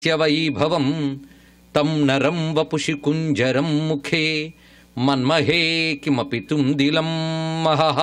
వైభవం తం నరం వపుషి కుంజరం ముఖే మన్మహే కిమపి తుందిలం మహః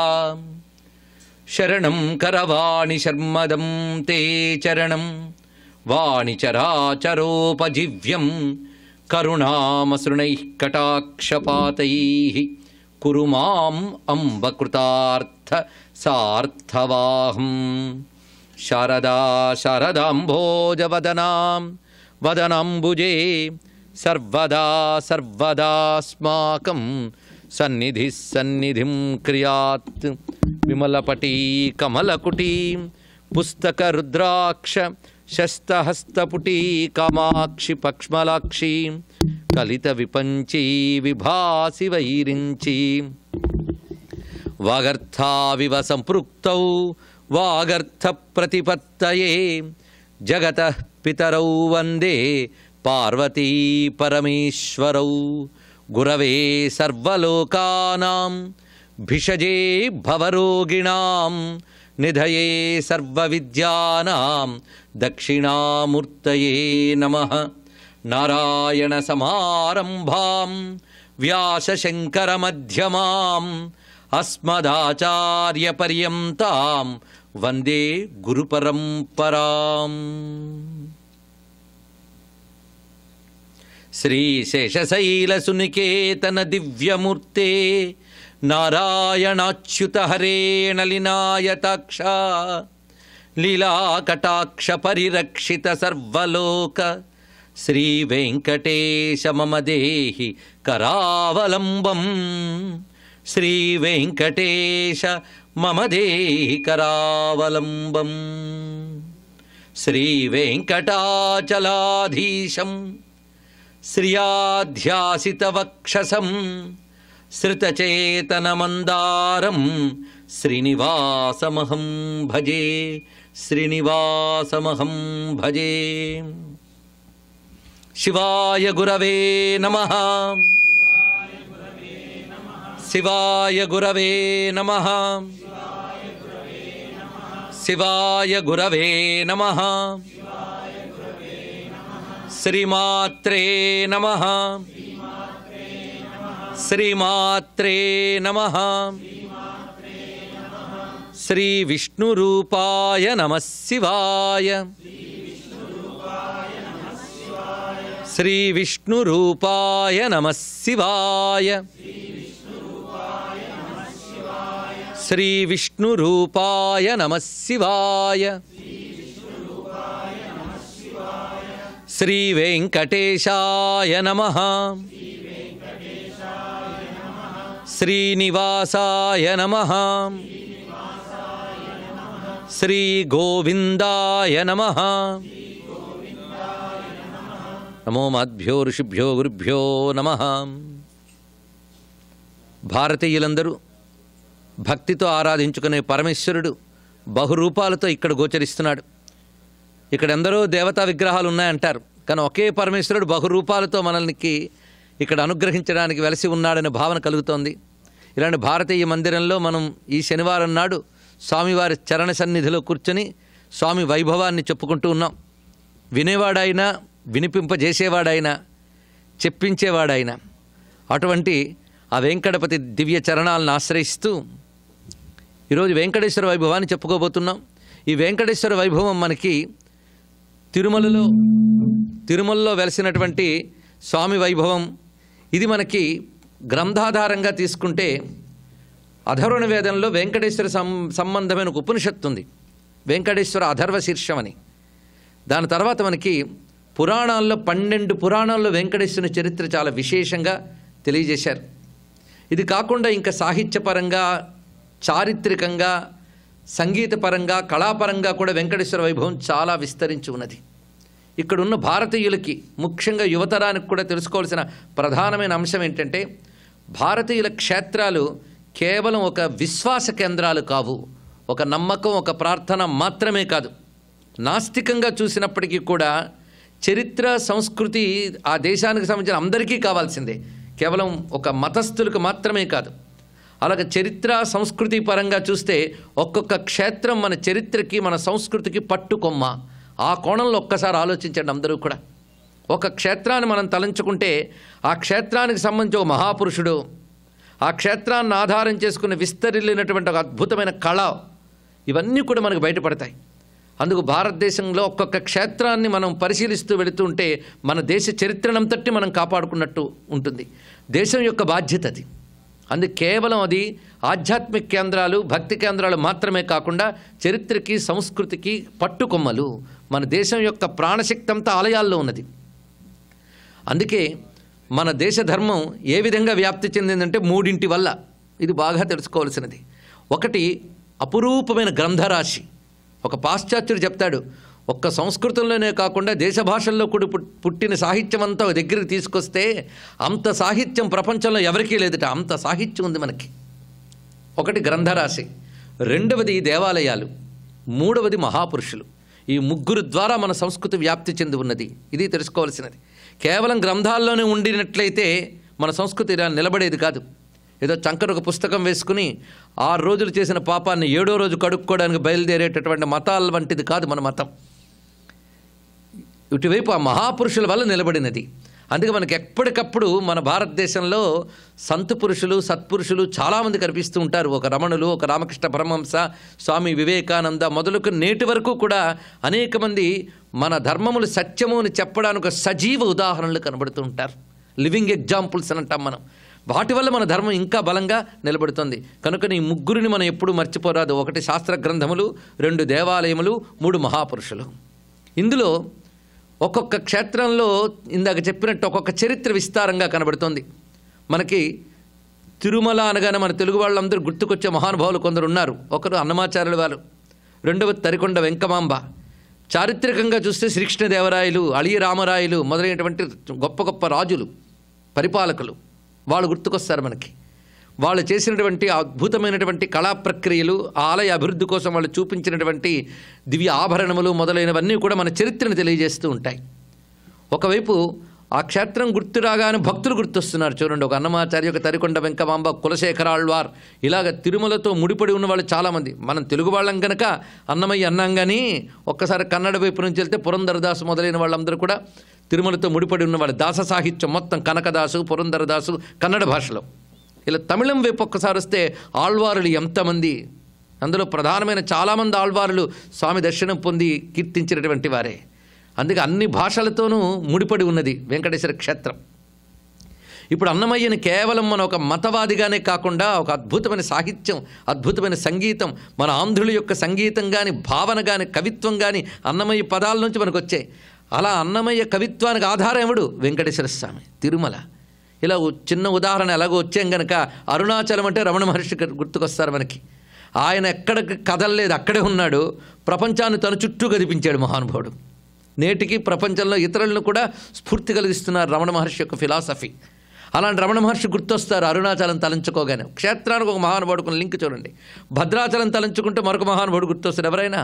శరణం కరవాణి శర్మదం తే చరణం వాణి చరాచరోపజీవ్యం కరుణామసృణైః కటాక్షపాతైః కురు మాం అంబకృతార్థ సార్థవాహం శారదా శారదాంభోజవదనాం వదనాంబుజే సర్వదా సర్వదాస్మాకం సన్నిధి సన్నిధిం క్రియాత్ విమలపటీ కమలకుటీ పుస్తక రుద్రాక్ష శస్తహస్తపుటీ కామాక్షి పక్ష్మలాక్షి కలిత విపంచీ విభాసి వైరించి వాగర్థావివ సంపృక్తౌ వాగర్థ ప్రతిపత్తయే జగత పితరౌ వందే పార్వతీ పరమేశ్వరౌ గురవే సర్వలోకానాం భిషజే భవరోగిణాం నిధయే సర్వవిద్యానాం దక్షిణామూర్తయే నమః నారాయణ సమారంభాం వ్యాసశంకరమధ్యమాం అస్మదాచార్యపర్యంతాం వందే గురుపరంపరాం శ్రీశేషశైలసునికేతన దివ్యమూర్తే నారాయణాచ్యుత హరేణలినాయతాక్ష లీలాకటాక్ష పరిరక్షిత సర్వలోక శ్రీ వెంకటేశ మమ దేహి కరావలంబం శ్రీ వెంకటేశ మమ దేహి కరావలంబం శ్రీ వెంకటాచలాధీశం శ్రియాధ్యాసితవక్షసం శ్రుతచేతనమందారం శ్రీనివాసమహం భజే శ్రీనివాసమహం భజే శివాయ గురవే నమ శివాయ గురవే నమ శివాయ గురవే నమ శ్రీమాత్రే నమ శ్రీమాత్రే నమ శ్రీ విష్ణురూపాయ నమ శివాయ శ్రీ విష్ణురూపాయ నమ శివాయ శ్రీ విష్ణురూపాయ నమ శివాయ శ్రీ వెంకటేశాయ నమ శ్రీనివాసాయ నమ శ్రీ గోవిందాయ నమ నమో మద్భ్యో ఋషిభ్యో గురుభ్యో నమ భారతీయులందరూ భక్తితో ఆరాధించుకునే పరమేశ్వరుడు బహురూపాలతో ఇక్కడ గోచరిస్తున్నాడు ఇక్కడ ఎందరో దేవతా విగ్రహాలు ఉన్నాయంటారు కానీ ఒకే పరమేశ్వరుడు బహురూపాలతో మనల్నికి ఇక్కడ అనుగ్రహించడానికి వెలసి ఉన్నాడనే భావన కలుగుతోంది ఇలాంటి భారతీయ మందిరంలో మనం ఈ శనివారం నాడు స్వామివారి చరణ సన్నిధిలో కూర్చొని స్వామి వైభవాన్ని చెప్పుకుంటూ ఉన్నాం వినేవాడైనా వినిపింపజేసేవాడైనా చెప్పించేవాడైనా అటువంటి ఆ వెంకటపతి దివ్య చరణాలను ఆశ్రయిస్తూ ఈరోజు వెంకటేశ్వర వైభవాన్ని చెప్పుకోబోతున్నాం ఈ వెంకటేశ్వర వైభవం మనకి తిరుమలలో తిరుమలలో వెలసినటువంటి స్వామి వైభవం ఇది మనకి గ్రంథాధారంగా తీసుకుంటే అధర్వణ వేదంలో వెంకటేశ్వర సం సంబంధమైన ఒక ఉపనిషత్తు ఉంది వెంకటేశ్వర అధర్వ శీర్షమని దాని తర్వాత మనకి పురాణాల్లో పన్నెండు పురాణాల్లో వెంకటేశ్వరుని చరిత్ర చాలా విశేషంగా తెలియజేశారు ఇది కాకుండా ఇంకా సాహిత్యపరంగా చారిత్రకంగా సంగీతపరంగా కళాపరంగా కూడా వెంకటేశ్వర వైభవం చాలా విస్తరించి ఉన్నది ఇక్కడున్న భారతీయులకి ముఖ్యంగా యువతరానికి కూడా తెలుసుకోవాల్సిన ప్రధానమైన అంశం ఏంటంటే భారతీయుల క్షేత్రాలు కేవలం ఒక విశ్వాస కేంద్రాలు కావు ఒక నమ్మకం ఒక ప్రార్థన మాత్రమే కాదు నాస్తికంగా చూసినప్పటికీ కూడా చరిత్ర సంస్కృతి ఆ దేశానికి సంబంధించిన అందరికీ కావాల్సిందే కేవలం ఒక మతస్థులకు మాత్రమే కాదు అలాగే చరిత్ర సంస్కృతి పరంగా చూస్తే ఒక్కొక్క క్షేత్రం మన చరిత్రకి మన సంస్కృతికి పట్టుకొమ్మ ఆ కోణంలో ఒక్కసారి ఆలోచించండి అందరూ కూడా ఒక క్షేత్రాన్ని మనం తలంచుకుంటే ఆ క్షేత్రానికి సంబంధించి ఒక మహాపురుషుడు ఆ క్షేత్రాన్ని ఆధారం చేసుకుని విస్తరిల్లినటువంటి ఒక అద్భుతమైన కళ ఇవన్నీ కూడా మనకు బయటపడతాయి అందుకు భారతదేశంలో ఒక్కొక్క క్షేత్రాన్ని మనం పరిశీలిస్తూ వెళుతుంటే మన దేశ చరిత్రనంతటి మనం కాపాడుకున్నట్టు ఉంటుంది దేశం యొక్క బాధ్యత అది అందుకు కేవలం అది ఆధ్యాత్మిక కేంద్రాలు భక్తి కేంద్రాలు మాత్రమే కాకుండా చరిత్రకి సంస్కృతికి పట్టుకొమ్మలు మన దేశం యొక్క ప్రాణశక్తి అంతా ఆలయాల్లో ఉన్నది అందుకే మన దేశ ధర్మం ఏ విధంగా వ్యాప్తి చెందిందంటే మూడింటి వల్ల ఇది బాగా తెలుసుకోవాల్సినది ఒకటి అపురూపమైన గ్రంథరాశి ఒక పాశ్చాత్యుడు చెప్తాడు ఒక్క సంస్కృతంలోనే కాకుండా దేశ భాషల్లో కూడా పుట్- పుట్టిన సాహిత్యం అంతా ఒక దగ్గరికి తీసుకొస్తే అంత సాహిత్యం ప్రపంచంలో ఎవరికీ లేదట అంత సాహిత్యం ఉంది మనకి ఒకటి గ్రంథరాశి రెండవది దేవాలయాలు మూడవది మహాపురుషులు ఈ ముగ్గురు ద్వారా మన సంస్కృతి వ్యాప్తి చెంది ఉన్నది ఇది తెలుసుకోవాల్సినది కేవలం గ్రంథాల్లోనే ఉండినట్లయితే మన సంస్కృతి ఇలా నిలబడేది కాదు ఏదో చంకర ఒక పుస్తకం వేసుకుని ఆరు రోజులు చేసిన పాపాన్ని ఏడో రోజు కడుక్కోవడానికి బయలుదేరేటటువంటి మతాల వంటిది కాదు మన మతం ఇటువైపు ఆ మహాపురుషుల వల్ల నిలబడినది అందుకే మనకి ఎప్పటికప్పుడు మన భారతదేశంలో సంతు పురుషులు సత్పురుషులు చాలామంది కనిపిస్తూ ఉంటారు ఒక రమణులు ఒక రామకృష్ణ పరమహంస స్వామి వివేకానంద మొదలుకు నేటి వరకు కూడా అనేక మంది మన ధర్మములు సత్యము అని చెప్పడానికి ఒక సజీవ ఉదాహరణలు కనబడుతూ ఉంటారు లివింగ్ ఎగ్జాంపుల్స్ అని అంటాం మనం వాటి వల్ల మన ధర్మం ఇంకా బలంగా నిలబడుతుంది కనుక ఈ ముగ్గురిని మనం ఎప్పుడూ మర్చిపోరాదు ఒకటి శాస్త్ర గ్రంథములు రెండు దేవాలయములు మూడు మహాపురుషులు ఇందులో ఒక్కొక్క క్షేత్రంలో ఇందాక చెప్పినట్టు ఒక్కొక్క చరిత్ర విస్తారంగా కనబడుతోంది మనకి తిరుమల అనగానే మన తెలుగు వాళ్ళందరూ గుర్తుకొచ్చే మహానుభావులు కొందరు ఉన్నారు ఒకరు అన్నమాచార్యుల వారు రెండవది తరికొండ వెంకమాంబ చారిత్రకంగా చూస్తే శ్రీకృష్ణదేవరాయలు అళియ రామరాయలు మొదలైనటువంటి గొప్ప గొప్ప రాజులు పరిపాలకులు వాళ్ళు గుర్తుకొస్తారు మనకి వాళ్ళు చేసినటువంటి అద్భుతమైనటువంటి కళా ప్రక్రియలు ఆ ఆలయ అభివృద్ధి కోసం వాళ్ళు చూపించినటువంటి దివ్య ఆభరణములు మొదలైనవన్నీ కూడా మన చరిత్రను తెలియజేస్తూ ఉంటాయి ఒకవైపు ఆ క్షేత్రం గుర్తు రాగానే భక్తులు గుర్తొస్తున్నారు చూడండి ఒక అన్నమాచార్య ఒక తరికొండ వెంకమాంబ కులశేఖరాళ్వార్ ఇలాగ తిరుమలతో ముడిపడి ఉన్న వాళ్ళు చాలామంది మనం తెలుగు వాళ్ళం కనుక అన్నమయ్య అన్నాం కానీ ఒక్కసారి కన్నడ వైపు నుంచి వెళ్తే పురంధరదాసు మొదలైన వాళ్ళందరూ కూడా తిరుమలతో ముడిపడి ఉన్న వాళ్ళు దాస సాహిత్యం మొత్తం కనకదాసు పురంధరదాసు కన్నడ భాషలో ఇలా తమిళం వైపు ఒక్కసారి వస్తే ఆళ్వారులు ఎంతమంది అందులో ప్రధానమైన చాలామంది ఆళ్వారులు స్వామి దర్శనం పొంది కీర్తించినటువంటి వారే అందుకే అన్ని భాషలతోనూ ముడిపడి ఉన్నది వెంకటేశ్వర క్షేత్రం ఇప్పుడు అన్నమయ్యని కేవలం మన ఒక మతవాదిగానే కాకుండా ఒక అద్భుతమైన సాహిత్యం అద్భుతమైన సంగీతం మన ఆంధ్రుల యొక్క సంగీతం కానీ భావన కానీ కవిత్వం కానీ అన్నమయ్య పదాల నుంచి మనకు వచ్చాయి అలా అన్నమయ్య కవిత్వానికి ఆధారం ఎవడు వెంకటేశ్వర స్వామి తిరుమల ఇలా ఓ చిన్న ఉదాహరణ ఎలాగో వచ్చాం గనక అరుణాచలం అంటే రమణ మహర్షి గారు గుర్తుకొస్తారు మనకి ఆయన ఎక్కడికి కదలలేదు అక్కడే ఉన్నాడు ప్రపంచాన్ని తన చుట్టూ గదిపించాడు మహానుభావుడు నేటికి ప్రపంచంలో ఇతరులను కూడా స్ఫూర్తి కలిగిస్తున్నారు రమణ మహర్షి యొక్క ఫిలాసఫీ అలాంటి రమణ మహర్షి గుర్తొస్తారు అరుణాచలం తలంచుకోగానే క్షేత్రానికి ఒక మహానుభావుడు కొన్ని లింక్ చూడండి భద్రాచలం తలంచుకుంటే మరొక మహానుభావుడు గుర్తొస్తారు ఎవరైనా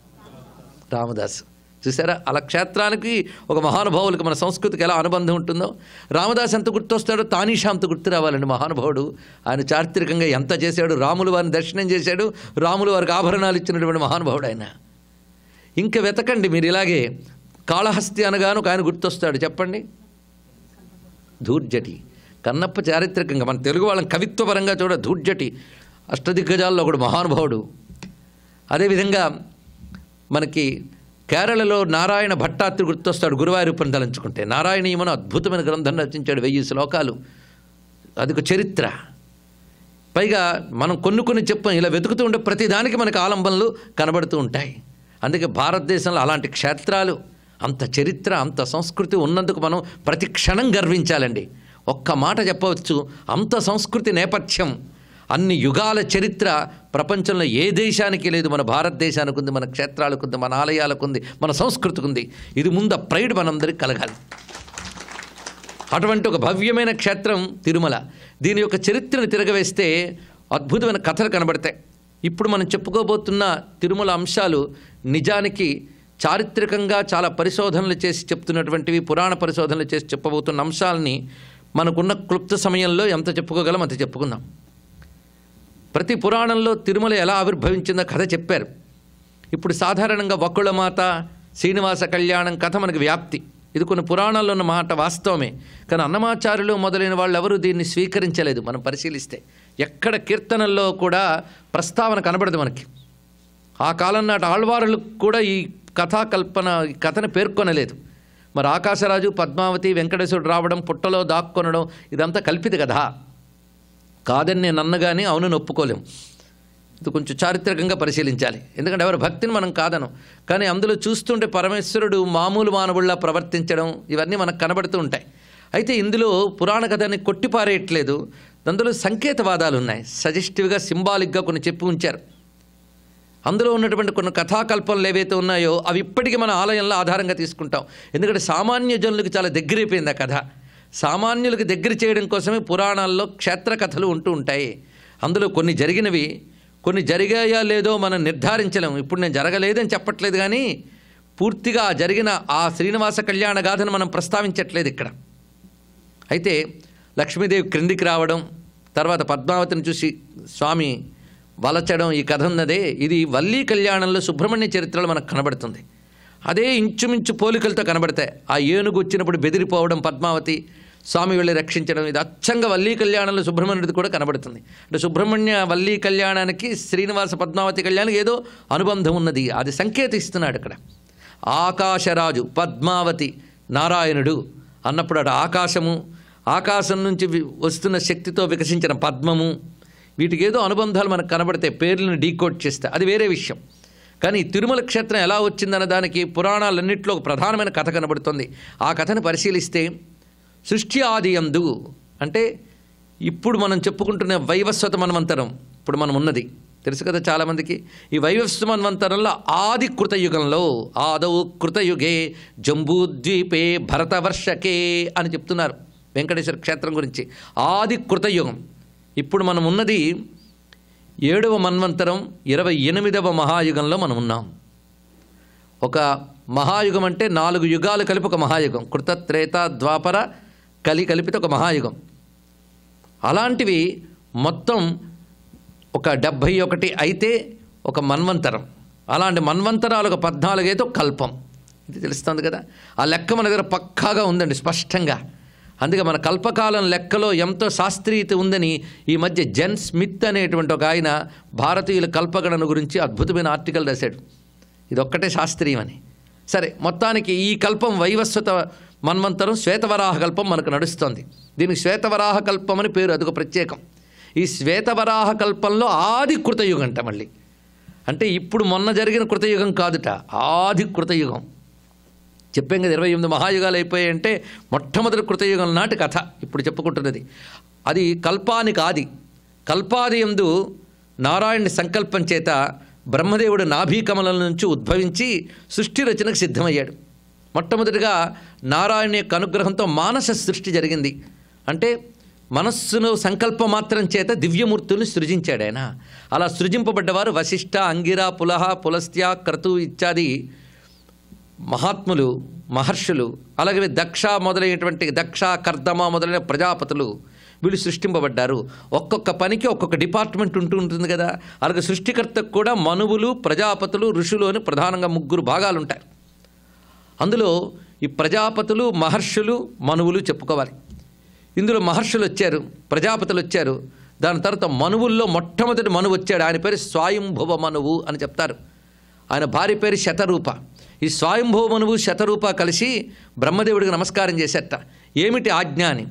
రామదాస్ చూసారా అలా క్షేత్రానికి ఒక మహానుభావులకు మన సంస్కృతికి ఎలా అనుబంధం ఉంటుందో రామదాస్ ఎంత గుర్తొస్తాడో తానీషా అంత గుర్తు రావాలండి మహానుభావుడు ఆయన చారిత్రకంగా ఎంత చేశాడు రాములు వారిని దర్శనం చేశాడు రాములు వారికి ఆభరణాలు ఇచ్చినటువంటి మహానుభావుడు ఆయన ఇంకా వెతకండి మీరు ఇలాగే కాళహస్తి అనగాను ఒక ఆయన గుర్తొస్తాడు చెప్పండి ధూర్జటి కన్నప్ప చారిత్రకంగా మన తెలుగు వాళ్ళని కవిత్వపరంగా చూడ ధూర్జటి అష్టదిగ్గజాల్లో ఒకడు మహానుభావుడు అదేవిధంగా మనకి కేరళలో నారాయణ భట్టాత్రి గుర్తొస్తాడు గురువాయూరప్పని తలంచుకుంటే నారాయణీయమను అద్భుతమైన గ్రంథం రచించాడు వెయ్యి శ్లోకాలు అది ఒక చరిత్ర పైగా మనం కొన్ని కొన్ని చెప్పాం ఇలా వెతుకుతూ ఉంటే ప్రతిదానికి మనకు ఆలంబనలు కనబడుతూ ఉంటాయి అందుకే భారతదేశంలో అలాంటి క్షేత్రాలు అంత చరిత్ర అంత సంస్కృతి ఉన్నందుకు మనం ప్రతి క్షణం గర్వించాలండి ఒక్క మాట చెప్పవచ్చు అంత సంస్కృతి నేపథ్యం అన్ని యుగాల చరిత్ర ప్రపంచంలో ఏ దేశానికి లేదు మన భారతదేశానికి ఉంది మన క్షేత్రాలకు ఉంది మన ఆలయాలకు ఉంది మన సంస్కృతికి ఉంది ఇది ముందు ఆ ప్రైడ్ మనందరికి కలగాలి అటువంటి ఒక భవ్యమైన క్షేత్రం తిరుమల దీని యొక్క చరిత్రను తిరగవేస్తే అద్భుతమైన కథలు కనబడతాయి ఇప్పుడు మనం చెప్పుకోబోతున్న తిరుమల అంశాలు నిజానికి చారిత్రకంగా చాలా పరిశోధనలు చేసి చెప్తున్నటువంటివి పురాణ పరిశోధనలు చేసి చెప్పబోతున్న అంశాలని మనకున్న క్లుప్త సమయంలో ఎంత చెప్పుకోగలం అంత చెప్పుకుందాం ప్రతి పురాణంలో తిరుమల ఎలా ఆవిర్భవించిందో కథ చెప్పారు ఇప్పుడు సాధారణంగా వకుళమాత శ్రీనివాస కళ్యాణం కథ మనకి వ్యాప్తి ఇది కొన్ని పురాణాల్లో ఉన్న మాట వాస్తవమే కానీ అన్నమాచార్యులు మొదలైన వాళ్ళు ఎవరు దీన్ని స్వీకరించలేదు మనం పరిశీలిస్తే ఎక్కడ కీర్తనల్లో కూడా ప్రస్తావన కనబడదు మనకి ఆ కాలం నాటి ఆళ్వారులకు కూడా ఈ కథాకల్పన ఈ కథను పేర్కొనలేదు మరి ఆకాశరాజు పద్మావతి వెంకటేశ్వరుడు రావడం పుట్టలో దాక్కొనడం ఇదంతా కల్పిత కథ కాదని నేను అన్నగాని అవునని ఒప్పుకోలేం ఇది కొంచెం చారిత్రకంగా పరిశీలించాలి ఎందుకంటే ఎవరి భక్తిని మనం కాదను కానీ అందులో చూస్తుంటే పరమేశ్వరుడు మామూలు మానవుల్లా ప్రవర్తించడం ఇవన్నీ మనకు కనబడుతూ ఉంటాయి అయితే ఇందులో పురాణ కథని కొట్టిపారేయట్లేదు అందులో సంకేతవాదాలు ఉన్నాయి సజెస్టివ్గా సింబాలిక్గా కొన్ని చెప్పి ఉంచారు అందులో ఉన్నటువంటి కొన్ని కథాకల్పనలు ఏవైతే ఉన్నాయో అవి ఇప్పటికీ మన ఆలయంలో ఆధారంగా తీసుకుంటాం ఎందుకంటే సామాన్య జనులకు చాలా దగ్గరైపోయింది ఆ కథ సామాన్యులకు దగ్గర చేయడం కోసమే పురాణాల్లో క్షేత్ర కథలు ఉంటూ ఉంటాయి అందులో కొన్ని జరిగినవి కొన్ని జరిగాయా లేదో మనం నిర్ధారించలేము ఇప్పుడు నేను జరగలేదని చెప్పట్లేదు కానీ పూర్తిగా ఆ జరిగిన ఆ శ్రీనివాస కళ్యాణ గాథను మనం ప్రస్తావించట్లేదు ఇక్కడ అయితే లక్ష్మీదేవి క్రిందికి రావడం తర్వాత పద్మావతిని చూసి స్వామి వలచడం ఈ కథ ఉన్నదే ఇది వల్లీ కళ్యాణంలో సుబ్రహ్మణ్య చరిత్రలో మనకు కనబడుతుంది అదే ఇంచుమించు పోలికలతో కనబడతాయి ఆ ఏనుగు వచ్చినప్పుడు బెదిరిపోవడం పద్మావతి స్వామి వెళ్ళి రక్షించడం ఇది అచ్చంగా వల్లీ కళ్యాణంలో సుబ్రహ్మణ్యుడిది కూడా కనబడుతుంది అంటే సుబ్రహ్మణ్య వల్లీ కళ్యాణానికి శ్రీనివాస పద్మావతి కళ్యాణం ఏదో అనుబంధం ఉన్నది అది సంకేతిస్తున్నాడు ఇక్కడ ఆకాశరాజు పద్మావతి నారాయణుడు అన్నప్పుడు అటు ఆకాశము ఆకాశం నుంచి వి- వస్తున్న శక్తితో వికసించిన పద్మము వీటికి ఏదో అనుబంధాలు మనకు కనబడతాయి పేర్లను డీకోడ్ చేస్తే అది వేరే విషయం కానీ ఈ తిరుమల క్షేత్రం ఎలా వచ్చిందన్న దానికి పురాణాలన్నింటిలో ఒక ప్రధానమైన కథ కనబడుతుంది ఆ కథను పరిశీలిస్తే సృష్టి ఆది యందు అంటే ఇప్పుడు మనం చెప్పుకుంటున్న వైవస్వత మన్వంతరం ఇప్పుడు మనం ఉన్నది తెలుసు కదా చాలామందికి ఈ వైవస్వ మన్వంతరంలో ఆది కృతయుగంలో ఆదౌ కృతయుగే జంబూద్వీపే భరతవర్షకే అని చెప్తున్నారు వెంకటేశ్వర క్షేత్రం గురించి ఆది కృతయుగం ఇప్పుడు మనం ఉన్నది ఏడవ మన్వంతరం ఇరవై ఎనిమిదవ మహాయుగంలో మనం ఉన్నాం ఒక మహాయుగం అంటే నాలుగు యుగాలు కలిపి ఒక మహాయుగం కృతత్రేత ద్వాపర కలి కలిపితే ఒక మహాయుగం అలాంటివి మొత్తం ఒక డెబ్భై ఒకటి అయితే ఒక మన్వంతరం అలాంటి మన్వంతరాలు ఒక పద్నాలుగు అయితే ఒక కల్పం ఇది తెలుస్తుంది కదా ఆ లెక్క మన దగ్గర పక్కాగా ఉందండి స్పష్టంగా అందుకే మన కల్పకాలం లెక్కలో ఎంతో శాస్త్రీయత ఉందని ఈ మధ్య జెన్ స్మిత్ అనేటువంటి ఒక ఆయన భారతీయుల కల్పగణన గురించి అద్భుతమైన ఆర్టికల్ రాశాడు ఇది ఒక్కటే శాస్త్రీయమని సరే మొత్తానికి ఈ కల్పం వైవస్వత మన్వంతరం శ్వేతవరాహ కల్పం మనకు నడుస్తోంది దీనికి శ్వేతవరాహ కల్పం అని పేరు అదొక ప్రత్యేకం ఈ శ్వేతవరాహ కల్పంలో ఆది కృతయుగం అంట మళ్ళీ అంటే ఇప్పుడు మొన్న జరిగిన కృతయుగం కాదుట ఆది కృతయుగం చెప్పాం కదా ఇరవై ఎనిమిది మహాయుగాలు అయిపోయాయంటే మొట్టమొదటి కృతయుగం నాటి కథ ఇప్పుడు చెప్పుకుంటున్నది అది కల్పానికి ఆది కల్పాది ఎందు నారాయణుని సంకల్పం చేత బ్రహ్మదేవుడు నాభీకమలం నుంచి ఉద్భవించి సృష్టి రచనకు సిద్ధమయ్యాడు మొట్టమొదటిగా నారాయణ యొక్క అనుగ్రహంతో మానస సృష్టి జరిగింది అంటే మనస్సును సంకల్ప మాత్రం చేత దివ్యమూర్తుల్ని సృజించాడు ఆయన అలా సృజింపబడ్డవారు వశిష్ఠ అంగిర పులహ పులస్త్య క్రతు ఇత్యాది మహాత్ములు మహర్షులు అలాగే దక్ష మొదలైనటువంటి దక్ష కర్దమ మొదలైన ప్రజాపతులు వీళ్ళు సృష్టింపబడ్డారు ఒక్కొక్క పనికి ఒక్కొక్క డిపార్ట్మెంట్ ఉంటూ ఉంటుంది కదా అలాగే సృష్టికర్తకు కూడా మనువులు ప్రజాపతులు ఋషులు అని ప్రధానంగా ముగ్గురు భాగాలు ఉంటాయి అందులో ఈ ప్రజాపతులు మహర్షులు మనువులు చెప్పుకోవాలి ఇందులో మహర్షులు వచ్చారు ప్రజాపతులు వచ్చారు దాని తర్వాత మనువుల్లో మొట్టమొదటి మనువు వచ్చాడు ఆయన పేరు స్వయంభువ మనువు అని చెప్తారు ఆయన భార్య పేరు శతరూప ఈ స్వయంభువ మనువు శతరూప కలిసి బ్రహ్మదేవుడికి నమస్కారం చేసేట ఏమిటి ఆజ్ఞ అని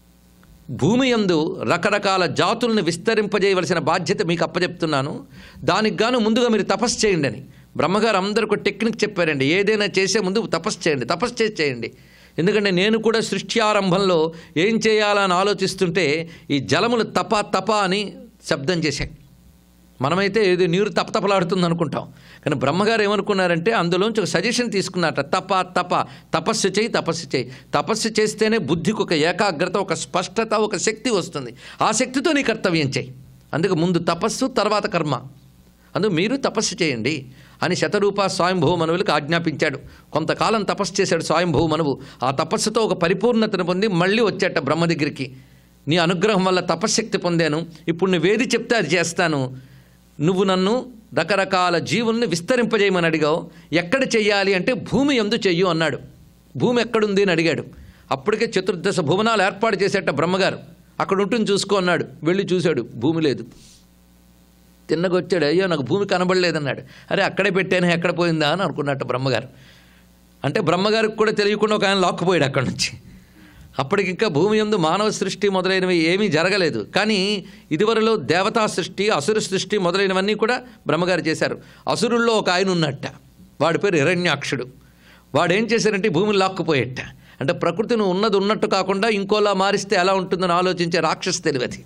భూమి యందు రకరకాల జాతులను విస్తరింపజేయవలసిన బాధ్యత మీకు అప్పచెప్తున్నాను దానికి గాను ముందుగా మీరు తపస్సు చేయండి అని బ్రహ్మగారు అందరికీ ఒక టెక్నిక్ చెప్పారండి ఏదైనా చేసే ముందు తపస్సు చేయండి తపస్సు చేసి చేయండి ఎందుకంటే నేను కూడా సృష్టి ఆరంభంలో ఏం చేయాలని ఆలోచిస్తుంటే ఈ జలములు తప తప అని శబ్దం చేశాయి మనమైతే ఇది నీరు తపతపలాడుతుంది అనుకుంటాం కానీ బ్రహ్మగారు ఏమనుకున్నారంటే అందులోంచి ఒక సజెషన్ తీసుకున్నారట తప తప తపస్సు చేయి తపస్సు చేయి తపస్సు చేస్తేనే బుద్ధికి ఒక ఏకాగ్రత ఒక స్పష్టత ఒక శక్తి వస్తుంది ఆ శక్తితో నీ కర్తవ్యం చేయి అందుకు ముందు తపస్సు తర్వాత కర్మ అందుకు మీరు తపస్సు చేయండి అని శతరూప స్వయంభూ మనువులకు ఆజ్ఞాపించాడు కొంతకాలం తపస్సు చేశాడు స్వయంభూ మనువు ఆ తపస్సుతో ఒక పరిపూర్ణతను పొంది మళ్ళీ వచ్చాట బ్రహ్మ దగ్గరికి నీ అనుగ్రహం వల్ల తపశ్శక్తి పొందాను ఇప్పుడు నువ్వేది చెప్తే అది చేస్తాను నువ్వు నన్ను రకరకాల జీవుల్ని విస్తరింపజేయమని అడిగావు ఎక్కడ చెయ్యాలి అంటే భూమి ఎందు చెయ్యు అన్నాడు భూమి ఎక్కడుంది అని అడిగాడు అప్పటికే చతుర్దశ భువనాలు ఏర్పాటు చేసేట బ్రహ్మగారు అక్కడ ఉంటుంది చూసుకో అన్నాడు వెళ్ళి చూశాడు భూమి లేదు తిన్నగొచ్చాడు అయ్యో నాకు భూమి కనబడలేదన్నాడు అరే అక్కడే పెట్టాను ఎక్కడ పోయిందా అని అనుకున్నట్టు బ్రహ్మగారు అంటే బ్రహ్మగారికి కూడా తెలియకుండా ఒక ఆయన లాక్కుపోయాడు అక్కడి నుంచి అప్పటికి ఇంకా భూమి ఎందు మానవ సృష్టి మొదలైనవి ఏమీ జరగలేదు కానీ ఇదివరలో దేవతా సృష్టి అసుర సృష్టి మొదలైనవన్నీ కూడా బ్రహ్మగారు చేశారు అసురుల్లో ఒక ఆయన ఉన్నట్ట వాడి పేరు హిరణ్యాక్షుడు వాడు ఏం చేశారంటే ఈ భూమిని లాక్కుపోయేట అంటే ప్రకృతిని ఉన్నది ఉన్నట్టు కాకుండా ఇంకోలా మారిస్తే ఎలా ఉంటుందని ఆలోచించే రాక్షస తెలివది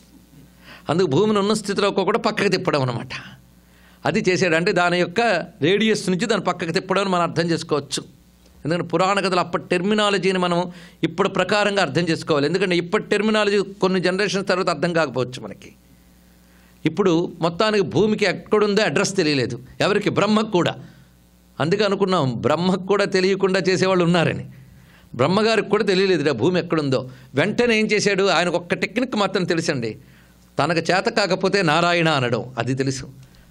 అందుకు భూమిని ఉన్న స్థితిలో కూడా పక్కకి తిప్పడం అనమాట అది చేసాడు అంటే దాని యొక్క రేడియస్ నుంచి దాన్ని పక్కకి తిప్పడం అని మనం అర్థం చేసుకోవచ్చు ఎందుకంటే పురాణ కథలు అప్పటి టెర్మినాలజీని మనం ఇప్పుడు ప్రకారంగా అర్థం చేసుకోవాలి ఎందుకంటే ఇప్పటి టెర్మినాలజీ కొన్ని జనరేషన్స్ తర్వాత అర్థం కాకపోవచ్చు మనకి ఇప్పుడు మొత్తానికి భూమికి ఎక్కడుందో అడ్రస్ తెలియలేదు ఎవరికి బ్రహ్మకు కూడా అందుకే అనుకున్నాం బ్రహ్మకు కూడా తెలియకుండా చేసేవాళ్ళు ఉన్నారని బ్రహ్మగారికి కూడా తెలియలేదు ఆ భూమి ఎక్కడుందో వెంటనే ఏం చేశాడు ఆయనకు ఒక్క టెక్నిక్ మాత్రం తెలుసండి తనకు చేత కాకపోతే నారాయణ అనడం అది తెలుసు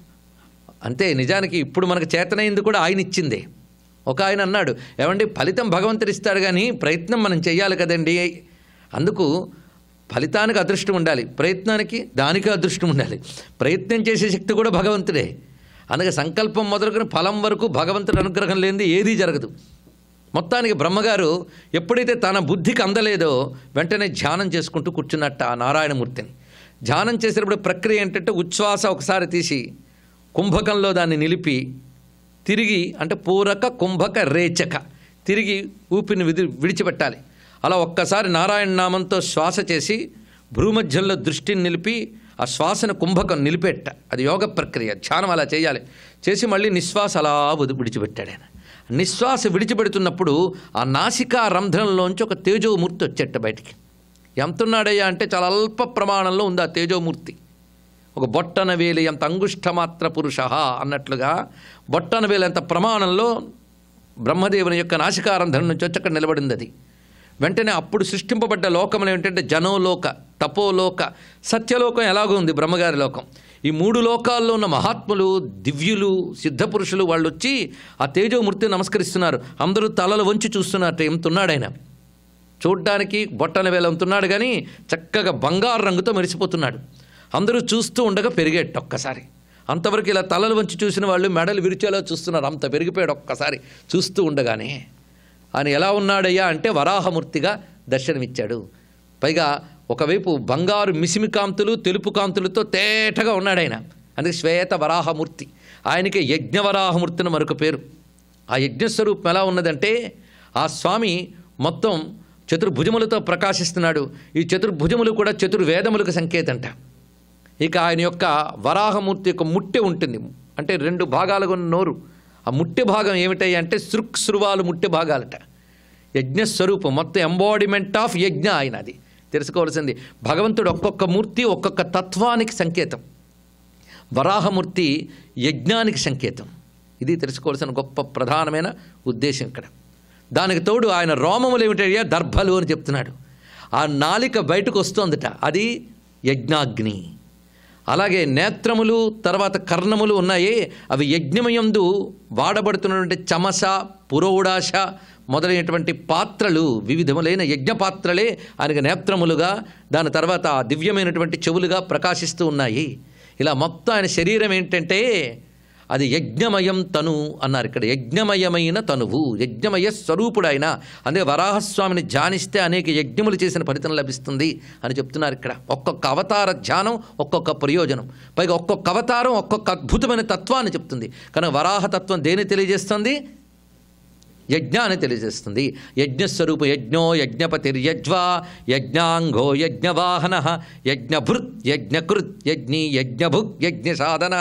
అంతే నిజానికి ఇప్పుడు మనకు చేతనైంది కూడా ఆయన ఇచ్చిందే ఒక ఆయన అన్నాడు ఏమండి ఫలితం భగవంతుడు ఇస్తాడు కానీ ప్రయత్నం మనం చెయ్యాలి కదండి అందుకు ఫలితానికి అదృష్టం ఉండాలి ప్రయత్నానికి దానికి అదృష్టం ఉండాలి ప్రయత్నం చేసే శక్తి కూడా భగవంతుడే అందుకే సంకల్పం మొదలుకొని ఫలం వరకు భగవంతుడి అనుగ్రహం లేనిది ఏదీ జరగదు మొత్తానికి బ్రహ్మగారు ఎప్పుడైతే తన బుద్ధికి అందలేదో వెంటనే ధ్యానం చేసుకుంటూ కూర్చున్నట్ట ఆ నారాయణమూర్తిని ధ్యానం చేసేటప్పుడు ప్రక్రియ ఏంటంటే ఉచ్ఛ్వాస ఒకసారి తీసి కుంభకంలో దాన్ని నిలిపి తిరిగి అంటే పూరక కుంభక రేచక తిరిగి ఊపిరిని విధి విడిచిపెట్టాలి అలా ఒక్కసారి నారాయణ నామంతో శ్వాస చేసి భ్రూమధ్యంలో దృష్టిని నిలిపి ఆ శ్వాసను కుంభకం నిలిపెట్ట అది యోగ ప్రక్రియ ధ్యానం అలా చేయాలి చేసి మళ్ళీ నిశ్వాస అలా వది- విడిచిపెట్టాడు ఆయన నిశ్వాస విడిచిపెడుతున్నప్పుడు ఆ నాసికా రంధ్రంలోంచి ఒక తేజోమూర్తి వచ్చేట బయటికి ఎంతున్నాడయ్యా అంటే చాలా అల్ప ప్రమాణంలో ఉంది ఆ తేజోమూర్తి ఒక బొట్టన వేలి ఎంత అంగుష్ఠమాత్ర పురుష అన్నట్లుగా బొట్టన వేలి ఎంత ప్రమాణంలో బ్రహ్మదేవుని యొక్క నాసికారంధ్రం నుంచి వచ్చి అక్కడ నిలబడింది అది వెంటనే అప్పుడు సృష్టింపబడ్డ లోకములు ఏమిటంటే జనోలోక తపోలోక సత్యలోకం ఎలాగో ఉంది బ్రహ్మగారి లోకం ఈ మూడు లోకాల్లో ఉన్న మహాత్ములు దివ్యులు సిద్ధపురుషులు వాళ్ళు వచ్చి ఆ తేజోమూర్తిని నమస్కరిస్తున్నారు అందరూ తలలు వంచి చూస్తున్నారు ఎంతున్నాడు ఆయన చూడ్డానికి బొట్టన వేలంతున్నాడు కానీ చక్కగా బంగారు రంగుతో మెరిసిపోతున్నాడు అందరూ చూస్తూ ఉండగా పెరిగేట ఒక్కసారి అంతవరకు ఇలా తలలు వంచి చూసిన వాళ్ళు మెడలు విరిచేలా చూస్తున్నారు అంత పెరిగిపోయాడు ఒక్కసారి చూస్తూ ఉండగానే ఆయన ఎలా ఉన్నాడయ్యా అంటే వరాహమూర్తిగా దర్శనమిచ్చాడు పైగా ఒకవైపు బంగారు మిసిమి కాంతులు తెలుపు కాంతులతో తేటగా ఉన్నాడు ఆయన అందుకే శ్వేత వరాహమూర్తి ఆయనకి యజ్ఞవరాహమూర్తి అని మరొక పేరు ఆ యజ్ఞస్వరూపం ఎలా ఉన్నదంటే ఆ స్వామి మొత్తం చతుర్భుజములతో ప్రకాశిస్తున్నాడు ఈ చతుర్భుజములు కూడా చతుర్వేదములకు సంకేతంట ఇక ఆయన యొక్క వరాహమూర్తి యొక్క ముట్టె ఉంటుంది అంటే రెండు భాగాలుగా ఉన్న నోరు ఆ ముట్టె భాగం ఏమిటాయి అంటే సృక్ సృవాలు ముట్టె భాగాలట యజ్ఞస్వరూపం మొత్తం ఎంబాడిమెంట్ ఆఫ్ యజ్ఞ ఆయన అది తెలుసుకోవాల్సింది భగవంతుడు ఒక్కొక్క మూర్తి ఒక్కొక్క తత్వానికి సంకేతం వరాహమూర్తి యజ్ఞానికి సంకేతం ఇది తెలుసుకోవాల్సిన గొప్ప ప్రధానమైన ఉద్దేశం ఇక్కడ దానికి తోడు ఆయన రోమములు ఏమిటయ్యా దర్భలు అని చెప్తున్నాడు ఆ నాలిక బయటకు వస్తోందట అది యజ్ఞాగ్ని అలాగే నేత్రములు తర్వాత కర్ణములు ఉన్నాయి అవి యజ్ఞమయందు వాడబడుతున్నటువంటి చమస పురోడాశ మొదలైనటువంటి పాత్రలు వివిధములైన యజ్ఞ పాత్రలే ఆయనకు నేత్రములుగా దాని తర్వాత ఆ దివ్యమైనటువంటి చెవులుగా ప్రకాశిస్తూ ఉన్నాయి ఇలా మొత్తం ఆయన శరీరం ఏంటంటే అది యజ్ఞమయం తను అన్నారు ఇక్కడ యజ్ఞమయమైన తనువు యజ్ఞమయ స్వరూపుడు ఆయన అందుకే వరాహస్వామిని ధ్యానిస్తే అనేక యజ్ఞములు చేసిన ఫలితం లభిస్తుంది అని చెప్తున్నారు ఇక్కడ ఒక్కొక్క అవతార ధ్యానం ఒక్కొక్క ప్రయోజనం పైగా ఒక్కొక్క అవతారం ఒక్కొక్క అద్భుతమైన తత్వాన్ని చెప్తుంది కనుక వరాహతత్వం దేని తెలియజేస్తుంది యజ్ఞాన్ని తెలియజేస్తుంది యజ్ఞస్వరూప యజ్ఞో యజ్ఞపతిర్యజ్వా యజ్ఞాంగో యజ్ఞవాహన యజ్ఞభృత్ యజ్ఞకృత్ యజ్ఞి యజ్ఞభుక్ యజ్ఞ సాధన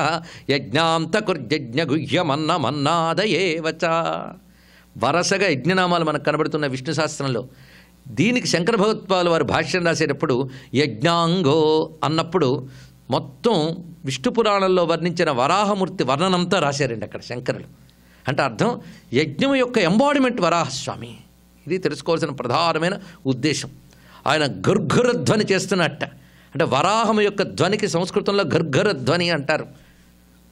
యజ్ఞాంతకృర్యజ్ఞగుహ్యమన్నమన్నాదయేవచ వరసగా యజ్ఞనామాలు మనకు కనబడుతున్న విష్ణు శాస్త్రంలో దీనికి శంకర భగవత్పాలు వారు భాష్యం రాసేటప్పుడు యజ్ఞాంగో అన్నప్పుడు మొత్తం విష్ణు పురాణంలో వర్ణించిన వరాహమూర్తి వర్ణనంతా రాశారండి అక్కడ శంకరులు అంటే అర్థం యజ్ఞం యొక్క ఎంబాడిమెంట్ వరాహస్వామి ఇది తెలుసుకోవాల్సిన ప్రధానమైన ఉద్దేశం ఆయన గర్ఘర ధ్వని చేస్తున్నట్ట అంటే వరాహం యొక్క ధ్వనికి సంస్కృతంలో గర్ఘర ధ్వని అంటారు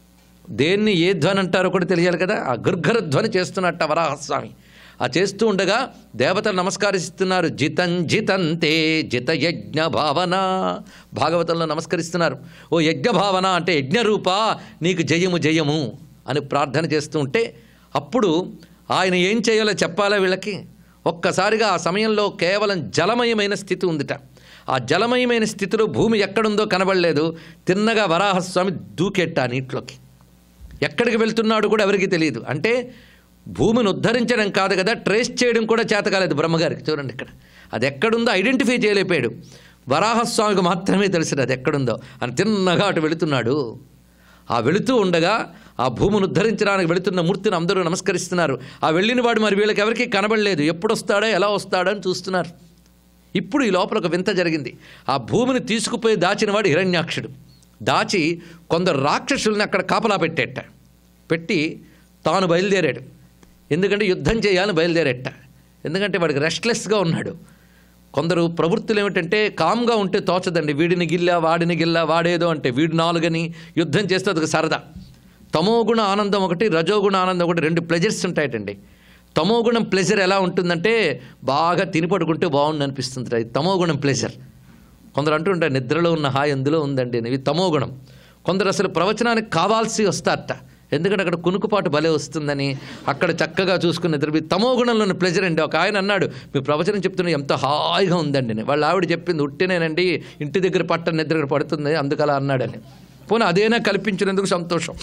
దేన్ని ఏ ధ్వని అంటారో కూడా తెలియాలి కదా ఆ గుర్ఘర ధ్వని చేస్తున్నట్ట వరాహస్వామి ఆ చేస్తూ ఉండగా దేవతలు నమస్కరిస్తున్నారు జితం జితంతే జిత యజ్ఞ భావన భాగవతంలో నమస్కరిస్తున్నారు ఓ యజ్ఞ భావన అంటే యజ్ఞరూప నీకు జయము జయము అని ప్రార్థన చేస్తూ ఉంటే అప్పుడు ఆయన ఏం చేయాలో చెప్పాలా వీళ్ళకి ఒక్కసారిగా ఆ సమయంలో కేవలం జలమయమైన స్థితి ఉందిట ఆ జలమయమైన స్థితిలో భూమి ఎక్కడుందో కనబడలేదు తిన్నగా వరాహస్వామి దూకెట్ట ఆ నీటిలోకి ఎక్కడికి వెళ్తున్నాడు కూడా ఎవరికి తెలియదు అంటే భూమిని ఉద్ధరించడం కాదు కదా ట్రేస్ చేయడం కూడా చేత కాలేదు బ్రహ్మగారికి చూడండి ఇక్కడ అది ఎక్కడుందో ఐడెంటిఫై చేయలేపాడు వరాహస్వామికి మాత్రమే తెలిసింది అది ఎక్కడుందో అని తిన్నగా అటు వెళుతున్నాడు ఆ వెళుతూ ఉండగా ఆ భూమిని ఉద్ధరించడానికి వెళుతున్న మూర్తిని అందరూ నమస్కరిస్తున్నారు ఆ వెళ్ళిన వాడు మరి వీళ్ళకి ఎవరికీ కనబడలేదు ఎప్పుడు వస్తాడో ఎలా వస్తాడో అని చూస్తున్నారు ఇప్పుడు ఈ లోపల ఒక వింత జరిగింది ఆ భూమిని తీసుకుపోయి దాచినవాడు హిరణ్యాక్షుడు దాచి కొందరు రాక్షసుల్ని అక్కడ కాపలా పెట్టేట పెట్టి తాను బయలుదేరాడు ఎందుకంటే యుద్ధం చేయాలని బయలుదేరేట ఎందుకంటే వాడికి రెస్ట్లెస్గా ఉన్నాడు కొందరు ప్రవృత్తులు ఏమిటంటే కామ్గా ఉంటే తోచదండి వీడిని గిల్లా వాడిని గిల్లా వాడేదో అంటే వీడు నాలుగని యుద్ధం చేస్తే అదొక సరదా తమోగుణ ఆనందం ఒకటి రజోగుణ ఆనందం ఒకటి రెండు ప్లెజర్స్ ఉంటాయటండి తమోగుణం ప్లెజర్ ఎలా ఉంటుందంటే బాగా తిని పడుకుంటే బాగుండు అనిపిస్తుంది అది తమోగుణం ప్లెజర్ కొందరు అంటుంటారు నిద్రలో ఉన్న హాయి అందులో ఉందండి అని. ఇవి తమోగుణం కొందరు అసలు ప్రవచనానికి కావాల్సి వస్తారట ఎందుకంటే అక్కడ కునుకుపాటు భలే వస్తుందని అక్కడ చక్కగా చూసుకుని నిద్ర ఈ తమోగుణంలోని ప్లెజర్ అండి ఒక ఆయన అన్నాడు మీ ప్రవచనం చెప్తున్న ఎంత హాయిగా ఉందండి అని. వాళ్ళ ఆవిడ చెప్పింది ఉట్టినేనండి ఇంటి దగ్గర పట్ట నిద్ర పడుతుంది అందుకలా అన్నాడని పోనీ అదేనా కల్పించినందుకు సంతోషం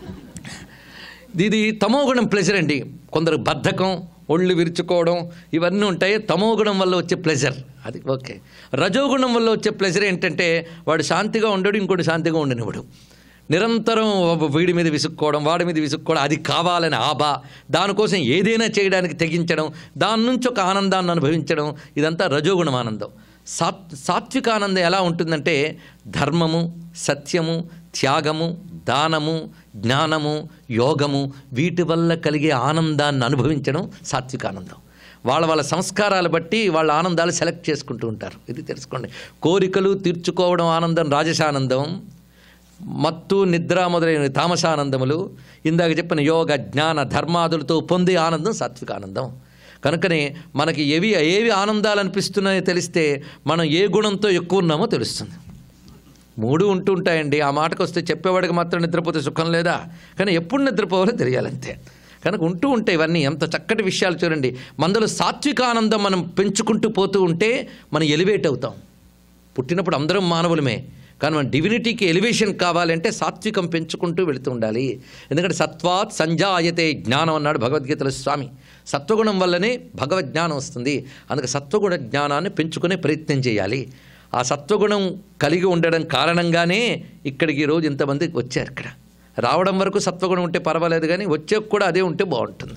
ఇది తమోగుణం ప్లెజర్ అండి కొందరు బద్ధకం ఒళ్ళు విరుచుకోవడం ఇవన్నీ ఉంటాయి తమోగుణం వల్ల వచ్చే ప్లెజర్ అది ఓకే రజోగుణం వల్ల వచ్చే ప్లెజర్ ఏంటంటే వాడు శాంతిగా ఉండడు ఇంకోటి శాంతిగా ఉండనివాడు నిరంతరం వీడి మీద విసుక్కోవడం వాడి మీద విసుక్కోవడం అది కావాలని ఆబా దానికోసం ఏదైనా చేయడానికి తెగించడం దాని నుంచి ఒక ఆనందాన్ని అనుభవించడం ఇదంతా రజోగుణం ఆనందం సాత్ సాత్విక ఆనందం ఎలా ఉంటుందంటే ధర్మము సత్యము త్యాగము దానము జ్ఞానము యోగము వీటి వల్ల కలిగే ఆనందాన్ని అనుభవించడం సాత్విక ఆనందం వాళ్ళ వాళ్ళ సంస్కారాలు బట్టి వాళ్ళ ఆనందాలు సెలెక్ట్ చేసుకుంటూ ఉంటారు ఇది తెలుసుకోండి కోరికలు తీర్చుకోవడం ఆనందం రాజసానందం మత్తు నిద్ర మొదలైన తామసానందములు ఇందాక చెప్పిన యోగ జ్ఞాన ధర్మాదులతో పొందే ఆనందం సాత్విక ఆనందం కనుకనే మనకి ఏవి ఏవి ఆనందాలు అనిపిస్తున్నాయో తెలిస్తే మనం ఏ గుణంతో ఎక్కువ ఉన్నామో తెలుస్తుంది మూడు ఉంటూ ఉంటాయండి ఆ మాటకు వస్తే చెప్పేవాడికి మాత్రం నిద్రపోతే సుఖం లేదా కానీ ఎప్పుడు నిద్రపోవాలో తెలియాలంతే కనుక ఉంటూ ఉంటాయి ఇవన్నీ ఎంత చక్కటి విషయాలు చూడండి మందులో సాత్విక ఆనందం మనం పెంచుకుంటూ పోతూ ఉంటే మనం ఎలివేట్ అవుతాం పుట్టినప్పుడు అందరం మానవులమే కానీ మన డివినిటీకి ఎలివేషన్ కావాలంటే సాత్వికం పెంచుకుంటూ వెళుతూ ఉండాలి ఎందుకంటే సత్వాత్ సంజాయతే జ్ఞానం అన్నాడు భగవద్గీతలో స్వామి సత్వగుణం వల్లనే భగవద్ జ్ఞానం వస్తుంది అందుకే సత్వగుణ జ్ఞానాన్ని పెంచుకునే ప్రయత్నం చేయాలి ఆ సత్వగుణం కలిగి ఉండడం కారణంగానే ఇక్కడికి ఈరోజు ఇంతమంది వచ్చారు ఇక్కడ రావడం వరకు సత్వగుణం ఉంటే పర్వాలేదు కానీ వచ్చే కూడా అదే ఉంటే బాగుంటుంది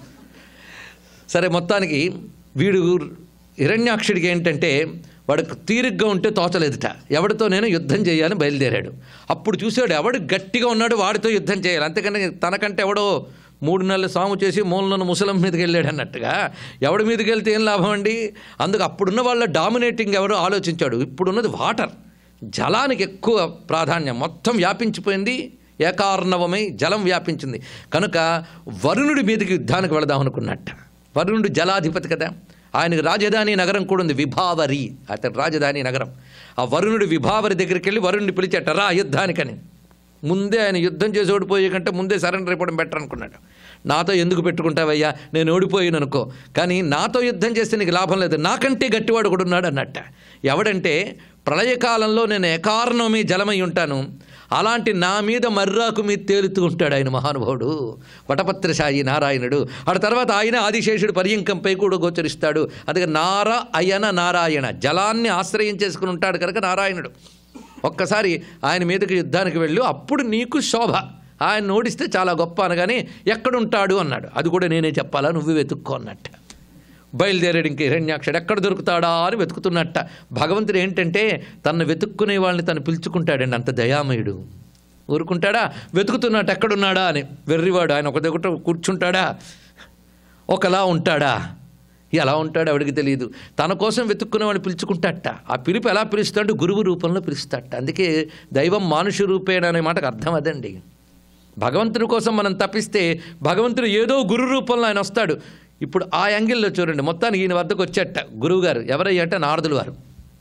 సరే మొత్తానికి వీడు హిరణ్యాక్షుడికి ఏంటంటే వాడికి తీరిగ్గా ఉంటే తోచలేదుట ఎవడితో నేను యుద్ధం చేయాలని బయలుదేరాడు అప్పుడు చూసాడు ఎవడు గట్టిగా ఉన్నాడు వాడితో యుద్ధం చేయాలి అంతేకాని తనకంటే ఎవడో మూడు నెలలు సాము చేసి మూలన ముసలం మీదకి వెళ్ళాడు అన్నట్టుగా ఎవడి మీదకి వెళ్తే ఏం లాభం అండి అందుకు అప్పుడున్న వాళ్ళ డామినేటింగ్ ఎవరో ఆలోచించాడు ఇప్పుడున్నది వాటర్ జలానికి ఎక్కువ ప్రాధాన్యం మొత్తం వ్యాపించిపోయింది ఏకార్ణవమై జలం వ్యాపించింది కనుక వరుణుడి మీదకి యుద్ధానికి వెళదాం అనుకున్నట్ట వరుణుడు జలాధిపతి కదా ఆయనకు రాజధాని నగరం కూడా ఉంది విభావరి అతని రాజధాని నగరం ఆ వరుణుడు విభావరి దగ్గరికి వెళ్ళి వరుణుడిని పిలిచాట రా యుద్ధానికని ముందే ఆయన యుద్ధం చేసి ఓడిపోయే కంటే ముందే సరెండర్ అయిపోవడం బెటర్ అనుకున్నాడు నాతో ఎందుకు పెట్టుకుంటావయ్యా నేను ఓడిపోయాను అనుకో కానీ నాతో యుద్ధం చేస్తే నీకు లాభం లేదు నాకంటే గట్టివాడు కూడా ఉన్నాడు అన్నట్ట ఎవడంటే ప్రళయకాలంలో నేను ఎకారణమే జలమై ఉంటాను అలాంటి నా మీద మర్రాకు మీద తేలుతూ ఉంటాడు ఆయన మహానుభావుడు వటపత్రశాయి నారాయణుడు ఆ తర్వాత ఆయన ఆదిశేషుడు పర్యంకంపై కూడా గోచరిస్తాడు అది నార అయన నారాయణ జలాన్ని ఆశ్రయం చేసుకుని ఉంటాడు కనుక నారాయణుడు ఒక్కసారి ఆయన మీదకి యుద్ధానికి వెళ్ళు అప్పుడు నీకు శోభ ఆయన ఓడిస్తే చాలా గొప్ప అనగానే ఎక్కడుంటాడు అన్నాడు అది కూడా నేనే చెప్పాలా నువ్వు వెతుక్కో అన్నట్ట బయలుదేరాడు ఇంక హిరణ్యాక్షుడు ఎక్కడ దొరుకుతాడా అని వెతుకుతున్నట్ట భగవంతుడు ఏంటంటే తను వెతుక్కునే వాళ్ళని తను పిలుచుకుంటాడండి అంత దయామయుడు ఊరుకుంటాడా వెతుకుతున్నట్టు ఎక్కడున్నాడా అని వెర్రివాడు ఆయన ఒక దగ్గర కూర్చుంటాడా ఒకలా ఉంటాడా ఎలా ఉంటాడో ఆవిడికి తెలియదు తన కోసం వెతుక్కునేవాడిని పిలుచుకుంటాట ఆ పిలుపు ఎలా పిలుస్తాడు గురువు రూపంలో పిలుస్తాట అందుకే దైవం మానుష రూపేణ అనే మాటకు అర్థం అదండి భగవంతుడి కోసం మనం తప్పిస్తే భగవంతుడు ఏదో గురు రూపంలో ఆయన వస్తాడు ఇప్పుడు ఆ యాంగిల్లో చూడండి మొత్తానికి ఈయన వద్దకు వచ్చేట గురువుగారు ఎవరయ్య అంటే నారదులు వారు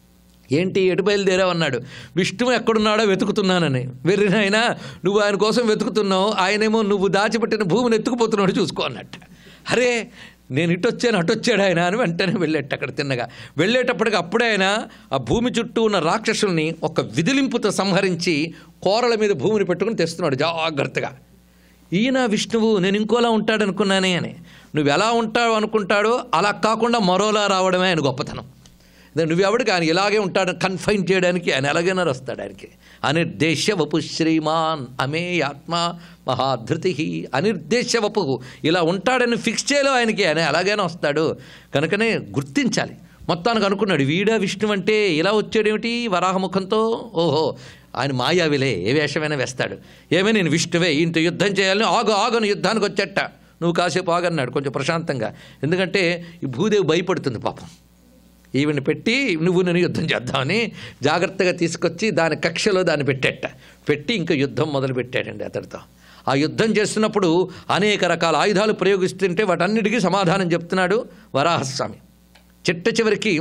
ఏంటి ఎటు బయలుదేరావు అన్నాడు విష్ణువు ఎక్కడున్నాడో వెతుకుతున్నానని వెర్రినైనా నువ్వు ఆయన కోసం వెతుకుతున్నావు ఆయనేమో నువ్వు దాచిపెట్టిన భూమిని ఎత్తుకుపోతున్నాడు చూసుకో అన్నట్ట అరే నేను ఇటు వచ్చాను అటు వచ్చాడు ఆయన అని వెంటనే వెళ్ళేట అక్కడ తిన్నగా వెళ్ళేటప్పటికి అప్పుడే ఆయన ఆ భూమి చుట్టూ ఉన్న రాక్షసుల్ని ఒక విదిలింపుతో సంహరించి కోరల మీద భూమిని పెట్టుకుని తెస్తున్నాడు జాగ్రత్తగా ఈయన విష్ణువు నేను ఇంకోలా ఉంటాడు అనుకున్నానే అని నువ్వు ఎలా ఉంటావు అనుకుంటాడో అలా కాకుండా మరోలా రావడమే ఆయన గొప్పతనం ఇదే నువ్వెవడికి ఆయన ఇలాగే ఉంటాడు కన్ఫైన్ చేయడానికి ఆయన ఎలాగైనా వస్తాడు ఆయనకి అనిర్దేశ వపు శ్రీమాన్ అమే ఆత్మ మహాధృతి అనిర్దేశ వపు ఇలా ఉంటాడని ఫిక్స్ చేయలో ఆయనకి ఆయన ఎలాగైనా వస్తాడు కనుకనే గుర్తించాలి మొత్తానికి అనుకున్నాడు వీడా విష్ణు అంటే ఇలా వచ్చాడేమిటి వరాహముఖంతో ఓహో ఆయన మాయావిలే ఏ వేషమైనా వేస్తాడు ఏమే నేను విష్ణువే ఇంత యుద్ధం చేయాలని ఆగు ఆగను యుద్ధానికి వచ్చేట నువ్వు కాసేపు ఆగన్నాడు కొంచెం ప్రశాంతంగా ఎందుకంటే ఈ భూదేవి భయపడుతుంది పాపం ఈవిని పెట్టి నువ్వు నేను యుద్ధం చేద్దామని జాగ్రత్తగా తీసుకొచ్చి దాని కక్షలో దాన్ని పెట్టేట పెట్టి ఇంకా యుద్ధం మొదలు పెట్టాడండి అతడితో ఆ యుద్ధం చేస్తున్నప్పుడు అనేక రకాల ఆయుధాలు ప్రయోగిస్తుంటే వాటన్నిటికీ సమాధానం చెప్తున్నాడు వరాహస్వామి చిట్ట చివరికి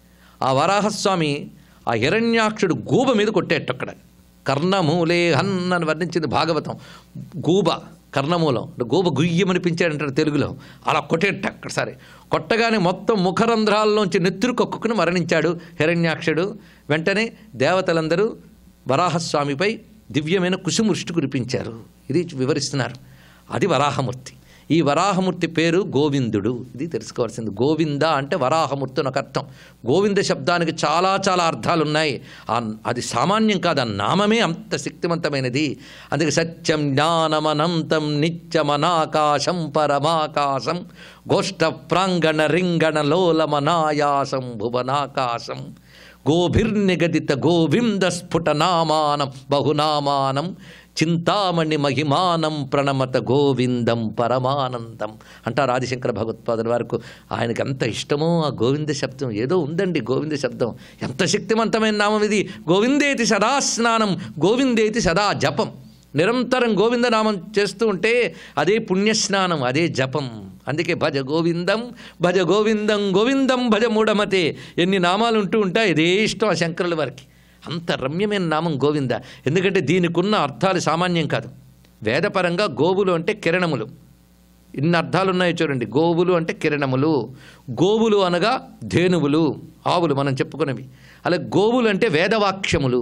ఆ వరాహస్వామి ఆ హిరణ్యాక్షుడు గూబ మీద కొట్టేట అక్కడ కర్ణమూలే హన్ అని వర్ణించింది భాగవతం గూబ కర్ణమూలం అంటే గూబ గుయ్యమనిపించాడంటారు తెలుగులో అలా కొట్టేట అక్కడ సరే కొట్టగానే మొత్తం ముఖరంధ్రాల్లోంచి నెత్తురు కక్కుకుని మరణించాడు హిరణ్యాక్షుడు వెంటనే దేవతలందరూ వరాహస్వామిపై దివ్యమైన కుసుమృష్టి కురిపించారు ఇది వివరిస్తున్నారు అది వరాహమూర్తి ఈ వరాహమూర్తి పేరు గోవిందుడు ఇది తెలుసుకోవాల్సింది గోవింద అంటే వరాహమూర్తి అని ఒక అర్థం గోవింద శబ్దానికి చాలా చాలా అర్థాలు ఉన్నాయి ఆ అది సామాన్యం కాదు ఆ నామమే అంత శక్తివంతమైనది అందుకే సత్యం జ్ఞానమనంతం నిత్యమనాకాశం పరమాకాశం గోష్ఠ ప్రాంగణ రింగణ లోలమనాయాసం భువనాకాశం గోభిర్నిగదిత గోవింద స్ఫుటనామానం బహునామానం చింతామణి మహిమానం ప్రణమత గోవిందం పరమానందం అంటారు ఆదిశంకర భగవత్పాదుల వరకు ఆయనకి ఎంత ఇష్టమో ఆ గోవింద శబ్దం ఏదో ఉందండి గోవింద శబ్దం ఎంత శక్తివంతమైన నామం ఇది గోవిందేతి సదా స్నానం గోవిందేతి సదా జపం నిరంతరం గోవిందనామం చేస్తూ ఉంటే అదే పుణ్యస్నానం అదే జపం అందుకే భజ గోవిందం భజ గోవిందం గోవిందం భజ మూఢమతే ఎన్ని నామాలు ఉంటూ ఉంటాయి ఇదే ఇష్టం ఆ శంకరుల వారికి అంత రమ్యమైన నామం గోవింద ఎందుకంటే దీనికి ఉన్న అర్థాలు సామాన్యం కాదు వేదపరంగా గోవులు అంటే కిరణములు ఇన్ని అర్థాలు ఉన్నాయో చూడండి గోవులు అంటే కిరణములు గోవులు అనగా ధేనువులు ఆవులు మనం చెప్పుకున్నవి అలాగే గోవులు అంటే వేదవాక్యములు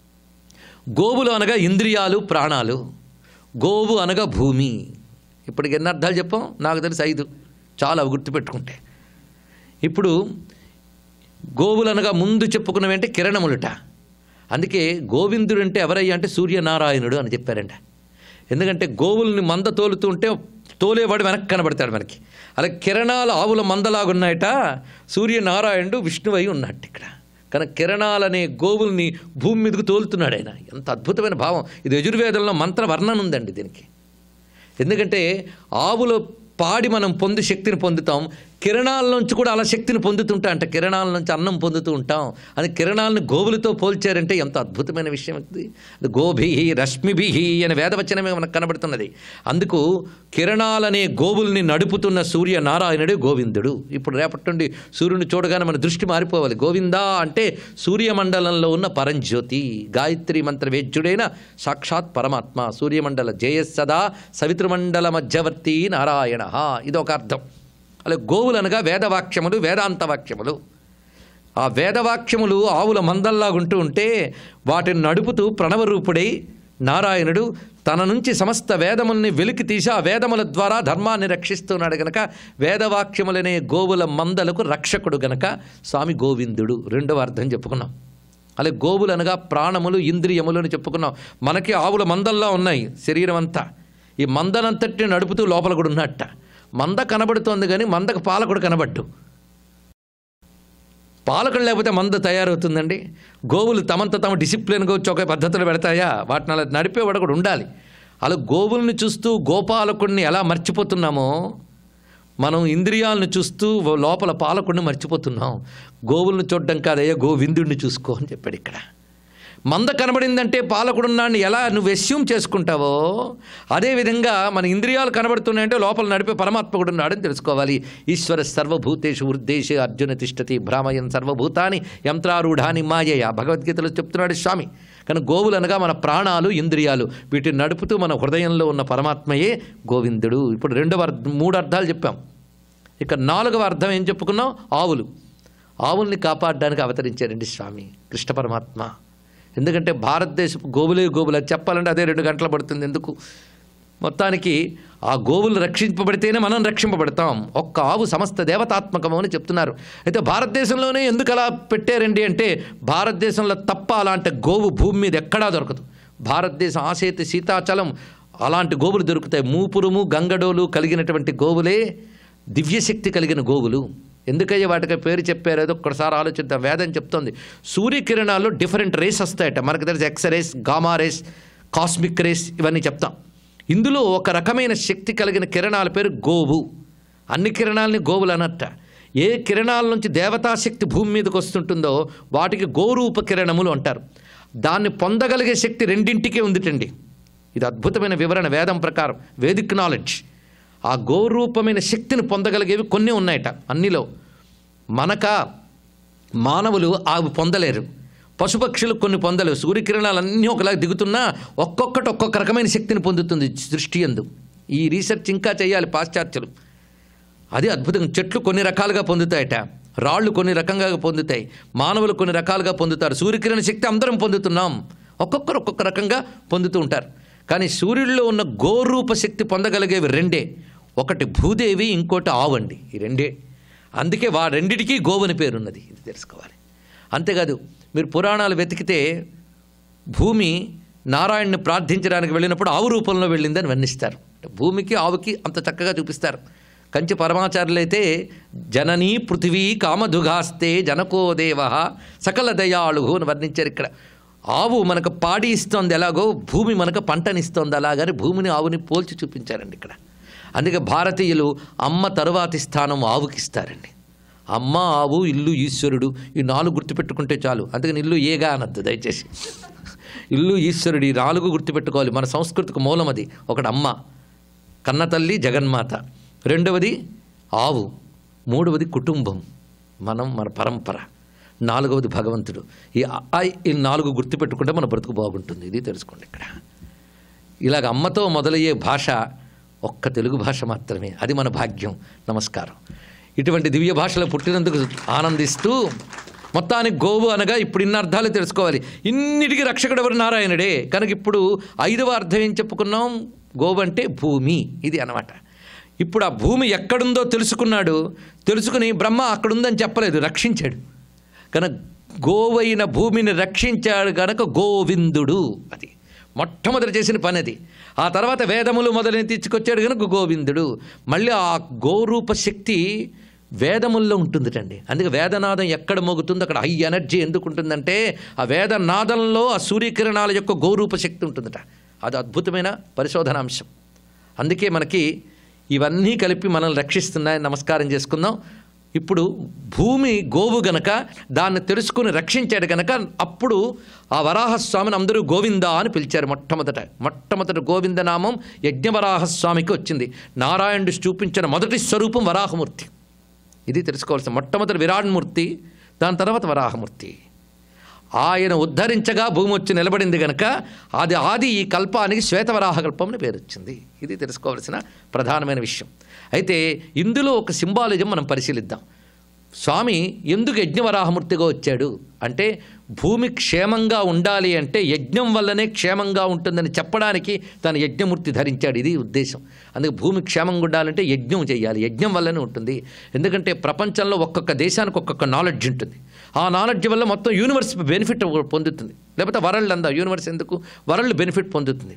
గోవులు అనగా ఇంద్రియాలు ప్రాణాలు గోవు అనగా భూమి ఇప్పటికి ఎన్ని అర్థాలు చెప్పాం నాకు తెలిసి ఐదు చాలా అవి గుర్తుపెట్టుకుంటే ఇప్పుడు గోవులు అనగా ముందు చెప్పుకున్నవి అంటే కిరణములుట అందుకే గోవిందుడు అంటే ఎవరయ్యా అంటే సూర్యనారాయణుడు అని చెప్పారంట ఎందుకంటే గోవుల్ని మంద తోలుతూ ఉంటే తోలేవాడు వెనక్కి కనబడతాడు మనకి అలా కిరణాలు ఆవుల మందలాగున్నాయట సూర్యనారాయణుడు విష్ణువై ఉన్నట్టు ఇక్కడ కనుక కిరణాలనే గోవుల్ని భూమి మీదకు తోలుతున్నాడు ఆయన ఎంత అద్భుతమైన భావం ఇది యజుర్వేదంలో మంత్ర వర్ణన ఉందండి దీనికి ఎందుకంటే ఆవులో పాడి మనం పొంది శక్తిని పొందుతాం కిరణాల నుంచి కూడా అలా శక్తిని పొందుతుంటా అంటే కిరణాల నుంచి అన్నం పొందుతూ ఉంటాం అని కిరణాలను గోవులతో పోల్చారంటే ఎంత అద్భుతమైన విషయం ఇది గోభి రశ్మిభి అనే వేదవచనమే మనకు కనబడుతున్నది అందుకు కిరణాలనే గోవుల్ని నడుపుతున్న సూర్య నారాయణుడు గోవిందుడు ఇప్పుడు రేపటి నుండి సూర్యుని చూడగానే మన దృష్టి మారిపోవాలి గోవిందా అంటే సూర్యమండలంలో ఉన్న పరంజ్యోతి గాయత్రి మంత్ర వేద్యుడైన సాక్షాత్ పరమాత్మ సూర్యమండల జయస్సదా సవితృమండల మధ్యవర్తి నారాయణ ఇదొక అర్థం అలా గోవులు అనగా వేదవాక్యములు వేదాంత వాక్యములు ఆ వేదవాక్యములు ఆవుల మందల్లాగుంటూ ఉంటే వాటిని నడుపుతూ ప్రణవరూపుడై నారాయణుడు తన నుంచి సమస్త వేదముల్ని వెలికి తీసి ఆ వేదముల ద్వారా ధర్మాన్ని రక్షిస్తున్నాడు గనక వేదవాక్యములనే గోవుల మందలకు రక్షకుడు గనక స్వామి గోవిందుడు రెండవ అర్థం చెప్పుకున్నాం అలాగే గోవులు అనగా ప్రాణములు ఇంద్రియములు అని చెప్పుకున్నాం మనకి ఆవుల మందల్లా ఉన్నాయి శరీరం అంతా ఈ మందనంతటిని నడుపుతూ లోపల కూడా ఉన్నట్ట మంద కనబడుతోంది కానీ మందకు పాలకుడు కనబడ్డు పాలకుడు లేకపోతే మంద తయారవుతుందండి గోవులు తమంత తమ డిసిప్లిన్గా వచ్చి ఒక పద్ధతులు పెడతాయా వాటిని అలా నడిపేవాడు కూడా ఉండాలి అలా గోవుల్ని చూస్తూ గోపాలకుడిని ఎలా మర్చిపోతున్నామో మనం ఇంద్రియాలను చూస్తూ లోపల పాలకుడిని మర్చిపోతున్నాం గోవులను చూడడం కాదయ్యా గోవిందుడిని చూసుకో అని చెప్పాడు ఇక్కడ మంద కనబడిందంటే పాలకుడున్నాన్ని ఎలా నువ్వు ఎస్యూమ్ చేసుకుంటావో అదేవిధంగా మన ఇంద్రియాలు కనబడుతున్నాయంటే లోపల నడిపే పరమాత్మ కూడా ఉన్నాడని తెలుసుకోవాలి ఈశ్వర సర్వభూతేషు వృద్ధేషు అర్జున తిష్టతి భ్రామయన్ సర్వభూతాని యంత్రారూఢాని మాయయ భగవద్గీతలో చెప్తున్నాడు స్వామి కానీ గోవులు అనగా మన ప్రాణాలు ఇంద్రియాలు వీటిని నడుపుతూ మన హృదయంలో ఉన్న పరమాత్మయే గోవిందుడు ఇప్పుడు రెండవ అర్థం మూడు అర్థాలు చెప్పాం ఇక నాలుగవ అర్థం ఏం చెప్పుకున్నాం ఆవులు ఆవుల్ని కాపాడడానికి అవతరించారండి స్వామి కృష్ణ పరమాత్మ ఎందుకంటే భారతదేశపు గోవులే గోవులు అది చెప్పాలంటే అదే రెండు గంటలు పడుతుంది ఎందుకు మొత్తానికి ఆ గోవులు రక్షింపబడితేనే మనం రక్షింపబడతాం ఒక్క ఆవు సమస్త దేవతాత్మకము అని చెప్తున్నారు అయితే భారతదేశంలోనే ఎందుకు అలా పెట్టారండి అంటే భారతదేశంలో తప్ప అలాంటి గోవు భూమి మీద ఎక్కడా దొరకదు భారతదేశం ఆసేతి సీతాచలం అలాంటి గోవులు దొరుకుతాయి మూపురుము గంగడోలు కలిగినటువంటి గోవులే దివ్యశక్తి కలిగిన గోవులు ఎందుకయ్యా వాటికి పేరు చెప్పారు ఏదో ఒక్కసారి ఆలోచిద్దాం వేదం చెప్తోంది సూర్యకిరణాల్లో డిఫరెంట్ రేస్ వస్తాయట మనకు తెలిసి X rays gamma rays cosmic rays ఇవన్నీ చెప్తాం ఇందులో ఒక రకమైన శక్తి కలిగిన కిరణాల పేరు గోవు అన్ని కిరణాలని గోవులు అనట్ట ఏ కిరణాల నుంచి దేవతాశక్తి భూమి మీదకి వస్తుంటుందో వాటికి గోరూప కిరణములు అంటారు దాన్ని పొందగలిగే శక్తి రెండింటికే ఉందిటండి ఇది అద్భుతమైన వివరణ వేదం ప్రకారం వేదిక్ నాలెడ్జ్ ఆ గోరూపమైన శక్తిని పొందగలిగేవి కొన్ని ఉన్నాయట అన్నిలో మనక మానవులు అవి పొందలేరు పశుపక్షులు కొన్ని పొందలేవు సూర్యకిరణాలు అన్నీ ఒకలా దిగుతున్నా ఒక్కొక్కటి ఒక్కొక్క రకమైన శక్తిని పొందుతుంది సృష్టి ఎందు ఈ రీసెర్చ్ ఇంకా చేయాలి పాశ్చాత్యులు అది అద్భుతం చెట్లు కొన్ని రకాలుగా పొందుతాయట రాళ్ళు కొన్ని రకంగా పొందుతాయి మానవులు కొన్ని రకాలుగా పొందుతారు సూర్యకిరణ శక్తి అందరం పొందుతున్నాం ఒక్కొక్కరు ఒక్కొక్క రకంగా పొందుతూ ఉంటారు కానీ సూర్యుడిలో ఉన్న గోరూప శక్తి పొందగలిగేవి రెండే ఒకటి భూదేవి ఇంకోటి ఆవండి ఈ రెండే అందుకే వా రెండిటికీ గోవని పేరున్నది ఇది తెలుసుకోవాలి అంతేకాదు మీరు పురాణాలు వెతికితే భూమి నారాయణ్ణి ప్రార్థించడానికి వెళ్ళినప్పుడు ఆవు రూపంలో వెళ్ళిందని వర్ణిస్తారు భూమికి ఆవుకి అంత చక్కగా చూపిస్తారు కంచి పరమాచార్యులైతే జననీ పృథివీ కామధుఘాస్తే జనకో దేవ సకల దయాళు అని వర్ణించారు ఇక్కడ ఆవు మనకు పాడి ఇస్తోంది ఎలాగో భూమి మనకు పంటనిస్తోంది అలాగని భూమిని ఆవుని పోల్చి చూపించారండి ఇక్కడ అందుకే భారతీయులు అమ్మ తరువాతి స్థానం ఆవుకి ఇస్తారండి అమ్మ ఆవు ఇల్లు ఈశ్వరుడు ఈ నాలుగు గుర్తుపెట్టుకుంటే చాలు అందుకని ఇల్లు ఏగా అనద్దు దయచేసి ఇల్లు ఈశ్వరుడు ఈ నాలుగు గుర్తుపెట్టుకోవాలి మన సంస్కృతికి మూలం అది ఒకటి అమ్మ కన్నతల్లి జగన్మాత రెండవది ఆవు మూడవది కుటుంబం మనం మన పరంపర నాలుగవది భగవంతుడు ఈ ఆ ఈ నాలుగు గుర్తుపెట్టుకుంటే మన బ్రతుకు బాగుంటుంది ఇది తెలుసుకోండి ఇక్కడ ఇలాగ అమ్మతో మొదలయ్యే భాష ఒక్క తెలుగు భాష మాత్రమే అది మన భాగ్యం నమస్కారం ఇటువంటి దివ్య భాషలో పుట్టినందుకు ఆనందిస్తూ మొత్తానికి గోవు అనగా ఇప్పుడు ఇన్ని అర్థాలు తెలుసుకోవాలి ఇన్నిటికీ రక్షకుడు ఎవరు నారాయణుడే కనుక ఇప్పుడు ఐదవ అర్థం ఏం చెప్పుకున్నాం గోవు అంటే భూమి ఇది అనమాట ఇప్పుడు ఆ భూమి ఎక్కడుందో తెలుసుకున్నాడు తెలుసుకుని బ్రహ్మ అక్కడుందని చెప్పలేదు రక్షించాడు కనుక గోవైన భూమిని రక్షించాడు గనక గోవిందుడు అది మొట్టమొదటి చేసిన పని అది ఆ తర్వాత వేదములు మొదలని తెచ్చుకొచ్చాడు కనుక గోవిందుడు మళ్ళీ ఆ గోరూప శక్తి వేదముల్లో ఉంటుందిటండి అందుకే వేదనాదం ఎక్కడ మోగుతుందో అక్కడ హై ఎనర్జీ ఎందుకు ఉంటుందంటే ఆ వేదనాదంలో ఆ సూర్యకిరణాల యొక్క గోరూప శక్తి ఉంటుందట అది అద్భుతమైన పరిశోధనాంశం అందుకే మనకి ఇవన్నీ కలిపి మనల్ని రక్షిస్తున్నాయని నమస్కారం చేసుకుందాం ఇప్పుడు భూమి గోవు గనక దాన్ని తెలుసుకుని రక్షించాడు గనక అప్పుడు ఆ వరాహస్వామిని అందరూ గోవింద అని పిలిచారు మొట్టమొదట మొట్టమొదటి గోవింద నామం యజ్ఞవరాహస్వామికి వచ్చింది నారాయణుడు చూపించిన మొదటి స్వరూపం వరాహమూర్తి ఇది తెలుసుకోవాల్సిన మొట్టమొదటి విరాట్మూర్తి దాని తర్వాత వరాహమూర్తి ఆయన ఉద్ధరించగా భూమి వచ్చి నిలబడింది గనక అది ఆది ఈ కల్పానికి శ్వేతవరాహ కల్పం అని పేరు వచ్చింది ఇది తెలుసుకోవాల్సిన ప్రధానమైన విషయం అయితే ఇందులో ఒక సింబాలిజం మనం పరిశీలిద్దాం స్వామి ఎందుకు యజ్ఞవరాహమూర్తిగా వచ్చాడు అంటే భూమి క్షేమంగా ఉండాలి అంటే యజ్ఞం వల్లనే క్షేమంగా ఉంటుందని చెప్పడానికి తన యజ్ఞమూర్తి ధరించాడు ఇది ఉద్దేశం అందుకే భూమి క్షేమంగా ఉండాలంటే యజ్ఞం చేయాలి యజ్ఞం వల్లనే ఉంటుంది ఎందుకంటే ప్రపంచంలో ఒక్కొక్క దేశానికి ఒక్కొక్క నాలెడ్జ్ ఉంటుంది ఆ నాలెడ్జ్ వల్ల మొత్తం యూనివర్స్ బెనిఫిట్ పొందుతుంది లేకపోతే వరల్డ్ అందా యూనివర్స్ ఎందుకు వరల్డ్ బెనిఫిట్ పొందుతుంది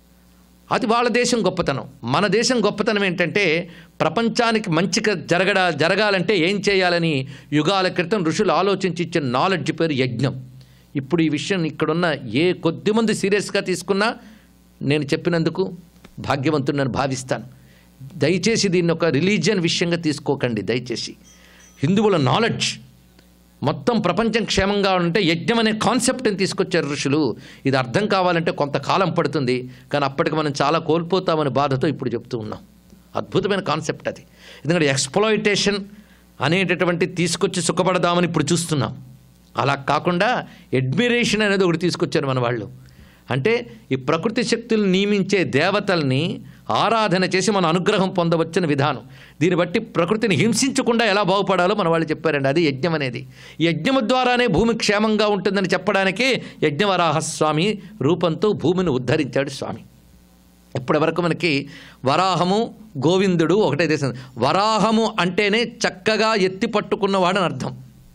అది వాళ్ళ దేశం గొప్పతనం మన దేశం గొప్పతనం ఏంటంటే ప్రపంచానికి మంచిగా జరగడ జరగాలంటే ఏం చేయాలని యుగాల క్రితం ఋషులు ఆలోచించి ఇచ్చిన నాలెడ్జ్ పేరు యజ్ఞం ఇప్పుడు ఈ విషయం ఇక్కడున్న ఏ కొద్ది మంది సీరియస్గా తీసుకున్నా నేను చెప్పినందుకు భాగ్యవంతుడని భావిస్తాను దయచేసి దీన్ని ఒక రిలీజియన్ విషయంగా తీసుకోకండి దయచేసి హిందువుల నాలెడ్జ్ మొత్తం ప్రపంచం క్షేమంగా ఉంటే యజ్ఞం అనే కాన్సెప్ట్ని తీసుకొచ్చారు ఋషులు ఇది అర్థం కావాలంటే కొంతకాలం పడుతుంది కానీ అప్పటికి మనం చాలా కోల్పోతామని బాధతో ఇప్పుడు చెప్తూ ఉన్నాం అద్భుతమైన కాన్సెప్ట్ అది ఎందుకంటే ఎక్స్ప్లాయిటేషన్ అనేటటువంటి తీసుకొచ్చి సుఖపడదామని ఇప్పుడు చూస్తున్నాం అలా కాకుండా అడ్మిరేషన్ అనేది ఒకటి తీసుకొచ్చారు మన వాళ్ళు అంటే ఈ ప్రకృతి శక్తులు నియమించే దేవతల్ని ఆరాధన చేసి మన అనుగ్రహం పొందవచ్చిన విధానం దీన్ని బట్టి ప్రకృతిని హింసించకుండా ఎలా బాగుపడాలో మన వాళ్ళు చెప్పారండి అది యజ్ఞం అనేది ఈ యజ్ఞము ద్వారానే భూమి క్షేమంగా ఉంటుందని చెప్పడానికే యజ్ఞవరాహస్వామి రూపంతో భూమిని ఉద్ధరించాడు స్వామి ఇప్పటి వరకు మనకి వరాహము గోవిందుడు ఒకటే దేశం వరాహము అంటేనే చక్కగా ఎత్తి పట్టుకున్నవాడని అర్థం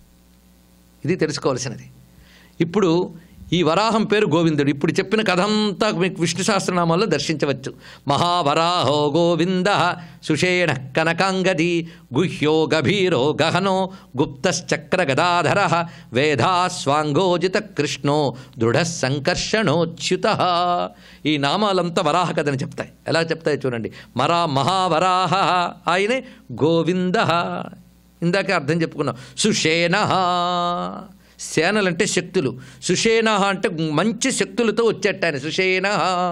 ఇది తెలుసుకోవాల్సినది ఇప్పుడు ఈ వరాహం పేరు గోవిందుడు ఇప్పుడు చెప్పిన కథ అంతా మీకు విష్ణు సహస్రనామాల్లో దర్శించవచ్చు మహావరాహో గోవింద సుషేణ కనకాంగది గుహ్యో గభీరో గహనో గుప్తశ్చక్ర గదాధర వేధా స్వాంగోజిత కృష్ణో దృఢ సంకర్షణోచ్యుత ఈ నామాలంతా వరాహ కథని చెప్తాయి ఎలా చెప్తాయి చూడండి మరా మహావరాహ ఆయనే గోవింద ఇందాకే అర్థం చెప్పుకున్నాం సుషేణ సేనలంటే శక్తులు సుషేణ అంటే మంచి శక్తులతో వచ్చేట ఆయన సుషేణ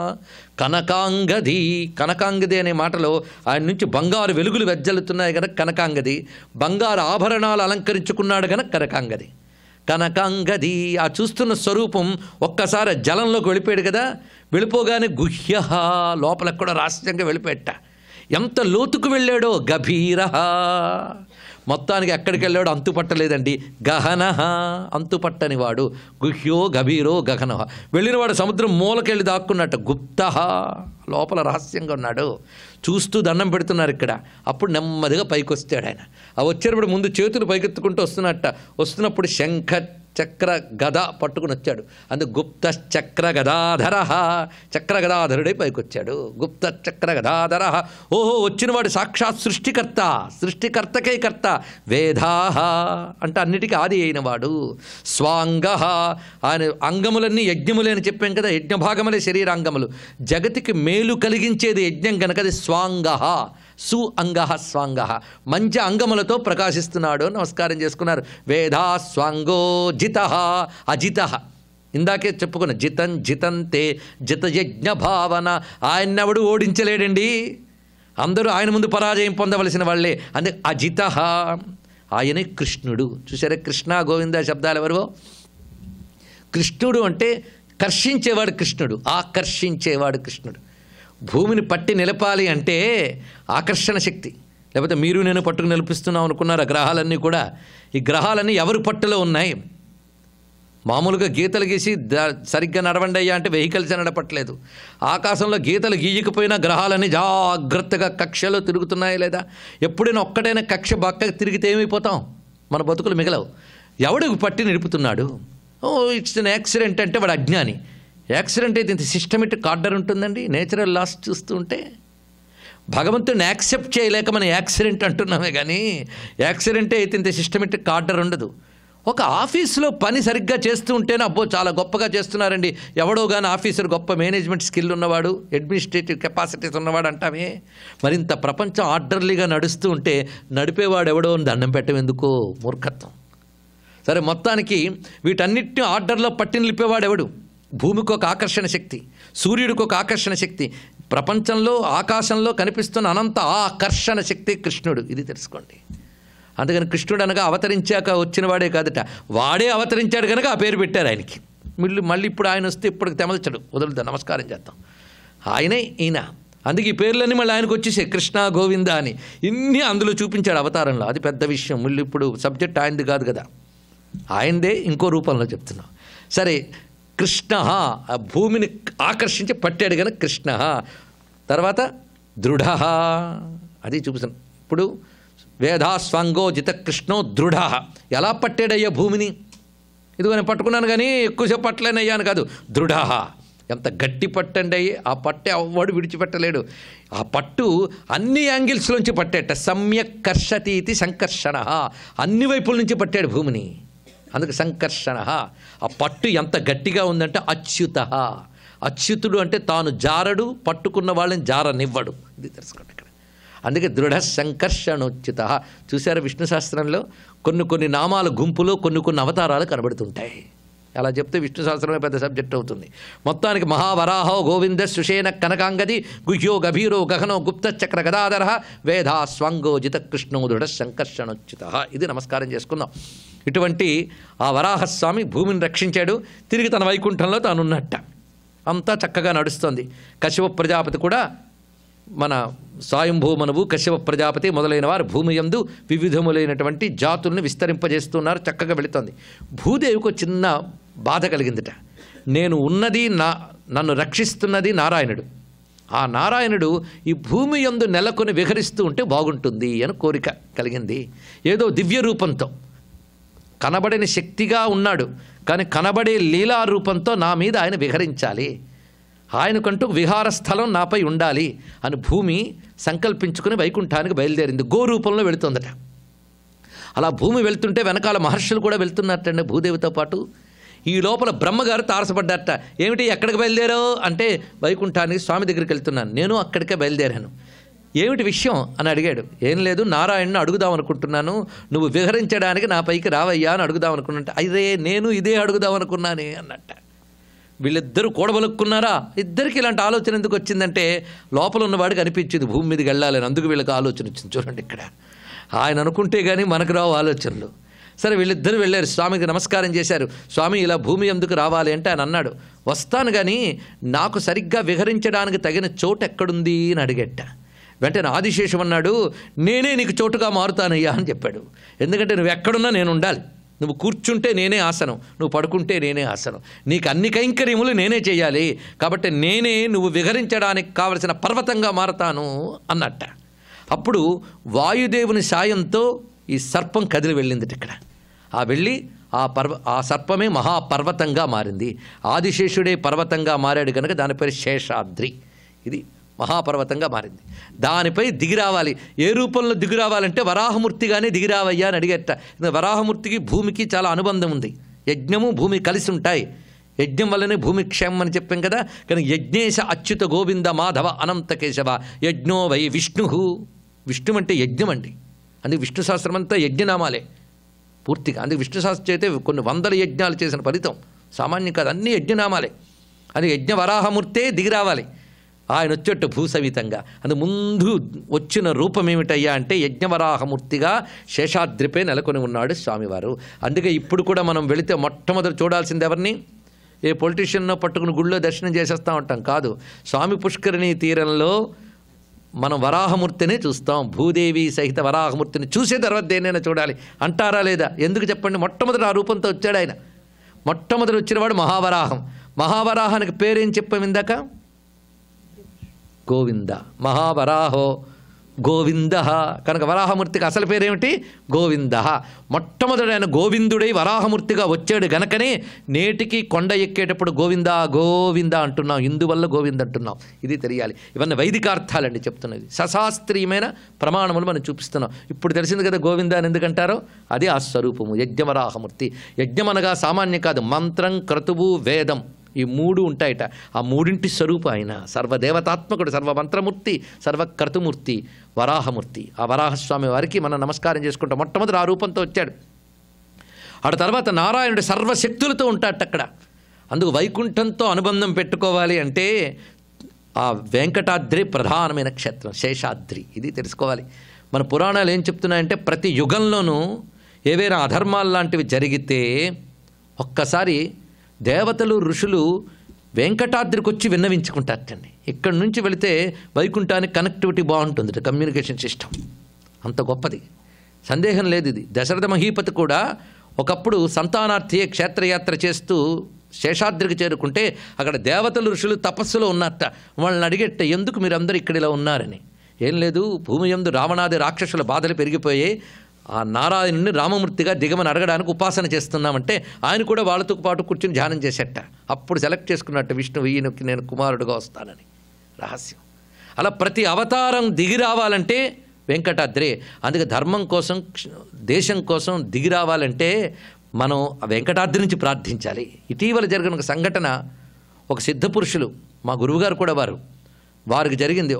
కనకాంగది కనకాంగది అనే మాటలో ఆయన నుంచి బంగారు వెలుగులు వెజ్జలుతున్నాయి కనుక కనకాంగది బంగారు ఆభరణాలు అలంకరించుకున్నాడు కనుక కనకాంగది కనకాంగది ఆ చూస్తున్న స్వరూపం ఒక్కసారి జలంలోకి వెళ్ళిపోయాడు కదా వెళ్ళిపోగానే గుహ్య లోపల కూడా రహస్యంగా వెళ్ళిపోయట ఎంత లోతుకు వెళ్ళాడో గభీర మొత్తానికి ఎక్కడికి వెళ్ళాడో అంతు పట్టలేదండి గహన అంతు పట్టని వాడు గుహ్యో గభీరో గహన వెళ్ళినవాడు సముద్రం మూలకెళ్ళి దాక్కున్నట్టు గుప్త లోపల రహస్యంగా ఉన్నాడు చూస్తూ దండం పెడుతున్నారు ఇక్కడ అప్పుడు నెమ్మదిగా పైకి వస్తాడు ఆయన ఆ వచ్చేటప్పుడు ముందు చేతులు పైకెత్తుకుంటూ వస్తున్నట్ట వస్తున్నప్పుడు శంఖ చక్ర గద పట్టుకుని వచ్చాడు అందుకు గుప్త చక్ర గదాధర చక్ర గదాధరుడై పైకి వచ్చాడు గుప్త చక్ర గదాధర ఓహో వచ్చినవాడు సాక్షాత్ సృష్టికర్త సృష్టికర్తకే కర్త వేదాహ అంటే అన్నిటికీ ఆది అయినవాడు స్వాంగ ఆయన అంగములన్నీ యజ్ఞములే అని చెప్పాం కదా యజ్ఞ భాగములే శరీరాంగములు జగతికి మేలు కలిగించేది యజ్ఞం కనుక అది స్వాంగ సు అంగ స్వాంగ మంచి అంగములతో ప్రకాశిస్తున్నాడు నమస్కారం చేసుకున్నారు వేదా స్వాంగో జిత అజిత ఇందాకే చెప్పుకున్న జితం జితంతే జితయజ్ఞ భావన ఆయన్నెవడు ఓడించలేడండి అందరూ ఆయన ముందు పరాజయం పొందవలసిన వాళ్ళే అందుకే అజిత ఆయనే కృష్ణుడు చూసారా కృష్ణ గోవింద శబ్దాలు ఎవరు కృష్ణుడు అంటే కర్షించేవాడు కృష్ణుడు ఆకర్షించేవాడు కృష్ణుడు భూమిని పట్టి నిలపాలి అంటే ఆకర్షణ శక్తి లేకపోతే మీరు నేను పట్టుకు నిలిపిస్తున్నాం అనుకున్నారు ఆ గ్రహాలన్నీ కూడా ఈ గ్రహాలన్నీ ఎవరి పట్టులో ఉన్నాయి మామూలుగా గీతలు గీసి ద- సరిగ్గా నడవండి అయ్యా అంటే వెహికల్స్ నడపట్లేదు ఆకాశంలో గీతలు గీయకపోయినా గ్రహాలన్నీ జాగ్రత్తగా కక్షలో తిరుగుతున్నాయా లేదా ఎప్పుడైనా ఒక్కడైనా కక్ష బక్క తిరిగితే ఏమైపోతాం మన బతుకులు మిగలవు ఎవడు పట్టి నిలుపుతున్నాడు ఓ ఇట్స్ అన్ యాక్సిడెంట్ అంటే వాడు అజ్ఞాని యాక్సిడెంట్ అయితే ఇంత సిస్టమేటిక్ ఆర్డర్ ఉంటుందండి నేచురల్ లాస్ చూస్తూ ఉంటే భగవంతుడిని యాక్సెప్ట్ చేయలేక మనం యాక్సిడెంట్ అంటున్నామే కానీ యాక్సిడెంటే అయితే ఇంత సిస్టమేటిక్ ఆర్డర్ ఉండదు ఒక ఆఫీస్లో పని సరిగ్గా చేస్తూ ఉంటేనే అబ్బో చాలా గొప్పగా చేస్తున్నారండి ఎవడో కానీ ఆఫీసర్ గొప్ప మేనేజ్మెంట్ స్కిల్ ఉన్నవాడు అడ్మినిస్ట్రేటివ్ కెపాసిటీస్ ఉన్నవాడు అంటామే మరింత ప్రపంచం ఆర్డర్లీగా నడుస్తూ ఉంటే నడిపేవాడు ఎవడో అని దండం పెట్టం ఎందుకో మూర్ఖత్వం సరే మొత్తానికి వీటన్నిటిని ఆర్డర్లో పట్టి నిలిపేవాడు ఎవడు భూమికి ఒక ఆకర్షణ శక్తి సూర్యుడికి ఒక ఆకర్షణ శక్తి ప్రపంచంలో ఆకాశంలో కనిపిస్తున్న అనంత ఆకర్షణ శక్తి కృష్ణుడు ఇది తెలుసుకోండి అందుకని కృష్ణుడు అనగా అవతరించాక వచ్చిన వాడే కాదట వాడే అవతరించాడు కనుక ఆ పేరు పెట్టారు ఆయనకి మళ్ళీ మళ్ళీ ఇప్పుడు ఆయన వస్తే ఇప్పుడు తెమల్చడు వదులుతా నమస్కారం చేద్దాం ఆయనే ఈయన అందుకే ఈ పేర్లన్నీ మళ్ళీ ఆయనకు వచ్చేసాయి కృష్ణ గోవింద అని ఇన్ని అందులో చూపించాడు అవతారంలో అది పెద్ద విషయం మళ్ళీ ఇప్పుడు సబ్జెక్ట్ ఆయనది కాదు కదా ఆయనదే ఇంకో రూపంలో చెప్తున్నాం సరే కృష్ణ ఆ భూమిని ఆకర్షించి పట్టాడు కనుక కృష్ణ తర్వాత దృఢ అది చూపిస్తాను ఇప్పుడు వేదాస్వాంగో జిత కృష్ణో దృఢ ఎలా పట్టాడయ్యా భూమిని ఇదిగో నేను పట్టుకున్నాను కానీ ఎక్కువసేపు పట్టలేనయ్యాను కాదు దృఢ ఎంత గట్టి పట్టండి అయ్యి ఆ పట్టే అవ్వడు విడిచిపెట్టలేడు ఆ పట్టు అన్ని యాంగిల్స్లోంచి పట్టేట సమ్యక్ కర్షతి ఇది సంకర్షణ అన్ని వైపుల నుంచి పట్టాడు భూమిని అందుకు సంకర్షణ ఆ పట్టు ఎంత గట్టిగా ఉందంటే అచ్యుత అచ్యుతుడు అంటే తాను జారడు పట్టుకున్న వాళ్ళని జారనివ్వడు ఇది తెలుసుకోండి ఇక్కడ అందుకే దృఢ సంకర్షణోచిత చూశారు విష్ణు శాస్త్రంలో కొన్ని కొన్ని నామాల గుంపులో కొన్ని కొన్ని అవతారాలు కనబడుతుంటాయి అలా చెప్తే విష్ణు సహస్రమే పెద్ద సబ్జెక్ట్ అవుతుంది మొత్తానికి మహావరాహో గోవింద సుషేణ కనకాంగది గుహ్యో గభీరో గగనో గుప్త చక్ర గదాధర వేధా స్వంగో జిత కృష్ణో దృఢ సంకర్షణోచిత ఇది నమస్కారం చేసుకుందాం ఇటువంటి ఆ వరాహస్వామి భూమిని రక్షించాడు తిరిగి తన వైకుంఠంలో తానున్నట్ట అంతా చక్కగా నడుస్తోంది కశ్యప ప్రజాపతి కూడా మన స్వయంభూమనువు కశ్యప ప్రజాపతి మొదలైన వారు భూమి యందు వివిధములైనటువంటి జాతుల్ని విస్తరింపజేస్తున్నారు చక్కగా వెళుతోంది భూదేవికి ఒక చిన్న బాధ కలిగిందిట నేను ఉన్నది నా నన్ను రక్షిస్తున్నది నారాయణుడు ఆ నారాయణుడు ఈ భూమి యందు నెలకొని విహరిస్తూ ఉంటే బాగుంటుంది అని కోరిక కలిగింది ఏదో దివ్య రూపంతో కనబడని శక్తిగా ఉన్నాడు కానీ కనబడే లీలా రూపంతో నా మీద ఆయన విహరించాలి ఆయనకంటూ విహార స్థలం నాపై ఉండాలి అని భూమి సంకల్పించుకుని వైకుంఠానికి బయలుదేరింది గో రూపంలో వెళుతుందట అలా భూమి వెళ్తుంటే వెనకాల మహర్షులు కూడా వెళ్తున్నట్టండి భూదేవితో పాటు ఈ లోపల బ్రహ్మగారు తారసపడ్డట ఏమిటి ఎక్కడికి బయలుదేరావు అంటే వైకుంఠానికి స్వామి దగ్గరికి వెళ్తున్నాను నేను అక్కడికే బయలుదేరాను ఏమిటి విషయం అని అడిగాడు ఏం లేదు నారాయణను అడుగుదాం అనుకుంటున్నాను నువ్వు విహరించడానికి నా పైకి రావయ్యా అని అడుగుదాం అనుకున్నట్టు అదే నేను ఇదే అడుగుదాం అనుకున్నానే అన్నట్ట వీళ్ళిద్దరూ కూడబలుక్కున్నారా ఇద్దరికి ఇలాంటి ఆలోచన ఎందుకు వచ్చిందంటే లోపల ఉన్నవాడికి అనిపించింది భూమి మీదకి వెళ్ళాలని అందుకు వీళ్ళకి ఆలోచన వచ్చింది చూడండి ఇక్కడ ఆయన అనుకుంటే కానీ మనకు రావు ఆలోచనలు సరే వీళ్ళిద్దరూ వెళ్ళారు స్వామికి నమస్కారం చేశారు స్వామి ఇలా భూమి ఎందుకు రావాలి అంటే ఆయన అన్నాడు వస్తాను కానీ నాకు సరిగ్గా విహరించడానికి తగిన చోటు ఎక్కడుంది అని అడిగట్ట వెంటనే ఆదిశేషం అన్నాడు నేనే నీకు చోటుగా మారుతానయ్యా అని చెప్పాడు ఎందుకంటే నువ్వు ఎక్కడున్నా నేను ఉండాలి నువ్వు కూర్చుంటే నేనే ఆసనం నువ్వు పడుకుంటే నేనే ఆసనం నీకు అన్ని కైంకర్యములు నేనే చేయాలి కాబట్టి నేనే నువ్వు విహరించడానికి కావలసిన పర్వతంగా మారతాను అన్నట్ట అప్పుడు వాయుదేవుని సాయంతో ఈ సర్పం కదిలి వెళ్ళింది ఇక్కడ ఆ వెళ్ళి ఆ పర్వ ఆ సర్పమే మహాపర్వతంగా మారింది ఆదిశేషుడే పర్వతంగా మారాడు కనుక దాని పేరు శేషాద్రి ఇది మహాపర్వతంగా మారింది దానిపై దిగిరావాలి ఏ రూపంలో దిగిరావాలంటే వరాహమూర్తిగానే దిగిరావయ్యా అని అడిగేట ఎందుకంటే వరాహమూర్తికి భూమికి చాలా అనుబంధం ఉంది యజ్ఞము భూమి కలిసి ఉంటాయి యజ్ఞం వల్లనే భూమి క్షేమం అని చెప్పాం కదా కానీ యజ్ఞేశ అచ్యుత గోవింద మాధవ అనంత కేశవ యజ్ఞో వై విష్ణు విష్ణు అంటే యజ్ఞం అండి అందుకే విష్ణు సహస్రం అంతా యజ్ఞనామాలే పూర్తిగా అందుకే విష్ణు సహస్రం అయితే కొన్ని వందల యజ్ఞాలు చేసిన ఫలితం సామాన్యం కాదు అన్ని యజ్ఞనామాలే అది యజ్ఞ వరాహమూర్తే దిగిరావాలి ఆయన వచ్చేట్టు భూసవితంగా అది ముందు వచ్చిన రూపం ఏమిటయ్యా అంటే యజ్ఞవరాహమూర్తిగా శేషాద్రిపై నెలకొని ఉన్నాడు స్వామివారు అందుకే ఇప్పుడు కూడా మనం వెళితే మొట్టమొదటి చూడాల్సింది ఎవరిని ఏ పొలిటీషియన్నో పట్టుకుని గుళ్ళో దర్శనం చేసేస్తూ ఉంటాం కాదు స్వామి పుష్కరిణి తీరంలో మనం వరాహమూర్తినే చూస్తాం భూదేవి సహిత వరాహమూర్తిని చూసే తర్వాత దేనైనా చూడాలి అంటారా లేదా ఎందుకు చెప్పండి మొట్టమొదటి ఆ రూపంతో వచ్చాడు ఆయన మొట్టమొదటి వచ్చినవాడు మహావరాహం మహావరాహానికి పేరేం చెప్పాం ఇందాక గోవింద మహావరాహో గోవింద కనుక వరాహమూర్తికి అసలు పేరేమిటి గోవింద మొట్టమొదటి ఆయన గోవిందుడై వరాహమూర్తిగా వచ్చాడు గనకనే నేటికి కొండ ఎక్కేటప్పుడు గోవింద గోవింద అంటున్నాం ఇందువల్ల గోవింద అంటున్నాం ఇది తెలియాలి ఇవన్నీ వైదికార్థాలండి చెప్తున్నది సశాస్త్రీయమైన ప్రమాణములు మనం చూపిస్తున్నాం ఇప్పుడు తెలిసింది కదా గోవింద అని ఎందుకంటారో అది ఆ స్వరూపము యజ్ఞవరాహమూర్తి యజ్ఞం అనగా సామాన్యం కాదు మంత్రం క్రతువు వేదం ఈ మూడు ఉంటాయట ఆ మూడింటి స్వరూపం ఆయన సర్వదేవతాత్మకుడు సర్వమంత్రమూర్తి సర్వక్రతుమూర్తి వరాహమూర్తి ఆ వరాహస్వామి వారికి మనం నమస్కారం చేసుకుంటాం మొట్టమొదటి ఆ రూపంతో వచ్చాడు ఆడ తర్వాత నారాయణుడు సర్వశక్తులతో ఉంటాడట అక్కడ అందుకు వైకుంఠంతో అనుబంధం పెట్టుకోవాలి అంటే ఆ వెంకటాద్రి ప్రధానమైన క్షేత్రం శేషాద్రి ఇది తెలుసుకోవాలి మన పురాణాలు ఏం చెప్తున్నాయంటే ప్రతి యుగంలోనూ ఏవైనా అధర్మాలు లాంటివి జరిగితే ఒక్కసారి దేవతలు ఋషులు వెంకటాద్రికి వచ్చి విన్నవించుకుంటారటండి ఇక్కడి నుంచి వెళితే వైకుంఠానికి కనెక్టివిటీ బాగుంటుంది కమ్యూనికేషన్ సిస్టమ్ అంత గొప్పది సందేహం లేదు ఇది దశరథ మహీపతి కూడా ఒకప్పుడు సంతానార్థి క్షేత్రయాత్ర చేస్తూ శేషాద్రికి చేరుకుంటే అక్కడ దేవతలు ఋషులు తపస్సులో ఉన్నట్ట వాళ్ళని అడిగేట ఎందుకు మీరందరూ ఇక్కడ ఇలా ఉన్నారని ఏం లేదు భూమి ఎందు రావణాది రాక్షసుల బాధలు పెరిగిపోయాయి ఆ నారాయణుని రామమూర్తిగా దిగమని అడగడానికి ఉపాసన చేస్తున్నామంటే ఆయన కూడా వాళ్ళతో పాటు కూర్చుని ధ్యానం చేసేట అప్పుడు సెలెక్ట్ చేసుకున్నట్టు విష్ణు ఈయనకి నేను కుమారుడుగా వస్తానని రహస్యం అలా ప్రతి అవతారం దిగి రావాలంటే వెంకటాద్రే అందుకే ధర్మం కోసం క్ష- దేశం కోసం దిగి రావాలంటే మనం ఆ వెంకటాద్రి నుంచి ప్రార్థించాలి ఇటీవల జరిగిన ఒక సంఘటన ఒక సిద్ధపురుషులు మా గురువుగారు కూడా వారు వారికి జరిగింది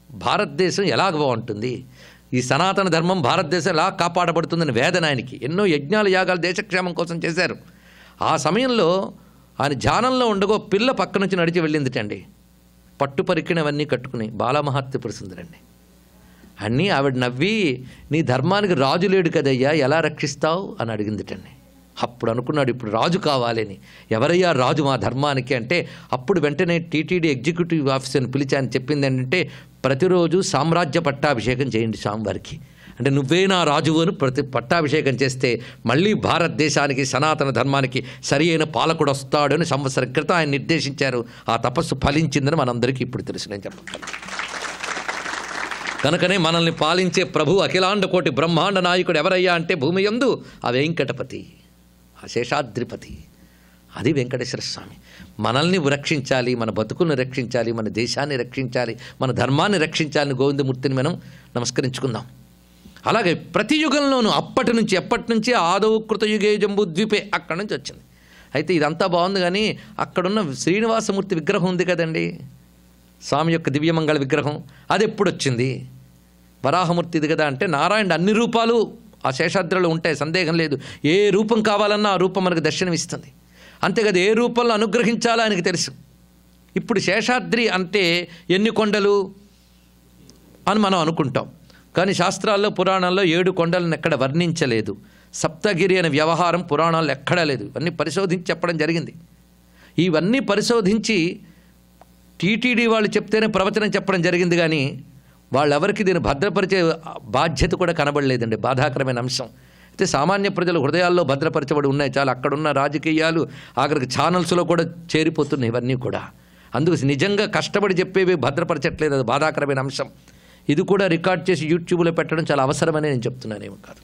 భారతదేశం ఎలాగ బాగుంటుంది ఈ సనాతన ధర్మం భారతదేశం ఎలా కాపాడబడుతుందని వేదన ఆయనకి ఎన్నో యజ్ఞాలు యాగాలు దేశక్షేమం కోసం చేశారు ఆ సమయంలో ఆయన ధ్యానంలో ఉండగో పిల్ల పక్క నుంచి నడిచి వెళ్ళిందిటండి పట్టు పరికిణవన్నీ కట్టుకుని బాలమహత్య పురుషుందరండి అన్నీ ఆవిడ నవ్వి నీ ధర్మానికి రాజు లేడు కదయ్యా ఎలా రక్షిస్తావు అని అడిగిందిటండి అప్పుడు అనుకున్నాడు ఇప్పుడు రాజు కావాలని ఎవరయ్యా రాజు మా ధర్మానికి అంటే అప్పుడు వెంటనే టీటీడీ ఎగ్జిక్యూటివ్ ఆఫీసర్ని పిలిచాను చెప్పింది ఏంటంటే ప్రతిరోజు సామ్రాజ్య పట్టాభిషేకం చేయండి స్వామివారికి అంటే నువ్వే నా రాజువు అని ప్రతి పట్టాభిషేకం చేస్తే మళ్ళీ భారతదేశానికి సనాతన ధర్మానికి సరి అయిన పాలకుడు వస్తాడని సంవత్సరం క్రితం ఆయన నిర్దేశించారు ఆ తపస్సు ఫలించిందని మనందరికీ ఇప్పుడు తెలుసు నేను చెప్పగలను కనుకనే మనల్ని పాలించే ప్రభు అఖిలాండ కోటి బ్రహ్మాండ నాయకుడు ఎవరయ్యా అంటే భూమి యందు ఆ వెంకటపతి ఆ శేషాద్రిపతి అది వెంకటేశ్వర స్వామి మనల్ని రక్షించాలి మన బతుకులను రక్షించాలి మన దేశాన్ని రక్షించాలి మన ధర్మాన్ని రక్షించాలని గోవిందమూర్తిని మనం నమస్కరించుకుందాం అలాగే ప్రతి యుగంలోనూ అప్పటి నుంచి ఎప్పటి నుంచి ఆదౌ కృతయుగే జంబు ద్వీపే అక్కడి నుంచి వచ్చింది అయితే ఇదంతా బాగుంది కానీ అక్కడున్న శ్రీనివాసమూర్తి విగ్రహం ఉంది కదండి స్వామి యొక్క దివ్యమంగళ విగ్రహం అది ఎప్పుడు వచ్చింది వరాహమూర్తిది కదా అంటే నారాయణ అన్ని రూపాలు ఆ శేషాద్రిలో ఉంటాయి సందేహం లేదు ఏ రూపం కావాలన్నా ఆ రూపం మనకు దర్శనమిస్తుంది అంతేకాదు ఏ రూపంలో అనుగ్రహించాలో ఆయనకి తెలుసు ఇప్పుడు శేషాద్రి అంటే ఎన్ని కొండలు అని మనం అనుకుంటాం కానీ శాస్త్రాల్లో పురాణాల్లో ఏడు కొండలను ఎక్కడ వర్ణించలేదు సప్తగిరి అనే వ్యవహారం పురాణాల్లో ఎక్కడా లేదు ఇవన్నీ పరిశోధించి చెప్పడం జరిగింది ఇవన్నీ పరిశోధించి టీటీడీ వాళ్ళు చెప్తేనే ప్రవచనం చెప్పడం జరిగింది కానీ వాళ్ళెవరికి దీన్ని భద్రపరిచే బాధ్యత కూడా కనబడలేదండి బాధాకరమైన అంశం అయితే సామాన్య ప్రజల హృదయాల్లో భద్రపరచబడి ఉన్నాయి చాలా అక్కడున్న రాజకీయాలు ఆఖరికి ఛానల్స్లో కూడా చేరిపోతున్నాయి ఇవన్నీ కూడా అందుకు నిజంగా కష్టపడి చెప్పేవి భద్రపరచట్లేదు అది బాధాకరమైన అంశం ఇది కూడా రికార్డ్ చేసి యూట్యూబ్లో పెట్టడం చాలా అవసరమని నేను చెప్తున్నానేమో కాదు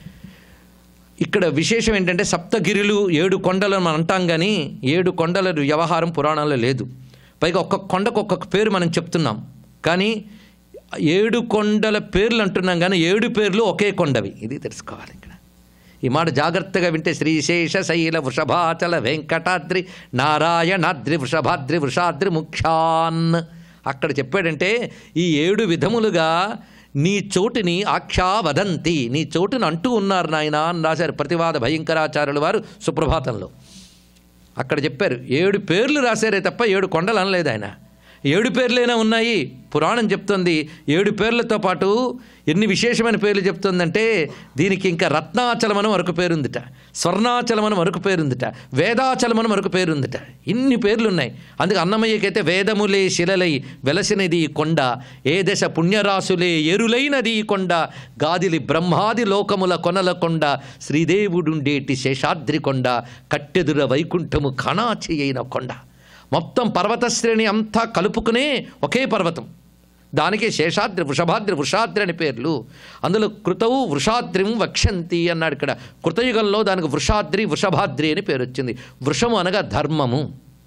ఇక్కడ విశేషం ఏంటంటే సప్తగిరులు ఏడు కొండలను మనం అంటాం కానీ ఏడు కొండల వ్యవహారం పురాణంలో లేదు పైగా ఒక్కొక్క కొండకు ఒక్కొక్క పేరు మనం చెప్తున్నాం కానీ ఏడు కొండల పేర్లు అంటున్నాం కానీ ఏడు పేర్లు ఒకే కొండవి ఇది తెలుసుకోవాలి ఇక్కడ ఈ మాట జాగ్రత్తగా వింటే శ్రీశేష శైల వృషభాచల వెంకటాద్రి నారాయణాద్రి వృషభాద్రి వృషాద్రి ముఖ్యాన్ అక్కడ చెప్పాడంటే ఈ ఏడు విధములుగా నీ చోటుని ఆఖ్యా వదంతి నీ చోటుని అంటూ ఉన్నారు నాయన అని రాశారు ప్రతివాద భయంకరాచార్యుల వారు సుప్రభాతంలో అక్కడ చెప్పారు ఏడు పేర్లు రాశారే తప్ప ఏడు కొండలు అనలేదు ఆయన ఏడు పేర్లైనా ఉన్నాయి పురాణం చెప్తుంది ఏడు పేర్లతో పాటు ఎన్ని విశేషమైన పేర్లు చెప్తుందంటే దీనికి ఇంకా రత్నాచలమని మరొక పేరుందిట స్వర్ణాచలమని మరొక పేరుందిట వేదాచలమని మరొక పేరుందిట ఇన్ని పేర్లు ఉన్నాయి అందుకే అన్నమయ్యకైతే వేదములే శిలలై వెలసినది ఈ కొండ ఏ దశ పుణ్యరాశులే ఎరులైనది ఈ కొండ గాదిలి బ్రహ్మాది లోకముల కొనల కొండ శ్రీదేవుడుండేటి శేషాద్రి కొండ కట్టెదుర వైకుంఠము ఖానాచి అయిన కొండ మొత్తం పర్వత శ్రేణి అంతా కలుపుకునే ఒకే పర్వతం దానికి శేషాద్రి వృషభాద్రి వృషాద్రి అని పేర్లు అందులో కృతవు వృషాద్రిం వక్షంతి అన్నాడు ఇక్కడ కృతయుగంలో దానికి వృషాద్రి వృషభాద్రి అని పేరు వచ్చింది వృషము అనగా ధర్మము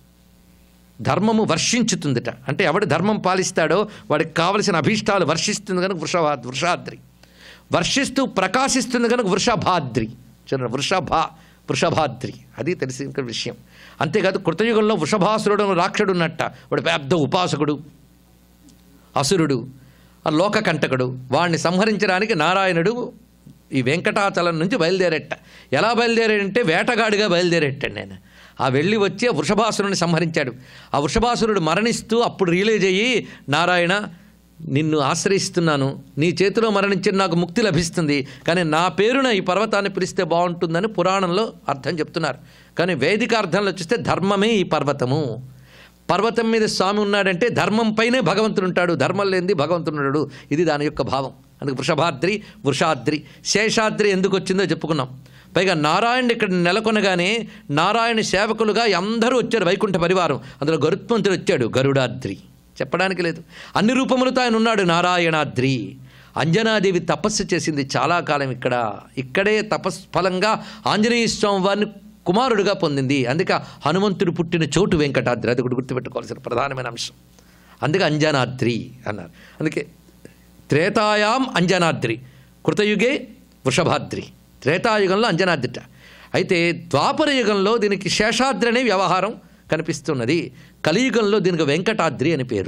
ధర్మము వర్షించుతుందిట అంటే ఎవడు ధర్మం పాలిస్తాడో వాడికి కావలసిన అభీష్టాలు వర్షిస్తుంది కనుక వృషభా వృషాద్రి వర్షిస్తూ ప్రకాశిస్తుంది కనుక వృషభాద్రి చూడండి వృషభ వృషభాద్రి అది తెలిసిన విషయం అంతేకాదు కృతయుగంలో వృషభాసురుడు అని రాక్షుడు ఉన్నట్ట వాడు పెద్ద ఉపాసకుడు అసురుడు ఆ లోకకంటకుడు వాడిని సంహరించడానికి నారాయణుడు ఈ వెంకటాచలం నుంచి బయలుదేరట్ట ఎలా బయలుదేరాడంటే వేటగాడిగా బయలుదేరేటండి నేను ఆ వెళ్ళి వచ్చి ఆ వృషభాసురుని సంహరించాడు ఆ వృషభాసురుడు మరణిస్తూ అప్పుడు రియలైజ్ అయ్యి నారాయణ నిన్ను ఆశ్రయిస్తున్నాను నీ చేతిలో మరణించిన నాకు ముక్తి లభిస్తుంది కానీ నా పేరున ఈ పర్వతాన్ని పిలిస్తే బాగుంటుందని పురాణంలో అర్థం చెప్తున్నారు కానీ వేదిక అర్థంలో చూస్తే ధర్మమే ఈ పర్వతము పర్వతం మీద స్వామి ఉన్నాడంటే ధర్మం పైనే భగవంతుడు ఉంటాడు ధర్మం లేనిది భగవంతుడు ఉన్నాడు ఇది దాని యొక్క భావం అందుకు వృషభాద్రి వృషాద్రి శేషాద్రి ఎందుకు వచ్చిందో చెప్పుకున్నాం పైగా నారాయణుడు ఇక్కడ నెలకొనగానే నారాయణ సేవకులుగా అందరూ వచ్చారు వైకుంఠ పరివారం అందులో గరుత్మంతుడు వచ్చాడు గరుడాద్రి చెప్పడానికి లేదు అన్ని రూపములతో ఆయన ఉన్నాడు నారాయణాద్రి అంజనాదేవి తపస్సు చేసింది చాలా కాలం ఇక్కడ ఇక్కడే తపస్ఫలంగా ఆంజనేయ స్వామి వారిని కుమారుడుగా పొందింది అందుకే హనుమంతుడు పుట్టిన చోటు వెంకటాద్రి అది కూడా గుర్తుపెట్టుకోవాల్సిన ప్రధానమైన అంశం అందుకే అంజనాద్రి అన్నారు అందుకే త్రేతాయాం అంజనాద్రి కృతయుగే వృషభాద్రి త్రేతాయుగంలో అంజనాద్రిట అయితే ద్వాపర యుగంలో దీనికి శేషాద్రి అనే వ్యవహారం కనిపిస్తున్నది కలియుగంలో దీనికి వెంకటాద్రి అని పేరు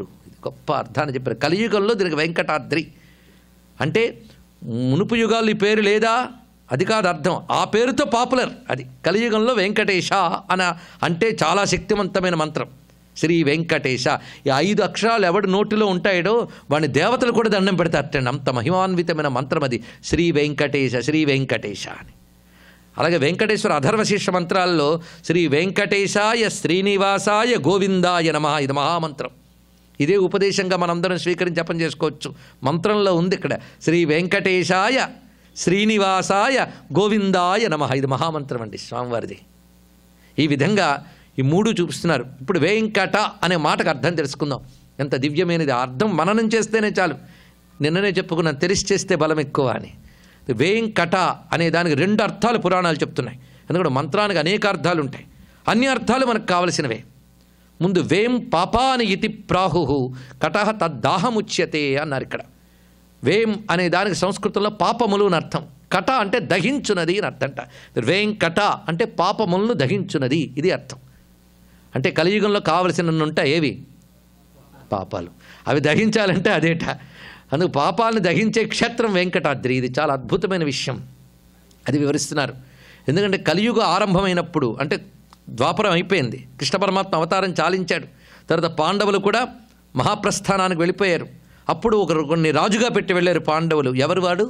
గొప్ప అర్థాన్ని చెప్పారు కలియుగంలో దీనికి వెంకటాద్రి అంటే మునుపు యుగాల్లో ఈ పేరు లేదా అది కాదు అర్థం ఆ పేరుతో పాపులర్ అది కలియుగంలో వెంకటేశ అన అంటే చాలా శక్తివంతమైన మంత్రం శ్రీ వెంకటేశ ఈ ఐదు అక్షరాలు ఎవడు నోటిలో ఉంటాయో వాడిని దేవతలు కూడా దండం పెడతారటండి అంత మహిమాన్వితమైన మంత్రం అది శ్రీ వెంకటేశ శ్రీ వెంకటేశ అని అలాగే వెంకటేశ్వర అధర్వశీర్ష మంత్రాల్లో శ్రీ వెంకటేశాయ శ్రీనివాసాయ గోవిందాయ నమ ఇది మహామంత్రం ఇదే ఉపదేశంగా మనందరం స్వీకరించి జపం చేసుకోవచ్చు మంత్రంలో ఉంది ఇక్కడ శ్రీ వెంకటేశాయ శ్రీనివాసాయ గోవిందాయ నమ ఇది మహామంత్రం అండి స్వామివారిది ఈ విధంగా ఈ మూడు చూపిస్తున్నారు ఇప్పుడు వెంకట అనే మాటకు అర్థం తెలుసుకుందాం ఎంత దివ్యమైనది ఆ అర్థం మననం చేస్తేనే చాలు నిన్ననే చెప్పుకున్నాను తెలిసి చేస్తే బలం ఎక్కువ అని వేంకట అనే దానికి రెండు అర్థాలు పురాణాలు చెప్తున్నాయి ఎందుకంటే మంత్రానికి అనేక అర్థాలు ఉంటాయి అన్ని అర్థాలు మనకు కావలసినవే ముందు వేం పాపాని ఇతి ప్రాహు కటహ తద్దాహముచ్యతే అన్నారు ఇక్కడ వేం అనే దానికి సంస్కృతంలో పాపములు అని అర్థం కట అంటే దహించునది అని అర్థంట వేం కట అంటే పాపములను దహించునది ఇది అర్థం అంటే కలియుగంలో కావలసిన ఉంటాయి ఏవి పాపాలు అవి దహించాలంటే అదేట అందుకు పాపాలను దహించే క్షేత్రం వెంకటాద్రి ఇది చాలా అద్భుతమైన విషయం అది వివరిస్తున్నారు ఎందుకంటే కలియుగ ఆరంభమైనప్పుడు అంటే ద్వాపరం అయిపోయింది కృష్ణ పరమాత్మ అవతారం చాలించాడు తర్వాత పాండవులు కూడా మహాప్రస్థానానికి వెళ్ళిపోయారు అప్పుడు ఒకరు కొన్ని రాజుగా పెట్టి వెళ్ళారు పాండవులు ఎవరు వాడు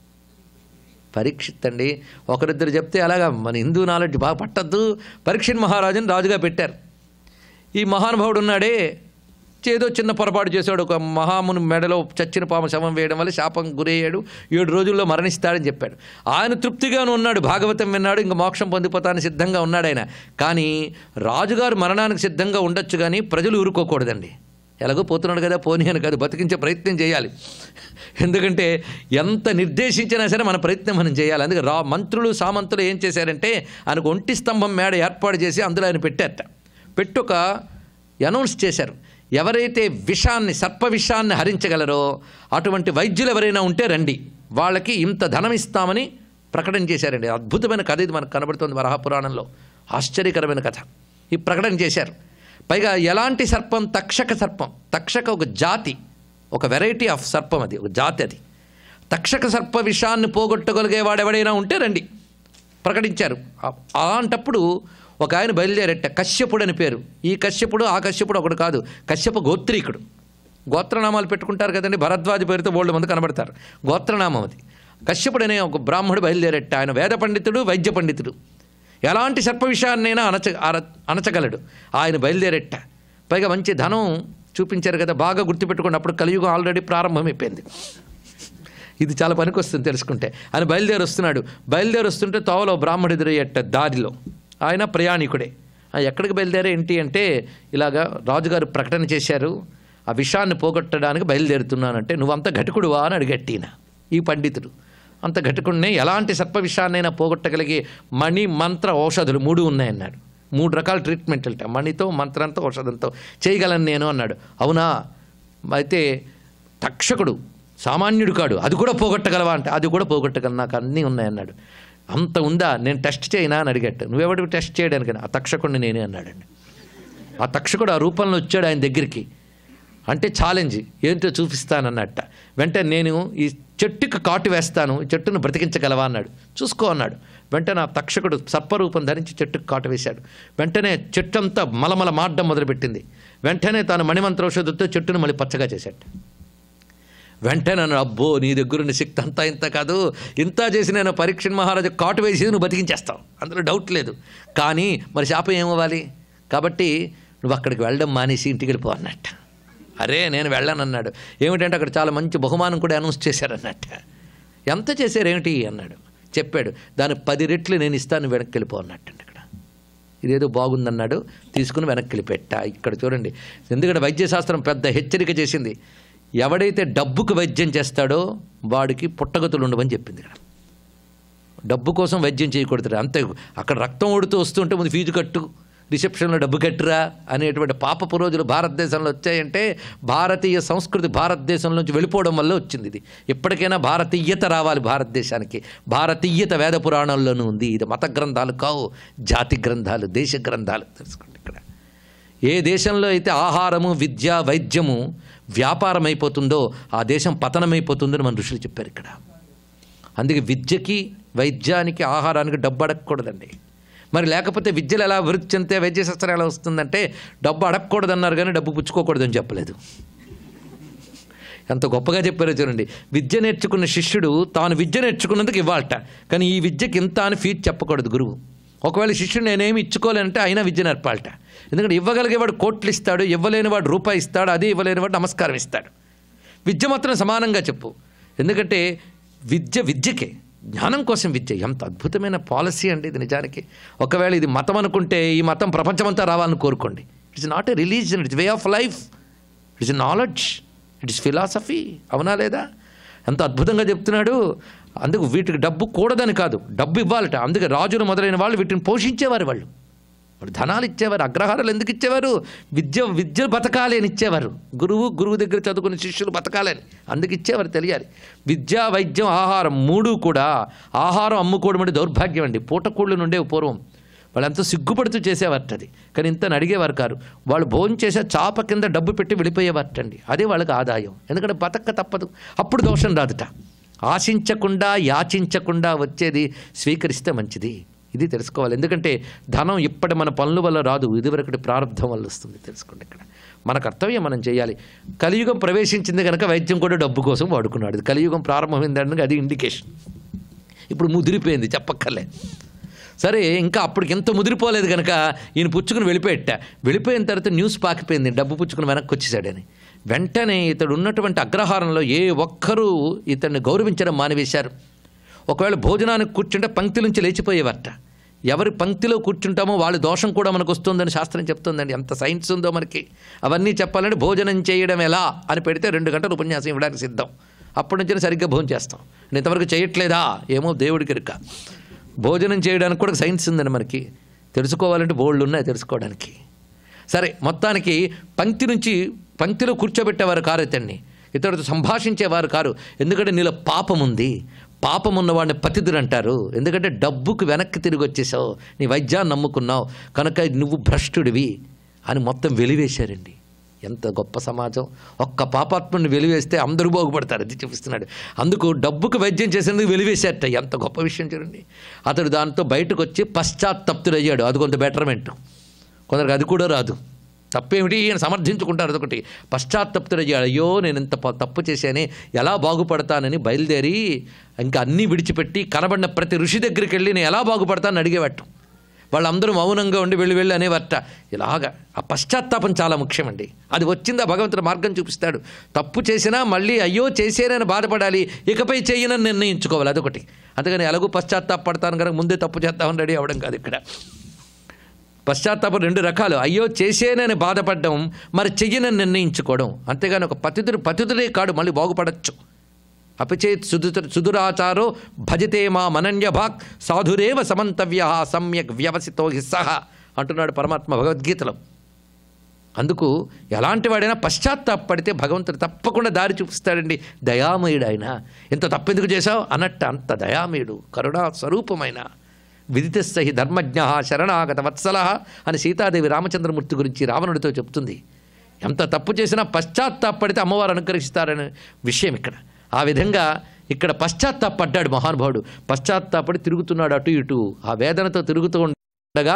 పరీక్షిత్ అండి ఒకరిద్దరు చెప్తే అలాగా మన హిందూ నాలెడ్జ్ బాగా పట్టద్దు పరీక్షిత్ మహారాజుని రాజుగా పెట్టారు ఈ మహానుభావుడు ఉన్నాడే ఏదో చిన్న పొరపాటు చేశాడు ఒక మహాముని మెడలో చచ్చిన పాము శవం వేయడం వల్ల శాపం గురయ్యాడు ఏడు రోజుల్లో మరణిస్తాడని చెప్పాడు ఆయన తృప్తిగాను ఉన్నాడు భాగవతం విన్నాడు ఇంకా మోక్షం పొందిపోతానికి సిద్ధంగా ఉన్నాడు ఆయన కానీ రాజుగారు మరణానికి సిద్ధంగా ఉండొచ్చు కానీ ప్రజలు ఊరుకోకూడదండి ఎలాగో పోతున్నాడు కదా పోనీ అని కాదు బతికించే ప్రయత్నం చేయాలి ఎందుకంటే ఎంత నిర్దేశించినా సరే మన ప్రయత్నం మనం చేయాలి అందుకే రా మంత్రులు సామంతులు ఏం చేశారంటే ఆయనకు ఒంటి స్తంభం మేడ ఏర్పాటు చేసి అందులో ఆయన పెట్టారట పెట్టి ఒక అనౌన్స్ చేశారు ఎవరైతే విషాన్ని సర్ప విషాన్ని హరించగలరో అటువంటి వైద్యులు ఎవరైనా ఉంటే రండి వాళ్ళకి ఇంత ధనం ఇస్తామని ప్రకటన చేశారండి అద్భుతమైన కథ ఇది మనకు కనబడుతుంది వరహపురాణంలో ఆశ్చర్యకరమైన కథ ఈ ప్రకటన చేశారు పైగా ఎలాంటి సర్పం తక్షక సర్పం తక్షక ఒక జాతి ఒక వెరైటీ ఆఫ్ సర్పం అది ఒక జాతి అది తక్షక సర్ప విషాన్ని పోగొట్టగలిగే వాడెవడైనా ఉంటే రండి ప్రకటించారు ఆ- అలాంటప్పుడు ఒక ఆయన బయలుదేరట కశ్యపుడు అని పేరు ఈ కశ్యపుడు ఆ కశ్యపుడు ఒకడు కాదు కశ్యప గోత్రీకుడు గోత్రనామాలు పెట్టుకుంటారు కదండి భరద్వాజ పేరుతో బోల్డ్ మంది కనబడతారు గోత్రనామం అది కశ్యపుడు అనే ఒక బ్రాహ్మడు బయలుదేరట ఆయన వేద పండితుడు వైద్య పండితుడు ఎలాంటి సర్ప విషయాన్నైనా అణచ అర- అణచగలడు ఆయన బయలుదేరట పైగా మంచి ధనం చూపించారు కదా బాగా గుర్తుపెట్టుకోండి అప్పుడు కలియుగం ఆల్రెడీ ప్రారంభమైపోయింది ఇది చాలా పనికొస్తుంది తెలుసుకుంటే ఆయన బయలుదేరి వస్తున్నాడు బయలుదేరి వస్తుంటే తోవలో బ్రాహ్మడు ఎదురయ్యట దారిలో ఆయన ప్రయాణికుడే ఆ ఎక్కడికి బయలుదేరే ఏంటి అంటే ఇలాగా రాజుగారు ప్రకటన చేశారు ఆ విషాన్ని పోగొట్టడానికి బయలుదేరుతున్నానంటే నువ్వంత ఘటకుడువా అని అడిగట్టిన ఈ పండితుడు అంత ఘటకుడినే ఎలాంటి సర్ప విషాన్నైనా పోగొట్టగలిగే మణి మంత్ర ఔషధులు మూడు ఉన్నాయన్నాడు మూడు రకాల ట్రీట్మెంట్ అంట మణితో మంత్రంతో ఔషధంతో చేయగలను నేను అన్నాడు అవునా అయితే తక్షకుడు సామాన్యుడు కాడు అది కూడా పోగొట్టగలవా అంటే అది కూడా పోగొట్టగలను నాకు అన్నీ ఉన్నాయన్నాడు అంత ఉందా నేను టెస్ట్ చేయనా అని అడిగట్టు నువ్వెవడికి టెస్ట్ చేయడానికి ఆ తక్షకుడిని నేనే అన్నాడండి ఆ తక్షకుడు ఆ రూపంలో వచ్చాడు ఆయన దగ్గరికి అంటే ఛాలెంజ్ ఏంటో చూపిస్తానన్నట్ట వెంటనే నేను ఈ చెట్టుకి కాటు వేస్తాను ఈ చెట్టును బ్రతికించగలవా అన్నాడు చూసుకో అన్నాడు వెంటనే ఆ తక్షకుడు సర్పరూపం ధరించి చెట్టుకు కాటు వేశాడు వెంటనే చెట్టు అంతా మలమల మాడ్డం మొదలుపెట్టింది వెంటనే తాను మణిమంత్రౌషధంతో చెట్టును మళ్ళీ పచ్చగా చేశాడు వెంటనే నన్ను అబ్బో నీ దగ్గర ఉన్న శక్తి అంతా ఇంత కాదు ఇంత చేసి నేను పరీక్ష మహారాజు కాటు వేసి నువ్వు బతికించేస్తావు అందులో డౌట్ లేదు కానీ మరి శాపం ఏమవ్వాలి కాబట్టి నువ్వు అక్కడికి వెళ్ళడం మానేసి ఇంటికి వెళ్ళిపో అన్నట్ట అరే నేను వెళ్ళను అన్నాడు ఏమిటంటే అక్కడ చాలా మంచి బహుమానం కూడా అనౌన్స్ చేశారన్నట్ట ఎంత చేశారు ఏమిటి అన్నాడు చెప్పాడు దాని పది రెట్లు నేను ఇస్తాను వెనక్కి వెళ్ళిపో అన్నట్టండి ఇక్కడ ఇదేదో బాగుందన్నాడు తీసుకుని వెనక్కి వెళ్ళిపెట్టా ఇక్కడ చూడండి ఎందుకంటే వైద్యశాస్త్రం పెద్ద హెచ్చరిక చేసింది ఎవడైతే డబ్బుకు వైద్యం చేస్తాడో వాడికి పుట్టగతులు ఉండవని చెప్పింది ఇక్కడ డబ్బు కోసం వైద్యం చేయకూడదు అంతే అక్కడ రక్తం ఓడుతూ వస్తుంటే ముందు ఫీజు కట్టు రిసెప్షన్లో డబ్బు కట్టురా అనేటువంటి పాపపు రోజులు భారతదేశంలో వచ్చాయంటే భారతీయ సంస్కృతి భారతదేశం నుంచి వెళ్ళిపోవడం వల్ల వచ్చింది ఇది ఎప్పటికైనా భారతీయత రావాలి భారతదేశానికి భారతీయత వేద పురాణాల్లోనూ ఉంది ఇది మత గ్రంథాలు కావు జాతి గ్రంథాలు దేశ గ్రంథాలు తెలుసుకోండి ఇక్కడ ఏ దేశంలో అయితే ఆహారము విద్య వైద్యము వ్యాపారం అయిపోతుందో ఆ దేశం పతనమైపోతుందని మన ఋషులు చెప్పారు ఇక్కడ అందుకే విద్యకి వైద్యానికి ఆహారానికి డబ్బు అడగకూడదండి మరి లేకపోతే విద్యలు ఎలా అభివృద్ధి చెందితే వైద్య శాస్త్రం ఎలా వస్తుందంటే డబ్బు అడగకూడదన్నారు కానీ డబ్బు పుచ్చుకోకూడదని చెప్పలేదు ఎంత గొప్పగా చెప్పారో చూడండి విద్య నేర్చుకున్న శిష్యుడు తాను విద్య నేర్చుకున్నందుకు ఇవ్వాలట కానీ ఈ విద్యకి ఇంత అని ఫీజు చెప్పకూడదు గురువు ఒకవేళ శిష్యుడు నేనేమి ఇచ్చుకోలేనంటే అయినా విద్య నేర్పాలట ఎందుకంటే ఇవ్వగలిగేవాడు కోట్లు ఇస్తాడు ఇవ్వలేని వాడు రూపాయి ఇస్తాడు అదే ఇవ్వలేని వాడు నమస్కారం ఇస్తాడు విద్య మాత్రం సమానంగా చెప్పు ఎందుకంటే విద్య విద్యకే జ్ఞానం కోసం విద్య ఎంత అద్భుతమైన పాలసీ అండి ఇది నిజానికి ఒకవేళ ఇది మతం అనుకుంటే ఈ మతం ప్రపంచమంతా రావాలని కోరుకోండి it's not a religion it's way of life it's knowledge it is philosophy అవునా లేదా ఎంత అద్భుతంగా చెప్తున్నాడు అందుకు వీటికి డబ్బు కూడదని కాదు డబ్బు ఇవ్వాలట అందుకే రాజులు మొదలైన వాళ్ళు వీటిని పోషించేవారు వాళ్ళు వాళ్ళు ధనాలు ఇచ్చేవారు అగ్రహారాలు ఎందుకు ఇచ్చేవారు విద్య విద్య బతకాలి అని ఇచ్చేవారు గురువు గురువు దగ్గర చదువుకున్న శిష్యులు బతకాలని అందుకు ఇచ్చేవారు తెలియాలి విద్య వైద్యం ఆహారం మూడు కూడా ఆహారం అమ్ముకోవడం అంటే దౌర్భాగ్యం అండి పూటకూళ్ళు నుండే పూర్వం వాళ్ళు ఎంతో సిగ్గుపడుతూ చేసేవారట అది కానీ ఇంత అడిగేవారు కారు వాళ్ళు భోజనం చేసే చాప కింద డబ్బు పెట్టి వెళ్ళిపోయేవారటండి అదే వాళ్ళకి ఆదాయం ఎందుకంటే బతక్క తప్పదు అప్పుడు దోషం రాదుట ఆశించకుండా యాచించకుండా వచ్చేది స్వీకరిస్తే మంచిది ఇది తెలుసుకోవాలి ఎందుకంటే ధనం ఇప్పటి మన పనుల వల్ల రాదు ఇదివరకటి ప్రారంభం వల్ల వస్తుంది తెలుసుకోండి ఇక్కడ మన కర్తవ్యం మనం చేయాలి కలియుగం ప్రవేశించింది కనుక వైద్యం కూడా డబ్బు కోసం వాడుకున్నాడు ఇది కలియుగం ప్రారంభమైందని అది ఇండికేషన్ ఇప్పుడు ముదిరిపోయింది చెప్పక్కర్లే సరే ఇంకా అప్పటికి ఎంత ముదిరిపోలేదు కనుక ఈయన పుచ్చుకుని వెళ్ళిపోయట వెళ్ళిపోయిన తర్వాత న్యూస్ పాకిపోయింది డబ్బు పుచ్చుకుని వెనక్కి వచ్చేసాడని వెంటనే ఇతడు ఉన్నటువంటి అగ్రహారంలో ఏ ఒక్కరూ ఇతన్ని గౌరవించడం మానివేశారు ఒకవేళ భోజనానికి కూర్చుంటే పంక్తి నుంచి లేచిపోయేవారట ఎవరి పంక్తిలో కూర్చుంటామో వాళ్ళ దోషం కూడా మనకు వస్తుందని శాస్త్రం చెప్తుందండి ఎంత సైన్స్ ఉందో మనకి అవన్నీ చెప్పాలంటే భోజనం చేయడం ఎలా అని పెడితే రెండు గంటలు ఉపన్యాసం ఇవ్వడానికి సిద్ధం అప్పటి నుంచి సరిగ్గా భోజనం చేస్తాం నేను ఇంతవరకు చేయట్లేదా ఏమో దేవుడికి ఇరుక భోజనం చేయడానికి కూడా సైన్స్ ఉందండి మనకి తెలుసుకోవాలంటే బోళ్ళు ఉన్నాయి తెలుసుకోవడానికి సరే మొత్తానికి పంక్తి నుంచి పంక్తిలో కూర్చోబెట్టేవారు కారు ఇతన్ని ఇతరులతో సంభాషించేవారు కారు ఎందుకంటే నీలో పాపం ఉంది పాపం ఉన్నవాడిని పతితుడు అంటారు ఎందుకంటే డబ్బుకు వెనక్కి తిరిగి వచ్చేసావు నీ వైద్యాన్ని నమ్ముకున్నావు కనుక నువ్వు భ్రష్టుడివి అని మొత్తం వెలివేశారండి ఎంత గొప్ప సమాజం ఒక్క పాపాత్ముని వెలివేస్తే అందరూ బాగుపడతారు అది చూపిస్తున్నాడు అందుకు డబ్బుకు వైద్యం చేసేందుకు వెలివేశారట ఎంత గొప్ప విషయం చూడండి అతడు దాంతో బయటకు వచ్చి పశ్చాత్తప్తుడయ్యాడు అది కొంత బెటర్మెంట్ కొందరికి అది కూడా రాదు తప్పేమిటి అని సమర్థించుకుంటారు అదొకటి పశ్చాత్తప్తుడయ్యాడు అయ్యో నేను ఇంత ప- తప్పు చేశానే ఎలా బాగుపడతానని బయలుదేరి ఇంకా అన్నీ విడిచిపెట్టి కనబడిన ప్రతి ఋషి దగ్గరికి వెళ్ళి నేను ఎలా బాగుపడతానని అడిగేవాటం వాళ్ళందరూ మౌనంగా ఉండి వెళ్ళి వెళ్ళి అనేవట ఇలాగా ఆ పశ్చాత్తాపం చాలా ముఖ్యమండి అది వచ్చిందా భగవంతుడు మార్గం చూపిస్తాడు తప్పు చేసినా మళ్ళీ అయ్యో చేసేనని బాధపడాలి ఇకపై చేయనని నిర్ణయించుకోవాలి అదొకటి అందుకని ఎలాగూ పశ్చాత్తాపడతాను కనుక ముందే తప్పు చేద్దామని రెడీ అవ్వడం కాదు ఇక్కడ పశ్చాత్తాపం రెండు రకాలు అయ్యో చేసేనని బాధపడడం మరి చెయ్యనని నిర్ణయించుకోవడం అంతేగాని ఒక పతితుడు పతితుడే కాడు మళ్ళీ బాగుపడచ్చు అపిచేత్ సుదుత సుదురాచారో భజతే మా మనన్యభాక్ సాధురేవ సమంతవ్య సమ్యక్ వ్యవసితో హిస్సహ అంటున్నాడు పరమాత్మ భగవద్గీతలో అందుకు ఎలాంటి వాడైనా పశ్చాత్తాపడితే భగవంతుడు తప్పకుండా దారి చూపిస్తాడండి దయామయుడు ఆయన ఇంత తప్పెందుకు చేశావు అన్నట్టు అంత దయామయుడు కరుణా స్వరూపమైన విదితస్థి ధర్మజ్ఞ శరణాగత వత్సల అని సీతాదేవి రామచంద్రమూర్తి గురించి రావణుడితో చెప్తుంది ఎంత తప్పు చేసినా పశ్చాత్తాపడితే అమ్మవారు అనుకరిస్తారనే విషయం ఇక్కడ ఆ విధంగా ఇక్కడ పశ్చాత్తాపడ్డాడు మహానుభావుడు పశ్చాత్తాపడి తిరుగుతున్నాడు అటు ఇటు ఆ వేదనతో తిరుగుతూ ఉండగా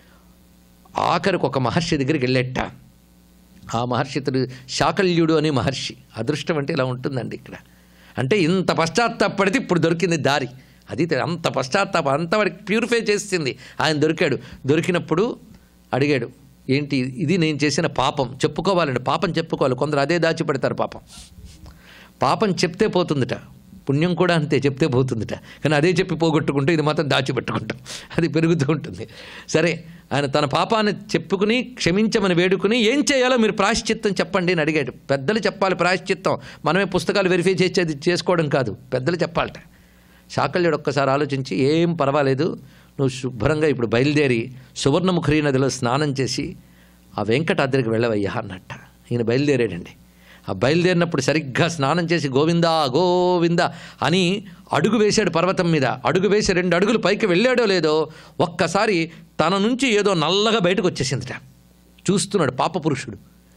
ఆఖరికి ఒక మహర్షి దగ్గరికి వెళ్ళేట ఆ మహర్షి ఇతడు శాకల్యుడు అనే మహర్షి అదృష్టం అంటే ఇలా ఉంటుందండి ఇక్కడ అంటే ఇంత పశ్చాత్తాపడితే ఇప్పుడు దొరికింది దారి అది తె- అంత పశ్చాత్తాపం అంత వాడికి ప్యూరిఫై చేసింది ఆయన దొరికాడు దొరికినప్పుడు అడిగాడు ఏంటి ఇది నేను చేసిన పాపం చెప్పుకోవాలండి పాపం చెప్పుకోవాలి కొందరు అదే దాచిపెడతారు పాపం పాపం చెప్తే పోతుందిట పుణ్యం కూడా అంతే చెప్తే పోతుందిట కానీ అదే చెప్పి పోగొట్టుకుంటే ఇది మాత్రం దాచిపెట్టుకుంటాం అది పెరుగుతూ ఉంటుంది సరే ఆయన తన పాపాన్ని చెప్పుకుని క్షమించమని వేడుకుని ఏం చేయాలో మీరు ప్రాయశ్చిత్తం చెప్పండి అని అడిగాడు పెద్దలు చెప్పాలి ప్రాయశ్చిత్తం మనమే పుస్తకాలు వెరిఫై చేసేది చేసుకోవడం కాదు పెద్దలు చెప్పాలట శాకల్యుడు ఒక్కసారి ఆలోచించి ఏం పర్వాలేదు నువ్వు శుభ్రంగా ఇప్పుడు బయలుదేరి సువర్ణముఖరి నదిలో స్నానం చేసి ఆ వెంకటాద్రికి వెళ్ళవయ్యా అన్నట్ట ఈయన బయలుదేరాడండి ఆ బయలుదేరినప్పుడు సరిగ్గా స్నానం చేసి గోవిందా గోవిందా అని అడుగు వేశాడు పర్వతం మీద అడుగు వేసి రెండు అడుగులు పైకి వెళ్ళాడో లేదో ఒక్కసారి తన నుంచి ఏదో నల్లగా బయటకు వచ్చేసిందిట చూస్తున్నాడు పాపపురుషుడు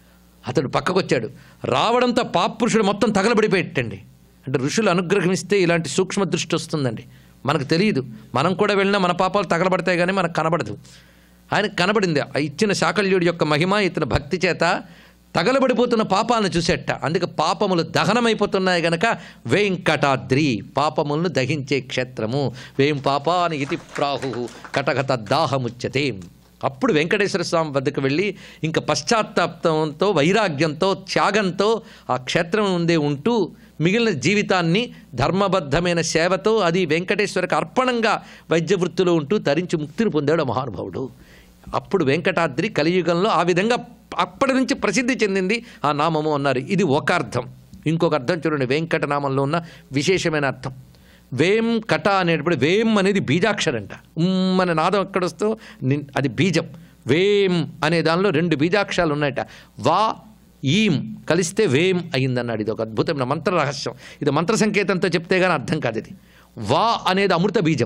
అతడు పక్కకు వచ్చాడు రావడంతో పాపురుషుడు మొత్తం తగలబడిపోయేటండి అంటే ఋషులు అనుగ్రహమిస్తే ఇలాంటి సూక్ష్మ దృష్టి వస్తుందండి మనకు తెలియదు మనం కూడా వెళ్ళినా మన పాపాలు తగలబడతాయి కానీ మనకు కనబడదు ఆయనకు కనబడింది ఆ ఇచ్చిన శాకల్యుడి యొక్క మహిమ ఇతని భక్తి చేత తగలబడిపోతున్న పాపాలను చూసేట అందుకే పాపములు దహనమైపోతున్నాయి గనక వేంకటాద్రి పాపములను దహించే క్షేత్రము వేం పాపాని ఇతి ప్రాహు కటకట దాహముచ్యతే అప్పుడు వెంకటేశ్వర స్వామి వద్దకు వెళ్ళి ఇంకా పశ్చాత్తాపంతో వైరాగ్యంతో త్యాగంతో ఆ క్షేత్రం ఉందే ఉంటూ మిగిలిన జీవితాన్ని ధర్మబద్ధమైన సేవతో అది వెంకటేశ్వరకు అర్పణంగా వైద్య వృత్తిలో ఉంటూ తరించి ముక్తిని పొందాడు ఆ మహానుభావుడు అప్పుడు వెంకటాద్రి కలియుగంలో ఆ విధంగా అప్పటి నుంచి ప్రసిద్ధి చెందింది ఆ నామము అన్నారు ఇది ఒక అర్థం ఇంకొక అర్థం చూడండి వెంకటనామంలో ఉన్న విశేషమైన అర్థం వేం కట అనేటప్పుడు వేం అనేది బీజాక్షరంట ఉమ్ అనే నాదం ఎక్కడొస్తో నిన్- అది బీజం వేం అనే దానిలో రెండు బీజాక్షరాలు ఉన్నాయట వా ఈం కలిస్తే వేం అయిందన్నాడు ఇది ఒక అద్భుతమైన మంత్ర రహస్యం ఇది మంత్ర సంకేతంతో చెప్తే కానీ అర్థం కాదు ఇది వా అనేది అమృత బీజం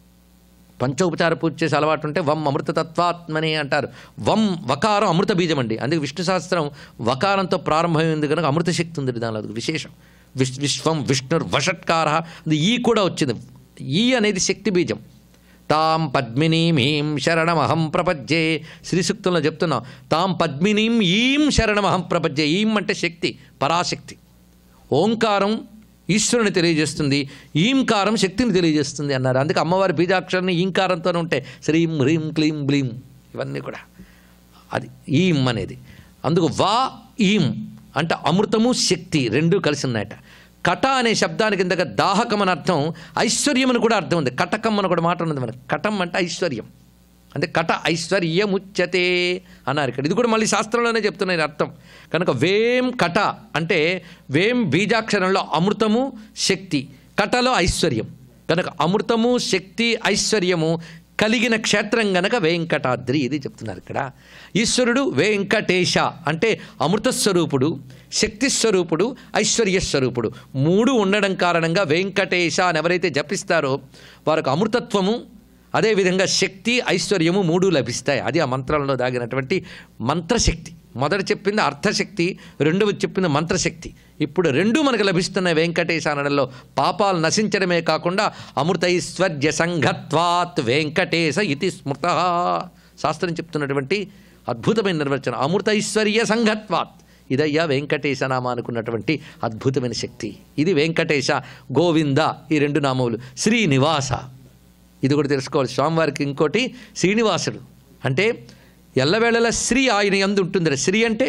పంచోపచార పూజ చేసే అలవాటు ఉంటే వం అమృత తత్వాత్మని అంటారు వం వకారం అమృత బీజం అండి అందుకే విష్ణు శాస్త్రం వకారంతో ప్రారంభమైంది కనుక అమృత శక్తి ఉంది దానిలో అది విశేషం విశ్ విశ్వం విష్ణుర్ వషట్కార అది ఈ కూడా వచ్చింది ఈ అనేది శక్తి బీజం తాం పద్మినీం ఈం శరణమహం ప్రపద్యే శ్రీసూక్తంలో చెప్తున్నాం తాం పద్మినీం ఈం శరణమహం ప్రపద్యే ఈం అంటే శక్తి పరాశక్తి ఓంకారం ఈశ్వరుని తెలియజేస్తుంది ఈంకారం శక్తిని తెలియజేస్తుంది అన్నారు అందుకే అమ్మవారి బీజాక్షరాన్ని ఈంకారంతోనే ఉంటాయి శ్రీం హ్రీం క్లీం బ్లీం ఇవన్నీ కూడా అది ఈం అనేది అందుకు వా ఈం అంటే అమృతము శక్తి రెండూ కలిసి ఉన్నాయట కట అనే శబ్దానికి ఇందాక దాహకం అని అర్థం ఐశ్వర్యం అని కూడా అర్థం ఉంది కటకం అని కూడా మాట ఉన్నది మనకి కటం అంటే ఐశ్వర్యం అంటే కట ఐశ్వర్యముచ్యతే అన్నారు ఇక్కడ ఇది కూడా మళ్ళీ శాస్త్రంలోనే చెప్తున్నాయి అర్థం కనుక వేం కట అంటే వేం బీజాక్షరంలో అమృతము శక్తి కటలో ఐశ్వర్యం కనుక అమృతము శక్తి ఐశ్వర్యము కలిగిన క్షేత్రం గనక వెంకటాద్రి ఇది చెప్తున్నారు ఇక్కడ ఈశ్వరుడు వెంకటేశ అంటే అమృత స్వరూపుడు శక్తి స్వరూపుడు ఐశ్వర్య స్వరూపుడు మూడు ఉండడం కారణంగా వెంకటేశ అని ఎవరైతే జపిస్తారో వారికి అమృతత్వము అదేవిధంగా శక్తి ఐశ్వర్యము మూడు లభిస్తాయి అది ఆ మంత్రంలో దాగినటువంటి మంత్రశక్తి మొదట చెప్పింది అర్థశక్తి రెండవది చెప్పింది మంత్రశక్తి ఇప్పుడు రెండు మనకు లభిస్తున్నాయి వెంకటేశ అనడంలో పాపాలు నశించడమే కాకుండా అమృతైశ్వర్య సంఘత్వాత్ వెంకటేశ ఇది స్మృత శాస్త్రం చెప్తున్నటువంటి అద్భుతమైన నిర్వచనం అమృతైశ్వర్య సంఘత్వాత్ ఇదయ్యా వెంకటేశ నామ అనుకున్నటువంటి అద్భుతమైన శక్తి ఇది వెంకటేశ గోవింద ఈ రెండు నామములు శ్రీనివాస ఇది కూడా తెలుసుకోవాలి స్వామివారికి ఇంకోటి శ్రీనివాసుడు అంటే ఎల్లవేళలా శ్రీ ఆయన ఎందు ఉంటుంది శ్రీ అంటే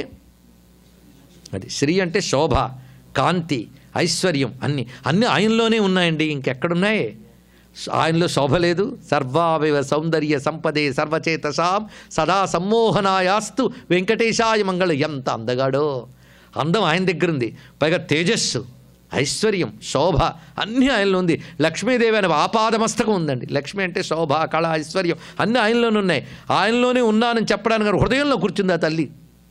అది శ్రీ అంటే శోభ కాంతి ఐశ్వర్యం అన్ని అన్ని ఆయనలోనే ఉన్నాయండి ఇంకెక్కడున్నాయి ఆయనలో శోభ లేదు సర్వావివ సౌందర్య సంపదే సర్వచేతసాం సదా సమ్మోహనాయాస్తు వెంకటేశాయ మంగళ ఎంత అందగాడో అందం ఆయన దగ్గర ఉంది పైగా తేజస్సు ఐశ్వర్యం శోభ అన్నీ ఆయనలో ఉంది లక్ష్మీదేవి అనే ఆపాదమస్తకం ఉందండి లక్ష్మి అంటే శోభ కళ ఐశ్వర్యం అన్నీ ఆయనలోనే ఉన్నాయి ఆయనలోనే ఉన్నానని చెప్పడానికి హృదయంలో కూర్చుంది ఆ తల్లి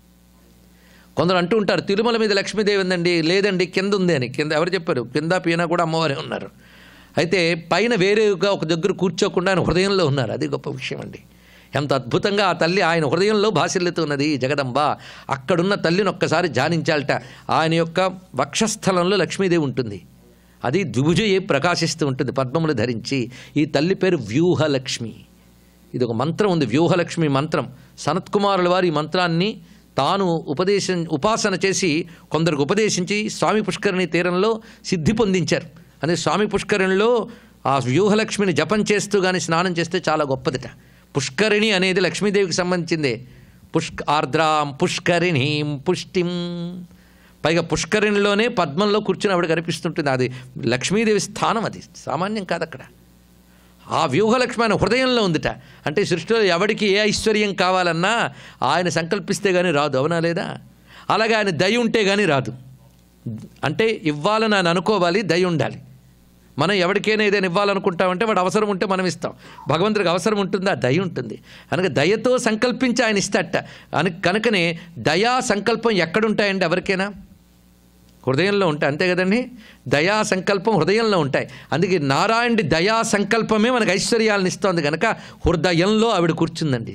కొందరు అంటూ ఉంటారు తిరుమల మీద లక్ష్మీదేవి ఉందండి లేదండి కింద ఉంది అని కింద ఎవరు చెప్పారు కింద పీన కూడా అమ్మవారే ఉన్నారు అయితే పైన వేరేగా ఒక దగ్గర కూర్చోకుండా ఆయన హృదయంలో ఉన్నారు అది గొప్ప విషయం అండి ఎంత అద్భుతంగా ఆ తల్లి ఆయన హృదయంలో భాసిల్లుతున్నది జగదంబ అక్కడున్న తల్లిని ఒక్కసారి ధ్యానించాలట ఆయన యొక్క వక్షస్థలంలో లక్ష్మీదేవి ఉంటుంది అది ద్విభుజయే ప్రకాశిస్తూ ఉంటుంది పద్మములు ధరించి ఈ తల్లి పేరు వ్యూహలక్ష్మి ఇది ఒక మంత్రం ఉంది వ్యూహలక్ష్మి మంత్రం సనత్కుమారుల వారు ఈ మంత్రాన్ని తాను ఉపదేశం ఉపాసన చేసి కొందరికి ఉపదేశించి స్వామి పుష్కరిణి తీరంలో సిద్ధి పొందించారు అదే స్వామి పుష్కరిణిలో ఆ వ్యూహలక్ష్మిని జపం చేస్తూ కానీ స్నానం చేస్తే చాలా గొప్పదిట పుష్కరిణి అనేది లక్ష్మీదేవికి సంబంధించిందే పుష్క ఆర్ద్రాం పుష్కరిణీం పుష్టిం పైగా పుష్కరిణిలోనే పద్మంలో కూర్చుని ఆవిడ కనిపిస్తుంటుంది అది లక్ష్మీదేవి స్థానం అది సామాన్యం కాదు అక్కడ ఆ వ్యూహలక్ష్మి ఆయన హృదయంలో ఉందిట అంటే సృష్టిలో ఎవడికి ఏ ఐశ్వర్యం కావాలన్నా ఆయన సంకల్పిస్తే కానీ రాదు అవునా లేదా అలాగే ఆయన దయ ఉంటే కానీ రాదు అంటే ఇవ్వాలని ఆయన అనుకోవాలి దయ ఉండాలి మనం ఎవరికైనా ఏదైనా ఇవ్వాలనుకుంటామంటే వాడు అవసరం ఉంటే మనం ఇస్తాం భగవంతుడికి అవసరం ఉంటుందా దయ ఉంటుంది కనుక దయతో సంకల్పించి ఆయన ఇస్తాట అని కనుకనే దయా సంకల్పం ఎక్కడుంటాయండి ఎవరికైనా హృదయంలో ఉంటాయి అంతే కదండి దయా సంకల్పం హృదయంలో ఉంటాయి అందుకే నారాయణుడి దయా సంకల్పమే మనకు ఐశ్వర్యాలను ఇస్తోంది కనుక హృదయంలో ఆవిడ కూర్చుందండి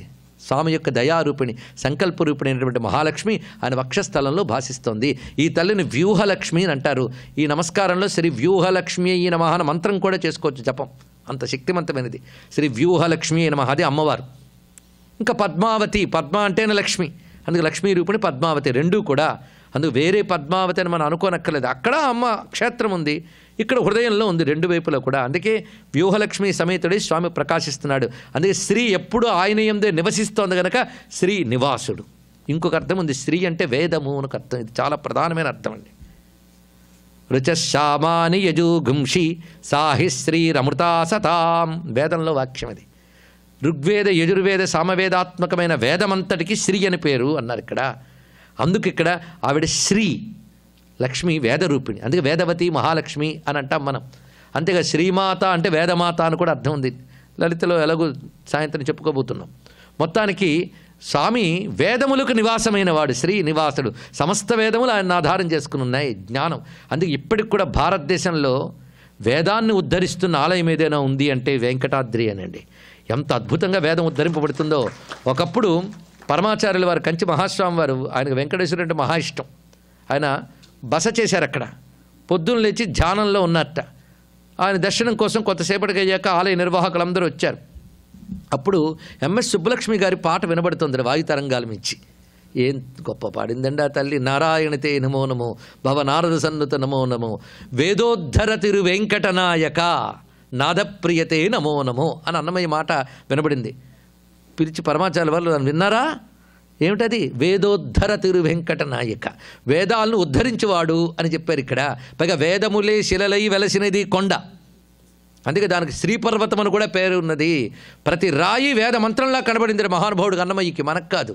స్వామి యొక్క దయారూపిణి సంకల్ప రూపిణి అయినటువంటి మహాలక్ష్మి ఆయన వక్షస్థలంలో భాషిస్తోంది ఈ తల్లిని వ్యూహలక్ష్మి అని అంటారు ఈ నమస్కారంలో శ్రీ వ్యూహలక్ష్మి ఈ నమః అన్న మంత్రం కూడా చేసుకోవచ్చు జపం అంత శక్తివంతమైనది శ్రీ వ్యూహలక్ష్మి అయిన మహాది అమ్మవారు ఇంకా పద్మావతి పద్మ అంటేనే లక్ష్మి అందుకు లక్ష్మీ రూపిణి పద్మావతి రెండూ కూడా అందుకు వేరే పద్మావతి అని మనం అనుకోనక్కర్లేదు అక్కడ అమ్మ క్షేత్రం ఉంది ఇక్కడ హృదయంలో ఉంది రెండు వైపులా కూడా అందుకే వ్యూహలక్ష్మి సమేతుడి స్వామి ప్రకాశిస్తున్నాడు అందుకే శ్రీ ఎప్పుడు ఆయన ఎందే నివసిస్తోంది కనుక శ్రీ నివాసుడు ఇంకొక అర్థం ఉంది శ్రీ అంటే వేదము అని ఒక అర్థం ఇది చాలా ప్రధానమైన అర్థం అండి రుచశ్యామాని యజుగుంషి సాహి శ్రీరమృతా సతాం వేదంలో వాక్యం అది ఋగ్వేద యజుర్వేద సామవేదాత్మకమైన వేదమంతటికి శ్రీ అని పేరు అన్నారు ఇక్కడ అందుకు ఇక్కడ ఆవిడ శ్రీ లక్ష్మి వేదరూపిణి అందుకే వేదవతి మహాలక్ష్మి అని అంటాం మనం అంతేగా శ్రీమాత అంటే వేదమాత అని కూడా అర్థం ఉంది లలితలో ఎలాగో సాయంత్రం చెప్పుకోబోతున్నాం మొత్తానికి స్వామి వేదములకు నివాసమైన వాడు శ్రీ నివాసుడు సమస్త వేదములు ఆయన ఆధారం చేసుకుని ఉన్నాయి జ్ఞానం అందుకే ఇప్పటికి కూడా భారతదేశంలో వేదాన్ని ఉద్ధరిస్తున్న ఆలయం ఏదైనా ఉంది అంటే వెంకటాద్రి అనండి ఎంత అద్భుతంగా వేదం ఉద్ధరింపబడుతుందో ఒకప్పుడు పరమాచార్యుల వారు కంచి మహాస్వామి వారు ఆయనకు వెంకటేశ్వరుడు అంటే మహా ఇష్టం ఆయన బస చేశారు అక్కడ పొద్దున్న లేచి ధ్యానంలో ఉన్నట్ట ఆయన దర్శనం కోసం కొంతసేపటికి అయ్యాక ఆలయ నిర్వాహకులందరూ వచ్చారు అప్పుడు ఎంఎస్ సుబ్బలక్ష్మి గారి పాట వినబడుతుంది వాయుతరంగాలు మించి ఏం గొప్ప పాడిందండి ఆ తల్లి నారాయణతే నమో నమో భవ నారద సన్నుత నమో నమో వేదోద్ధర తిరు వెంకటనాయక నాదప్రియతే నమో నమో అని అన్నమయ్య మాట వినబడింది పిలిచి పరమాచార్య వాళ్ళు నన్ను విన్నారా ఏమిటది వేదోద్ధర తిరు వెంకట నాయక వేదాలను ఉద్ధరించువాడు అని చెప్పారు ఇక్కడ పైగా వేదములే శిలలై వెలసినది కొండ అందుకే దానికి శ్రీపర్వతం అని కూడా పేరు ఉన్నది ప్రతి రాయి వేద మంత్రంలా కనబడింది మహానుభావుడు అన్నమయ్యకి మనకు కాదు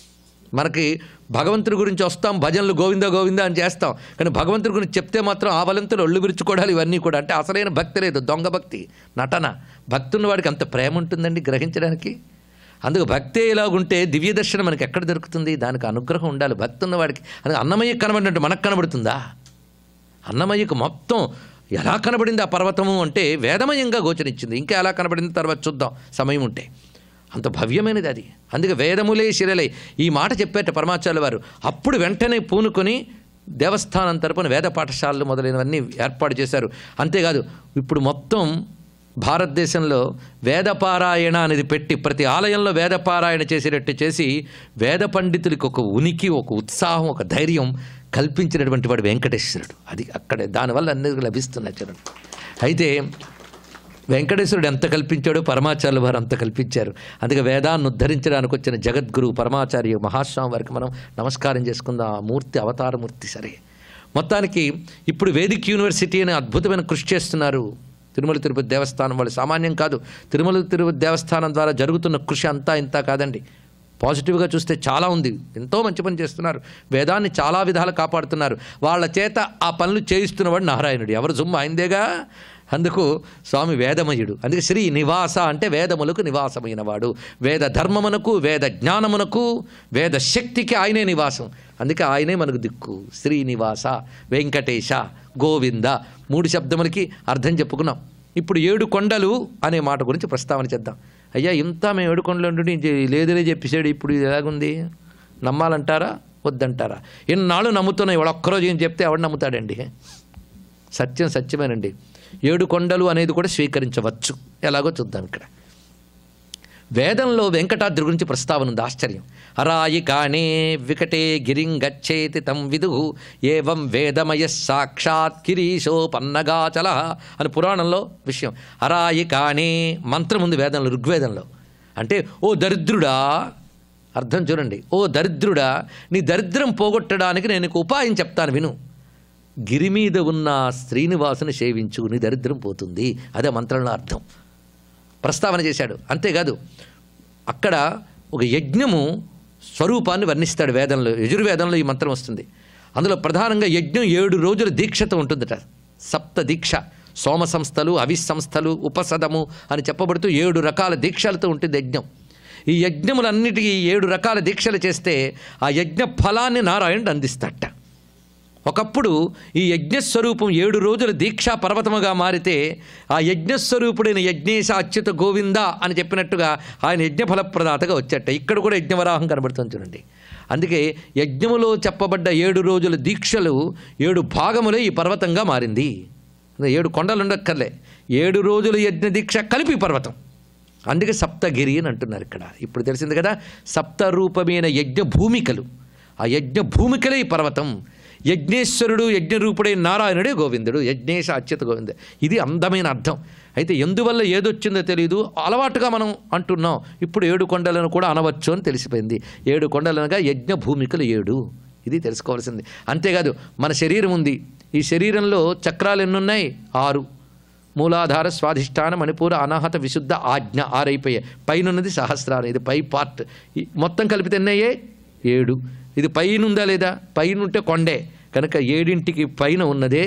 మనకి భగవంతుడి గురించి వస్తాం భజనలు గోవింద గోవింద అని చేస్తాం కానీ భగవంతుడి గురించి చెప్తే మాత్రం ఆ బలంతులు ఒళ్ళు విరుచుకోవడాలు ఇవన్నీ కూడా అంటే అసలైన భక్తి లేదు దొంగ భక్తి నటన భక్తున్న వాడికి అంత ప్రేమ ఉంటుందండి గ్రహించడానికి అందుకు భక్తే ఇలాగుంటే దివ్య దర్శనం మనకి ఎక్కడ దొరుకుతుంది దానికి అనుగ్రహం ఉండాలి భక్తి ఉన్న వాడికి అందుకే అన్నమయ్య కనబడినట్టు మనకు కనబడుతుందా అన్నమయ్యకు మొత్తం ఎలా కనబడింది ఆ పర్వతము అంటే వేదమయంగా గోచరించింది ఇంకా ఎలా కనబడింది తర్వాత చూద్దాం సమయం ఉంటే అంత భవ్యమైనది అది అందుకే వేదములే శిరలై ఈ మాట చెప్పేట పరమాచార్య వారు అప్పుడు వెంటనే పూనుకొని దేవస్థానం తరపున వేద పాఠశాలలు మొదలైనవన్నీ ఏర్పాటు చేశారు అంతేకాదు ఇప్పుడు మొత్తం భారతదేశంలో వేదపారాయణ అనేది పెట్టి ప్రతి ఆలయంలో వేదపారాయణ చేసేటట్టు చేసి వేద పండితులకి ఒక ఉనికి ఒక ఉత్సాహం ఒక ధైర్యం కల్పించినటువంటి వాడు వెంకటేశ్వరుడు అది అక్కడే దానివల్ల అన్ని లభిస్తున్నాయి చూడండి అయితే వెంకటేశ్వరుడు ఎంత కల్పించాడో పరమాచార్యుల వారు అంత కల్పించారు అందుకే వేదాన్ని ఉద్ధరించడానికి వచ్చిన జగద్గురు పరమాచార్య మహాస్వామి వారికి మనం నమస్కారం చేసుకుందాం ఆ మూర్తి అవతారమూర్తి సరే మొత్తానికి ఇప్పుడు వేదిక్ యూనివర్సిటీ అనే అద్భుతమైన కృషి చేస్తున్నారు తిరుమల తిరుపతి దేవస్థానం వాళ్ళు సామాన్యం కాదు తిరుమల తిరుపతి దేవస్థానం ద్వారా జరుగుతున్న కృషి అంతా ఇంత కాదండి పాజిటివ్గా చూస్తే చాలా ఉంది ఎంతో మంచి పని చేస్తున్నారు వేదాన్ని చాలా విధాలు కాపాడుతున్నారు వాళ్ళ చేత ఆ పనులు చేయిస్తున్నవాడు నారాయణుడు ఎవరు జుమ్మ అయిందేగా అందుకు స్వామి వేదమయుడు అందుకే శ్రీ నివాస అంటే వేదములకు నివాసమైన వాడు వేద ధర్మమునకు వేద జ్ఞానమునకు వేద శక్తికి ఆయనే నివాసం అందుకే ఆయనే మనకు దిక్కు శ్రీనివాస వెంకటేశ గోవింద మూడు శబ్దములకి అర్థం చెప్పుకున్నాం ఇప్పుడు ఏడు కొండలు అనే మాట గురించి ప్రస్తావన చేద్దాం అయ్యా ఇంత మేము ఏడు కొండలు ఉండి లేదులే చెప్పేసాడు ఇప్పుడు ఇది ఎలాగుంది నమ్మాలంటారా వద్దంటారా ఎన్నాళ్ళు నమ్ముతున్నాయి వాడు ఒక్కరోజు ఏం చెప్తే ఎవడు నమ్ముతాడండి సత్యం సత్యమేనండి ఏడు కొండలు అనేది కూడా స్వీకరించవచ్చు ఎలాగో చూద్దాం ఇక్కడ వేదంలో వెంకటాద్రి గురించి ప్రస్తావన ఉంది ఆశ్చర్యం అరాయి కాణే వికటే గిరిం గచ్చేతి తం విదు ఏవం వేదమయ సాక్షాత్ కిరీశో పన్నగాచల అని పురాణంలో విషయం అరాయి కాణే మంత్రం ఉంది వేదంలో ఋగ్వేదంలో అంటే ఓ దరిద్రుడా అర్థం చూడండి ఓ దరిద్రుడా నీ దరిద్రం పోగొట్టడానికి నేను నీకు ఉపాయం చెప్తాను విను గిరి మీద ఉన్న శ్రీనివాసుని సేవించు నీ దరిద్రం పోతుంది అదే మంత్రంలో అర్థం ప్రస్తావన చేశాడు అంతేకాదు అక్కడ ఒక యజ్ఞము స్వరూపాన్ని వర్ణిస్తాడు వేదంలో యజుర్వేదంలో ఈ మంత్రం వస్తుంది అందులో ప్రధానంగా యజ్ఞం ఏడు రోజుల దీక్షతో ఉంటుందట సప్త దీక్ష సోమ సంస్థలు అవిస్ సంస్థలు ఉపసదము అని చెప్పబడుతూ ఏడు రకాల దీక్షలతో ఉంటుంది యజ్ఞం ఈ యజ్ఞములన్నిటికీ ఏడు రకాల దీక్షలు చేస్తే ఆ యజ్ఞ ఫలాన్ని నారాయణుడు అందిస్తాట ఒకప్పుడు ఈ యజ్ఞస్వరూపం ఏడు రోజుల దీక్షా పర్వతముగా మారితే ఆ యజ్ఞస్వరూపుడైన యజ్ఞేశ అచ్యుత గోవింద అని చెప్పినట్టుగా ఆయన యజ్ఞ ఫలప్రదాతగా వచ్చేట ఇక్కడ కూడా యజ్ఞవరాహం కనబడుతుంది చూడండి అందుకే యజ్ఞములో చెప్పబడ్డ ఏడు రోజుల దీక్షలు ఏడు భాగములే ఈ పర్వతంగా మారింది ఏడు కొండలు ఉండక్కర్లే ఏడు రోజుల యజ్ఞ దీక్ష కలిపి పర్వతం అందుకే సప్తగిరి అని అంటున్నారు ఇక్కడ ఇప్పుడు తెలిసింది కదా సప్తరూపమైన యజ్ఞ భూమికలు ఆ యజ్ఞ భూమికలే ఈ పర్వతం యజ్ఞేశ్వరుడు యజ్ఞరూపుడే నారాయణుడే గోవిందుడు యజ్ఞేశ అచ్యుత గోవింద ఇది అందమైన అర్థం అయితే ఎందువల్ల ఏదొచ్చిందో తెలియదు అలవాటుగా మనం అంటున్నాం ఇప్పుడు ఏడు కొండలను కూడా అనవచ్చు అని తెలిసిపోయింది ఏడు కొండలనగా యజ్ఞ భూమికలు ఏడు ఇది తెలుసుకోవాల్సింది అంతేకాదు మన శరీరం ఉంది ఈ శరీరంలో చక్రాలు ఎన్నున్నాయి ఆరు మూలాధార స్వాధిష్టాన మణిపూర అనాహత విశుద్ధ ఆజ్ఞ ఆరైపోయాయి పైన ఉన్నది సహస్రారం ఇది పై పార్ట్ ఈ మొత్తం కలిపితే ఎన్నయ్యే ఏడు ఇది పైన ఉందా లేదా పైన ఉంటే కొండే కనుక ఏడింటికి పైన ఉన్నదే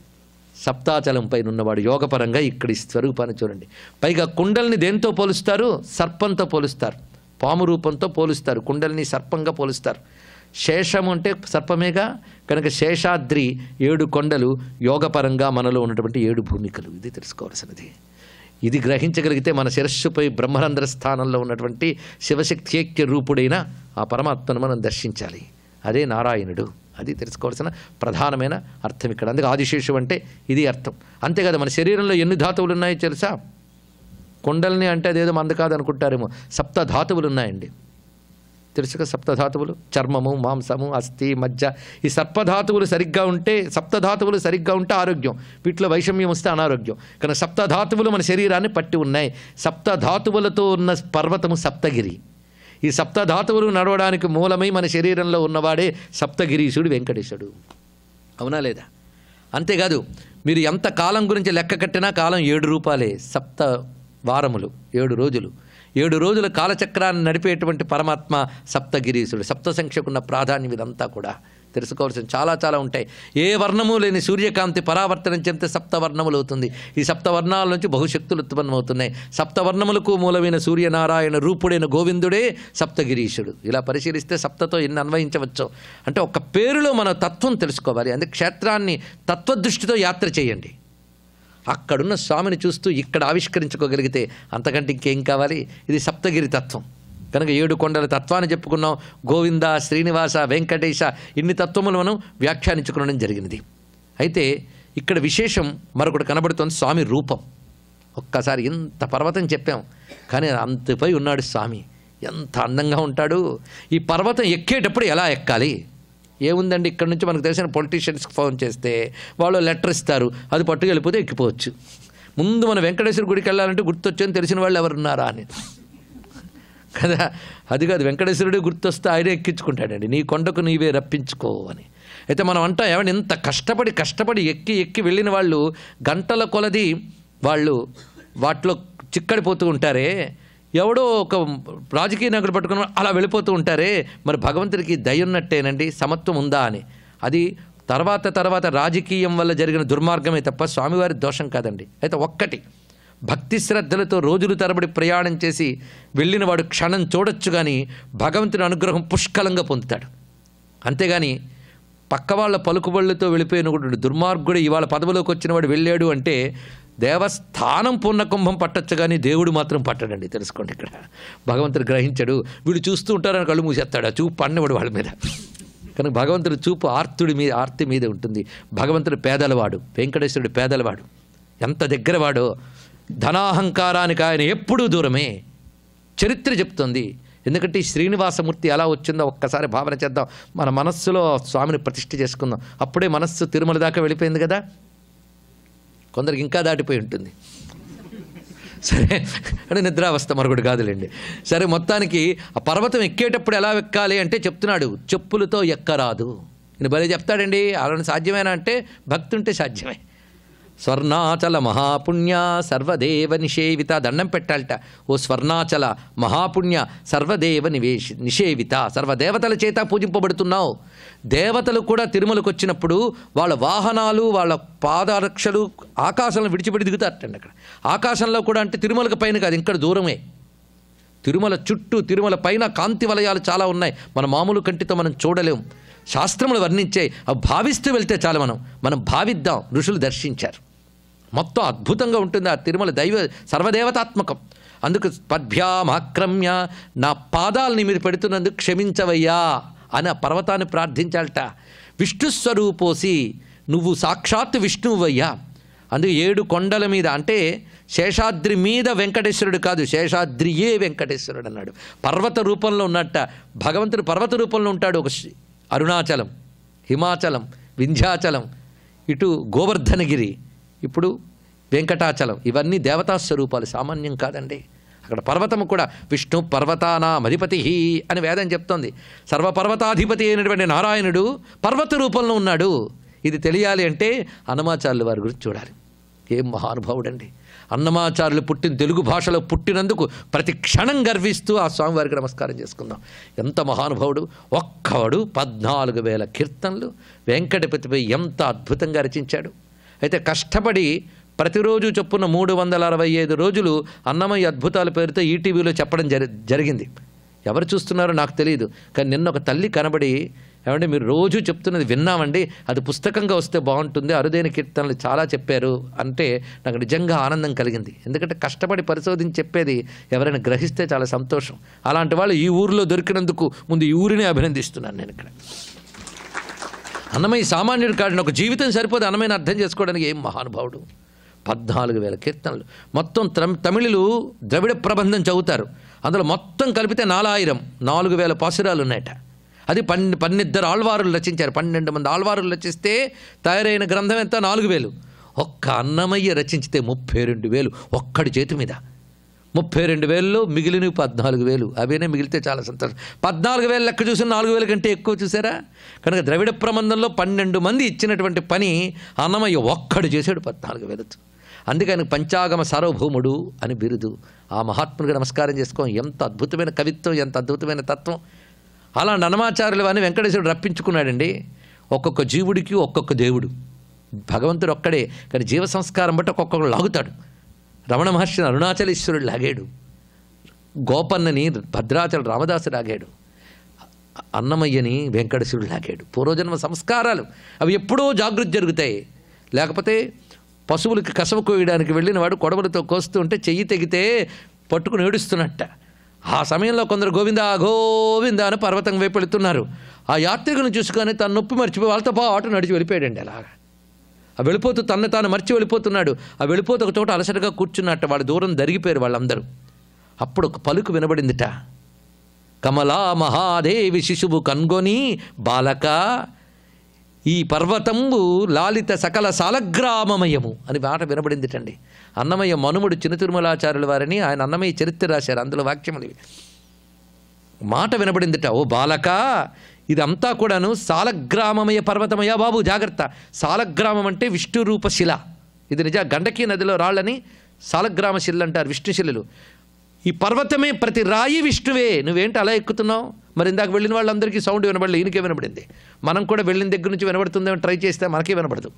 సప్తాచలం పైన ఉన్నవాడు యోగపరంగా ఇక్కడి స్వరూపాన్ని చూడండి పైగా కుండల్ని దేంతో పోలుస్తారు సర్పంతో పోలుస్తారు పాము రూపంతో పోలుస్తారు కుండల్ని సర్పంగా పోలుస్తారు శేషం అంటే సర్పమేగా కనుక శేషాద్రి ఏడు కొండలు యోగపరంగా మనలో ఉన్నటువంటి ఏడు భూమికలు ఇది తెలుసుకోవాల్సినది ఇది గ్రహించగలిగితే మన శిరస్సుపై బ్రహ్మరంధ్ర స్థానంలో ఉన్నటువంటి శివశక్తి రూపుడైన ఆ పరమాత్మను మనం దర్శించాలి అదే నారాయణుడు అది తెలుసుకోవాల్సిన ప్రధానమైన అర్థం ఇక్కడ అందుకే ఆదిశేషు అంటే ఇది అర్థం అంతేకాదు మన శరీరంలో ఎన్ని ధాతువులు ఉన్నాయో తెలుసా కొండల్ని అంటే అదేదో మంద కాదు అనుకుంటారేమో సప్త ధాతువులు ఉన్నాయండి తెలుసుగా సప్తధాతువులు చర్మము మాంసము అస్థి మజ్జ ఈ సర్పధాతువులు సరిగ్గా ఉంటే సప్తధాతువులు సరిగ్గా ఉంటే ఆరోగ్యం వీటిలో వైషమ్యం వస్తే అనారోగ్యం కానీ సప్తధాతువులు మన శరీరాన్ని పట్టి ఉన్నాయి సప్తధాతువులతో ఉన్న పర్వతము సప్తగిరి ఈ సప్తధాతువులు నడవడానికి మూలమై మన శరీరంలో ఉన్నవాడే సప్తగిరీశుడు వెంకటేశుడు అవునా లేదా అంతేకాదు మీరు ఎంత కాలం గురించి లెక్క కట్టినా కాలం ఏడు రూపాయలే సప్త వారములు ఏడు రోజులు ఏడు రోజుల కాలచక్రాన్ని నడిపేటువంటి పరమాత్మ సప్తగిరీశుడు సప్త సంఖ్యకున్న ప్రాధాన్యం ఇదంతా కూడా తెలుసుకోవాల్సిన చాలా చాలా ఉంటాయి ఏ వర్ణము లేని సూర్యకాంతి పరావర్తనం చెందితే సప్తవర్ణములు అవుతుంది ఈ సప్తవర్ణాల నుంచి బహుశక్తులు ఉత్పన్నమవుతున్నాయి సప్తవర్ణములకు మూలమైన సూర్యనారాయణ రూపుడైన గోవిందుడే సప్తగిరీశుడు ఇలా పరిశీలిస్తే సప్తతో ఎన్ని అన్వయించవచ్చు అంటే ఒక పేరులో మన తత్వం తెలుసుకోవాలి అందుకే క్షేత్రాన్ని తత్వదృష్టితో యాత్ర చేయండి అక్కడున్న స్వామిని చూస్తూ ఇక్కడ ఆవిష్కరించుకోగలిగితే అంతకంటే ఇంకేం కావాలి ఇది సప్తగిరి తత్వం కనుక ఏడు కొండల తత్వాన్ని చెప్పుకున్నాం గోవింద శ్రీనివాస వెంకటేశ ఇన్ని తత్వములు మనం వ్యాఖ్యానించుకోవడం జరిగినది అయితే ఇక్కడ విశేషం మరొకటి కనబడుతోంది స్వామి రూపం ఒక్కసారి ఇంత పర్వతం చెప్పాం కానీ అంతపై ఉన్నాడు స్వామి ఎంత అందంగా ఉంటాడు ఈ పర్వతం ఎక్కేటప్పుడు ఎలా ఎక్కాలి ఏముందండి ఇక్కడ నుంచి మనకు తెలిసిన పొలిటీషియన్స్కి ఫోన్ చేస్తే వాళ్ళు లెటర్ ఇస్తారు అది పట్టుకు వెళ్ళిపోతే ఎక్కిపోవచ్చు ముందు మన వెంకటేశ్వర గుడికి వెళ్ళాలంటే గుర్తొచ్చని తెలిసిన వాళ్ళు ఎవరున్నారా అని కదా అది కాదు వెంకటేశ్వరుడు గుర్తొస్తే ఆయనే ఎక్కించుకుంటాడండి నీ కొండకు నీవే రప్పించుకో అని అయితే మనం అంటాం ఏమన్నా ఇంత కష్టపడి కష్టపడి ఎక్కి ఎక్కి వెళ్ళిన వాళ్ళు గంటల కొలది వాళ్ళు వాటిలో చిక్కడిపోతూ ఉంటారే ఎవడో ఒక రాజకీయ నాయకుడు పట్టుకుని అలా వెళ్ళిపోతూ ఉంటారే మరి భగవంతుడికి దయ ఉన్నట్టేనండి సమత్వం ఉందా అని అది తర్వాత తర్వాత రాజకీయం వల్ల జరిగిన దుర్మార్గమే తప్ప స్వామివారి దోషం కాదండి అయితే ఒక్కటి భక్తి శ్రద్ధలతో రోజులు తరబడి ప్రయాణం చేసి వెళ్ళిన వాడు క్షణం చూడొచ్చు కానీ భగవంతుని అనుగ్రహం పుష్కలంగా పొందుతాడు అంతేగాని పక్క వాళ్ళ పలుకుబళ్ళతో వెళ్ళిపోయిన కూడా దుర్మార్గుడు ఇవాళ పదవిలోకి వచ్చిన వాడు వెళ్ళాడు అంటే దేవస్థానం పూర్ణకుంభం పట్టొచ్చు కానీ దేవుడు మాత్రం పట్టడండి తెలుసుకోండి ఇక్కడ భగవంతుడు గ్రహించడు వీడు చూస్తూ ఉంటారని కళ్ళు మూసేస్తాడు ఆ చూపు పన్నవాడు వాళ్ళ మీద కనుక భగవంతుడి చూపు ఆర్తుడి మీద ఆర్తి మీద ఉంటుంది భగవంతుడు పేదలవాడు వెంకటేశ్వరుడు పేదలవాడు ఎంత దగ్గరవాడో ధనాహంకారానికి ఆయన ఎప్పుడూ దూరమే చరిత్ర చెప్తుంది ఎందుకంటే ఈ శ్రీనివాసమూర్తి ఎలా వచ్చిందో ఒక్కసారి భావన చేద్దాం మన మనస్సులో స్వామిని ప్రతిష్ఠ చేసుకుందాం అప్పుడే మనస్సు తిరుమల దాకా వెళ్ళిపోయింది కదా కొందరికి ఇంకా దాటిపోయి ఉంటుంది సరే అంటే నిద్రావస్థ మరొకటి కాదులేండి సరే మొత్తానికి ఆ పర్వతం ఎక్కేటప్పుడు ఎలా ఎక్కాలి అంటే చెప్తున్నాడు చెప్పులతో ఎక్కరాదు నేను భలే చెప్తాడండి అలానే సాధ్యమేనా అంటే భక్తి ఉంటే సాధ్యమే స్వర్ణాచల మహాపుణ్య సర్వదేవ నిషేవిత దండం పెట్టాలట ఓ స్వర్ణాచల మహాపుణ్య సర్వదేవ నివేశ నిషేవిత సర్వదేవతల చేత పూజింపబడుతున్నావు దేవతలు కూడా తిరుమలకు వచ్చినప్పుడు వాళ్ళ వాహనాలు వాళ్ళ పాదరక్షలు ఆకాశంలో విడిచిపెట్టి దిగుతారటండి అక్కడ ఆకాశంలో కూడా అంటే తిరుమలకు పైన కాదు ఇక్కడ దూరమే తిరుమల చుట్టూ తిరుమల పైన కాంతి వలయాలు చాలా ఉన్నాయి మన మామూలు కంటితో మనం చూడలేం శాస్త్రములు వర్ణించాయి అవి భావిస్తూ వెళ్తే చాలు మనం మనం భావిద్దాం ఋషులు దర్శించారు మొత్తం అద్భుతంగా ఉంటుంది ఆ తిరుమల దైవ సర్వదేవతాత్మకం అందుకు పద్భ్యామాక్రమ్య నా పాదాలని మీరు పెడుతున్నందుకు క్షమించవయ్యా అని ఆ పర్వతాన్ని ప్రార్థించాలట విష్ణు స్వరూపోసి నువ్వు సాక్షాత్ విష్ణువయ్యా అందుకే ఏడు కొండల మీద అంటే శేషాద్రి మీద వెంకటేశ్వరుడు కాదు శేషాద్రియే వెంకటేశ్వరుడు అన్నాడు పర్వత రూపంలో ఉన్నట్ట భగవంతుడు పర్వత రూపంలో ఉంటాడు ఒక శి- అరుణాచలం హిమాచలం వింధ్యాచలం ఇటు గోవర్ధనగిరి ఇప్పుడు వెంకటాచలం ఇవన్నీ దేవతా స్వరూపాలు సామాన్యం కాదండి అక్కడ పర్వతము కూడా విష్ణు పర్వతానా అధిపతి అని వేదం చెప్తోంది సర్వపర్వతాధిపతి అయినటువంటి నారాయణుడు పర్వత రూపంలో ఉన్నాడు ఇది తెలియాలి అంటే అన్నమాచార్యుల వారి గురించి చూడాలి ఏం మహానుభావుడండి అన్నమాచార్యులు పుట్టిన తెలుగు భాషలో పుట్టినందుకు ప్రతి క్షణం గర్విస్తూ ఆ స్వామివారికి నమస్కారం చేసుకుందాం ఎంత మహానుభావుడు ఒక్కవాడు పద్నాలుగు వేల కీర్తనలు వెంకటపతిపై ఎంత అద్భుతంగా రచించాడు అయితే కష్టపడి ప్రతిరోజు చొప్పున మూడు వందల అరవై ఐదు రోజులు అన్నమయ్య అద్భుతాల పేరుతో ఈటీవీలో చెప్పడం జరి జరిగింది ఎవరు చూస్తున్నారో నాకు తెలియదు కానీ నిన్న ఒక తల్లి కనబడి ఏమంటే మీరు రోజు చెప్తున్నది విన్నామండి అది పుస్తకంగా వస్తే బాగుంటుంది అరుదైన కీర్తనలు చాలా చెప్పారు అంటే నాకు నిజంగా ఆనందం కలిగింది ఎందుకంటే కష్టపడి పరిశోధించి చెప్పేది ఎవరైనా గ్రహిస్తే చాలా సంతోషం అలాంటి వాళ్ళు ఈ ఊరిలో దొరికినందుకు ముందు ఈ ఊరిని అభినందిస్తున్నాను నేను ఇక్కడ అన్నమయ్య సామాన్యుడు కాడిన ఒక జీవితం సరిపోదు అన్నమైన అర్థం చేసుకోవడానికి ఏం మహానుభావుడు పద్నాలుగు వేల కీర్తనలు మొత్తం త్రం- తమిళులు ద్రవిడ ప్రబంధం చదువుతారు అందులో మొత్తం కలిపితే నాలాయిరం నాలుగు వేల పాసురాలు ఉన్నాయట అది పన్ పన్నిద్దరు ఆళ్వారులు రచించారు పన్నెండు మంది ఆళ్వారులు రచిస్తే తయారైన గ్రంథం ఎంత నాలుగు వేలు ఒక్క అన్నమయ్య రచించితే ముప్పై రెండు వేలు ఒక్కడి చేతి మీద ముప్పై రెండు వేలలో మిగిలినవి పద్నాలుగు వేలు అవేనే మిగిలితే చాలా సంతోషం పద్నాలుగు వేలు లెక్క చూసిన నాలుగు వేల కంటే ఎక్కువ చూసారా కనుక ద్రవిడ ప్రబంధంలో పన్నెండు మంది ఇచ్చినటువంటి పని అన్నమయ్య ఒక్కడు చేశాడు పద్నాలుగు వేలతో అందుకే ఆయనకు పంచాగమ సార్వభౌముడు అని బిరుదు ఆ మహాత్ముడికి నమస్కారం చేసుకోం ఎంత అద్భుతమైన కవిత్వం ఎంత అద్భుతమైన తత్వం అలా నన్నమాచార్యులు అని వెంకటేశ్వరుడు రప్పించుకున్నాడండి ఒక్కొక్క జీవుడికి ఒక్కొక్క దేవుడు భగవంతుడు ఒక్కడే కానీ జీవ సంస్కారం బట్టి ఒక్కొక్కరు లాగుతాడు రమణ మహర్షిని అరుణాచలేశ్వరుడు లాగాడు గోపన్నని భద్రాచల రామదాసు లాగాడు అన్నమయ్యని వెంకటేశ్వరుడు లాగాడు పూర్వజన్మ సంస్కారాలు అవి ఎప్పుడో జాగృతి జరుగుతాయి లేకపోతే పశువులకి కసవ కోయడానికి వెళ్ళిన వాడు కొడవలతో కోస్తూ ఉంటే చెయ్యి తెగితే పట్టుకుని ఏడుస్తున్నట్ట ఆ సమయంలో కొందరు గోవింద గోవింద అని పర్వతం వైపు వెళుతున్నారు ఆ యాత్రికుని చూసుకొని తన నొప్పి మర్చిపోయి వాళ్ళతో పాటు నడిచి వెళ్ళిపోయాడండి అలాగా ఆ వెళ్ళిపోతూ తన్ను తాను మర్చి వెళ్ళిపోతున్నాడు ఆ వెళ్ళిపోతూ ఒక చోట అలసటగా కూర్చున్నట్ట వాళ్ళ దూరం జరిగిపోయారు వాళ్ళందరూ అప్పుడు ఒక పలుకు వినబడిందిట కమలా మహాదేవి శిశువు కన్గొని బాలక ఈ పర్వతంబు లాలిత సకల సాలగ్రామమయము అని మాట వినబడిందిటండి అన్నమయ్య మనుముడు చిన్న తిరుమలాచార్యుల వారిని ఆయన అన్నమయ్య చరిత్ర రాశారు అందులో వాక్యములు ఇవి మాట వినబడిందిట ఓ బాలక ఇదంతా కూడాను సాలగ్రామమయ పర్వతమయ్యా బాబు జాగ్రత్త సాలగ్రామం అంటే విష్ణు రూప శిల ఇది నిజ గండకీ నదిలో రాళ్ళని సాలగ్రామ శిలలు అంటారు విష్ణు శిలలు ఈ పర్వతమే ప్రతి రాయి విష్ణువే నువ్వేంటి అలా ఎక్కుతున్నావు మరి ఇందాక వెళ్ళిన వాళ్ళందరికీ సౌండ్ వినబడలేదు ఈయనకే వినబడింది మనం కూడా వెళ్ళిన దగ్గర నుంచి వినబడుతుందేమో ట్రై చేస్తే మనకే వినబడదు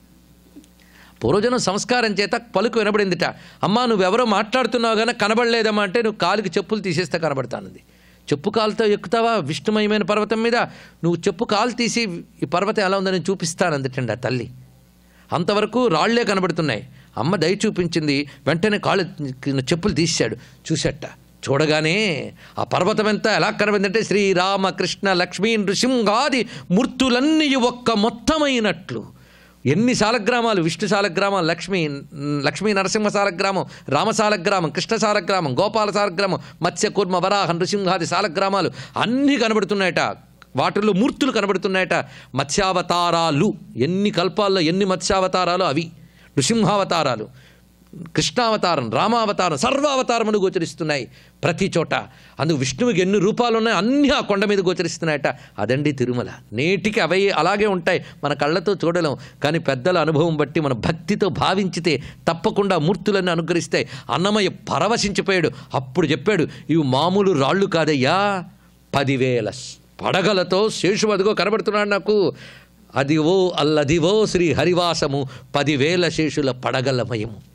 పూర్వజనం సంస్కారం చేత పలుకు వినబడిందిట అమ్మా నువ్వెవరో మాట్లాడుతున్నావు కానీ కనబడలేదమ్మా అంటే నువ్వు కాలికి చెప్పులు తీసేస్తే కనబడతానంది చెప్పు కాలుతో ఎక్కుతావా విష్ణుమయమైన పర్వతం మీద నువ్వు చెప్పు కాలు తీసి ఈ పర్వతం ఎలా ఉందని చూపిస్తానందిటండి ఆ తల్లి అంతవరకు రాళ్లే కనబడుతున్నాయి అమ్మ దయ చూపించింది వెంటనే కాళ్ళు కింద చెప్పులు తీశాడు చూసట చూడగానే ఆ పర్వతం ఎంత ఎలా కనబడిందంటే శ్రీరామ కృష్ణ లక్ష్మీ నృసింహాది మూర్తులన్నీ ఒక్క మొత్తమైనట్లు ఎన్ని సాలగ్రామాలు విష్ణు సాలగ్రామం లక్ష్మీ లక్ష్మీ నరసింహ సాలగ్రామం రామ సాలగ్రామం కృష్ణ సాలగ్రామం గోపాల సాలగ్రామం మత్స్య కూర్మ వరాహ నృసింహాది సాలగ్రామాలు అన్నీ కనబడుతున్నాయట వాటిల్లో మూర్తులు కనబడుతున్నాయట మత్స్యావతారాలు ఎన్ని కల్పాల్లో ఎన్ని మత్స్యావతారాలు అవి నృసింహావతారాలు కృష్ణావతారం రామావతారం సర్వావతారములు గోచరిస్తున్నాయి ప్రతి చోట అందుకు విష్ణువుకి ఎన్ని రూపాలు ఉన్నాయో అన్నీ ఆ కొండ మీద గోచరిస్తున్నాయట అదండి తిరుమల నేటికి అవే అలాగే ఉంటాయి మన కళ్ళతో చూడలేం కానీ పెద్దల అనుభవం బట్టి మన భక్తితో భావించితే తప్పకుండా మూర్తులన్నీ అనుగ్రహిస్తాయి అన్నమయ్య పరవశించిపోయాడు అప్పుడు చెప్పాడు ఇవి మామూలు రాళ్ళు కాదయ్యా పదివేల పడగలతో శేషు అదిగో కనబడుతున్నాడు నాకు అదివో అల్లదివో శ్రీ హరివాసము పదివేల శేషుల పడగలమయము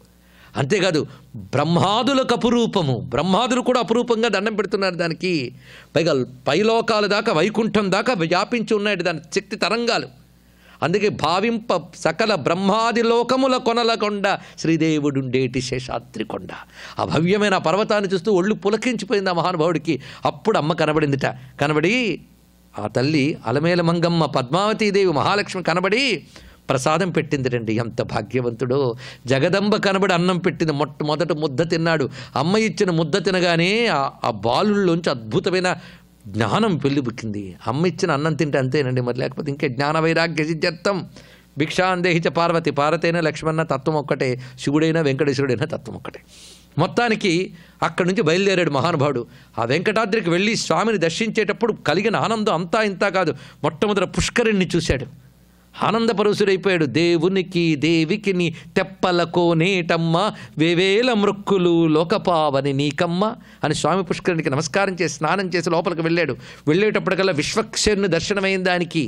అంతేకాదు బ్రహ్మాదులకు అపురూపము బ్రహ్మాదులు కూడా అపురూపంగా దండం పెడుతున్నారు దానికి పైగా పైలోకాల దాకా వైకుంఠం దాకా వ్యాపించి ఉన్నాయి దాని శక్తి తరంగాలు అందుకే భావింప సకల బ్రహ్మాది లోకముల కొనలకొండ శ్రీదేవుడుండేటి శేషాద్రి కొండ ఆ భవ్యమైన ఆ పర్వతాన్ని చూస్తూ ఒళ్ళు పులకించిపోయింది ఆ మహానుభావుడికి అప్పుడు అమ్మ కనబడిందిట కనబడి ఆ తల్లి అలమేల మంగమ్మ పద్మావతీదేవి మహాలక్ష్మి కనబడి ప్రసాదం పెట్టిందిటండి ఎంత భాగ్యవంతుడో జగదంబ కనబడి అన్నం పెట్టింది మొట్టమొదట ముద్ద తిన్నాడు అమ్మ ఇచ్చిన ముద్ద తినగానే ఆ- ఆ బాలుల్లోంచి అద్భుతమైన జ్ఞానం పెళ్ళిబుక్కింది అమ్మ ఇచ్చిన అన్నం తింటే అంతేనండి మరి లేకపోతే ఇంకే జ్ఞాన వైరాగ్య సిద్ధ్యర్థం భిక్షాందేహిచ పార్వతి పార్వతైన లక్ష్మణ తత్వం ఒక్కటే శివుడైన వెంకటేశ్వరుడైన తత్వం ఒక్కటే మొత్తానికి అక్కడి నుంచి బయలుదేరాడు మహానుభావుడు ఆ వెంకటాద్రికి వెళ్ళి స్వామిని దర్శించేటప్పుడు కలిగిన ఆనందం అంతా ఇంతా కాదు మొట్టమొదట పుష్కరిణ్ణి చూశాడు ఆనందపరుసుడైపోయాడు దేవునికి దేవికి నీ తెప్పలకో నేటమ్మ వేవేల మృక్కులు లోకపావని నీకమ్మ అని స్వామి పుష్కరునికి నమస్కారం చేసి స్నానం చేసి లోపలికి వెళ్ళాడు వెళ్ళేటప్పటికల్లా విశ్వక్షేణుని దర్శనమైంది దానికి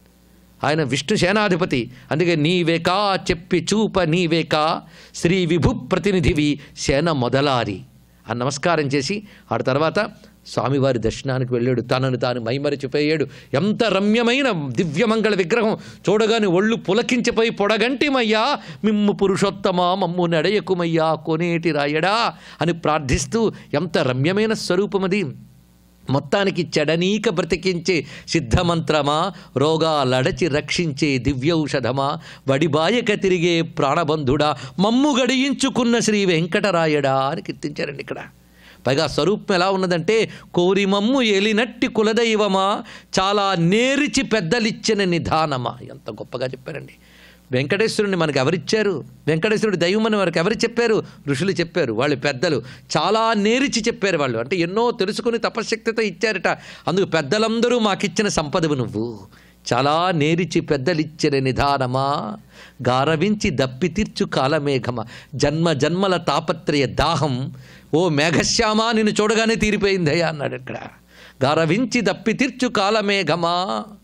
ఆయన విష్ణు సేనాధిపతి అందుకే నీవేకా చెప్పి చూప నీవేకా శ్రీ విభు ప్రతినిధివి సేన మొదలారి అని నమస్కారం చేసి ఆ తర్వాత స్వామివారి దర్శనానికి వెళ్ళాడు తనను తాను మైమరిచిపోయాడు ఎంత రమ్యమైన దివ్యమంగళ విగ్రహం చూడగానే ఒళ్ళు పులకించిపోయి పొడగంటిమయ్యా మిమ్ము పురుషోత్తమ మమ్ము నడయకుమయ్యా కొనేటి రాయడా అని ప్రార్థిస్తూ ఎంత రమ్యమైన స్వరూపమది మొత్తానికి చెడనీక బ్రతికించే సిద్ధమంత్రమా రోగాలడచి రక్షించే దివ్యౌషధమా వడిబాయక తిరిగే ప్రాణబంధుడా మమ్ము గడియించుకున్న శ్రీ వెంకటరాయడా అని కీర్తించారండి ఇక్కడ పైగా స్వరూపం ఎలా ఉన్నదంటే కోరి మమ్ము ఎలినట్టి కులదైవమా చాలా నేరిచి పెద్దలిచ్చిన నిధానమా ఎంత గొప్పగా చెప్పారండి వెంకటేశ్వరుని మనకు ఎవరిచ్చారు వెంకటేశ్వరుడు దైవమని వారికి ఎవరు చెప్పారు ఋషులు చెప్పారు వాళ్ళు పెద్దలు చాలా నేరిచి చెప్పారు వాళ్ళు అంటే ఎన్నో తెలుసుకుని తపశ్శక్తితో ఇచ్చారట అందుకు పెద్దలందరూ మాకిచ్చిన సంపదవు నువ్వు చాలా నేరిచి పెద్దలిచ్చిన నిధానమా గారవించి దప్పి తీర్చు కాలమేఘమ జన్మ జన్మల తాపత్రయ దాహం ఓ మేఘశ్యామా నిన్ను చూడగానే తీరిపోయిందయ్యా అన్నాడు ఇక్కడ గారవించి దప్పి తీర్చు కాలమేఘమా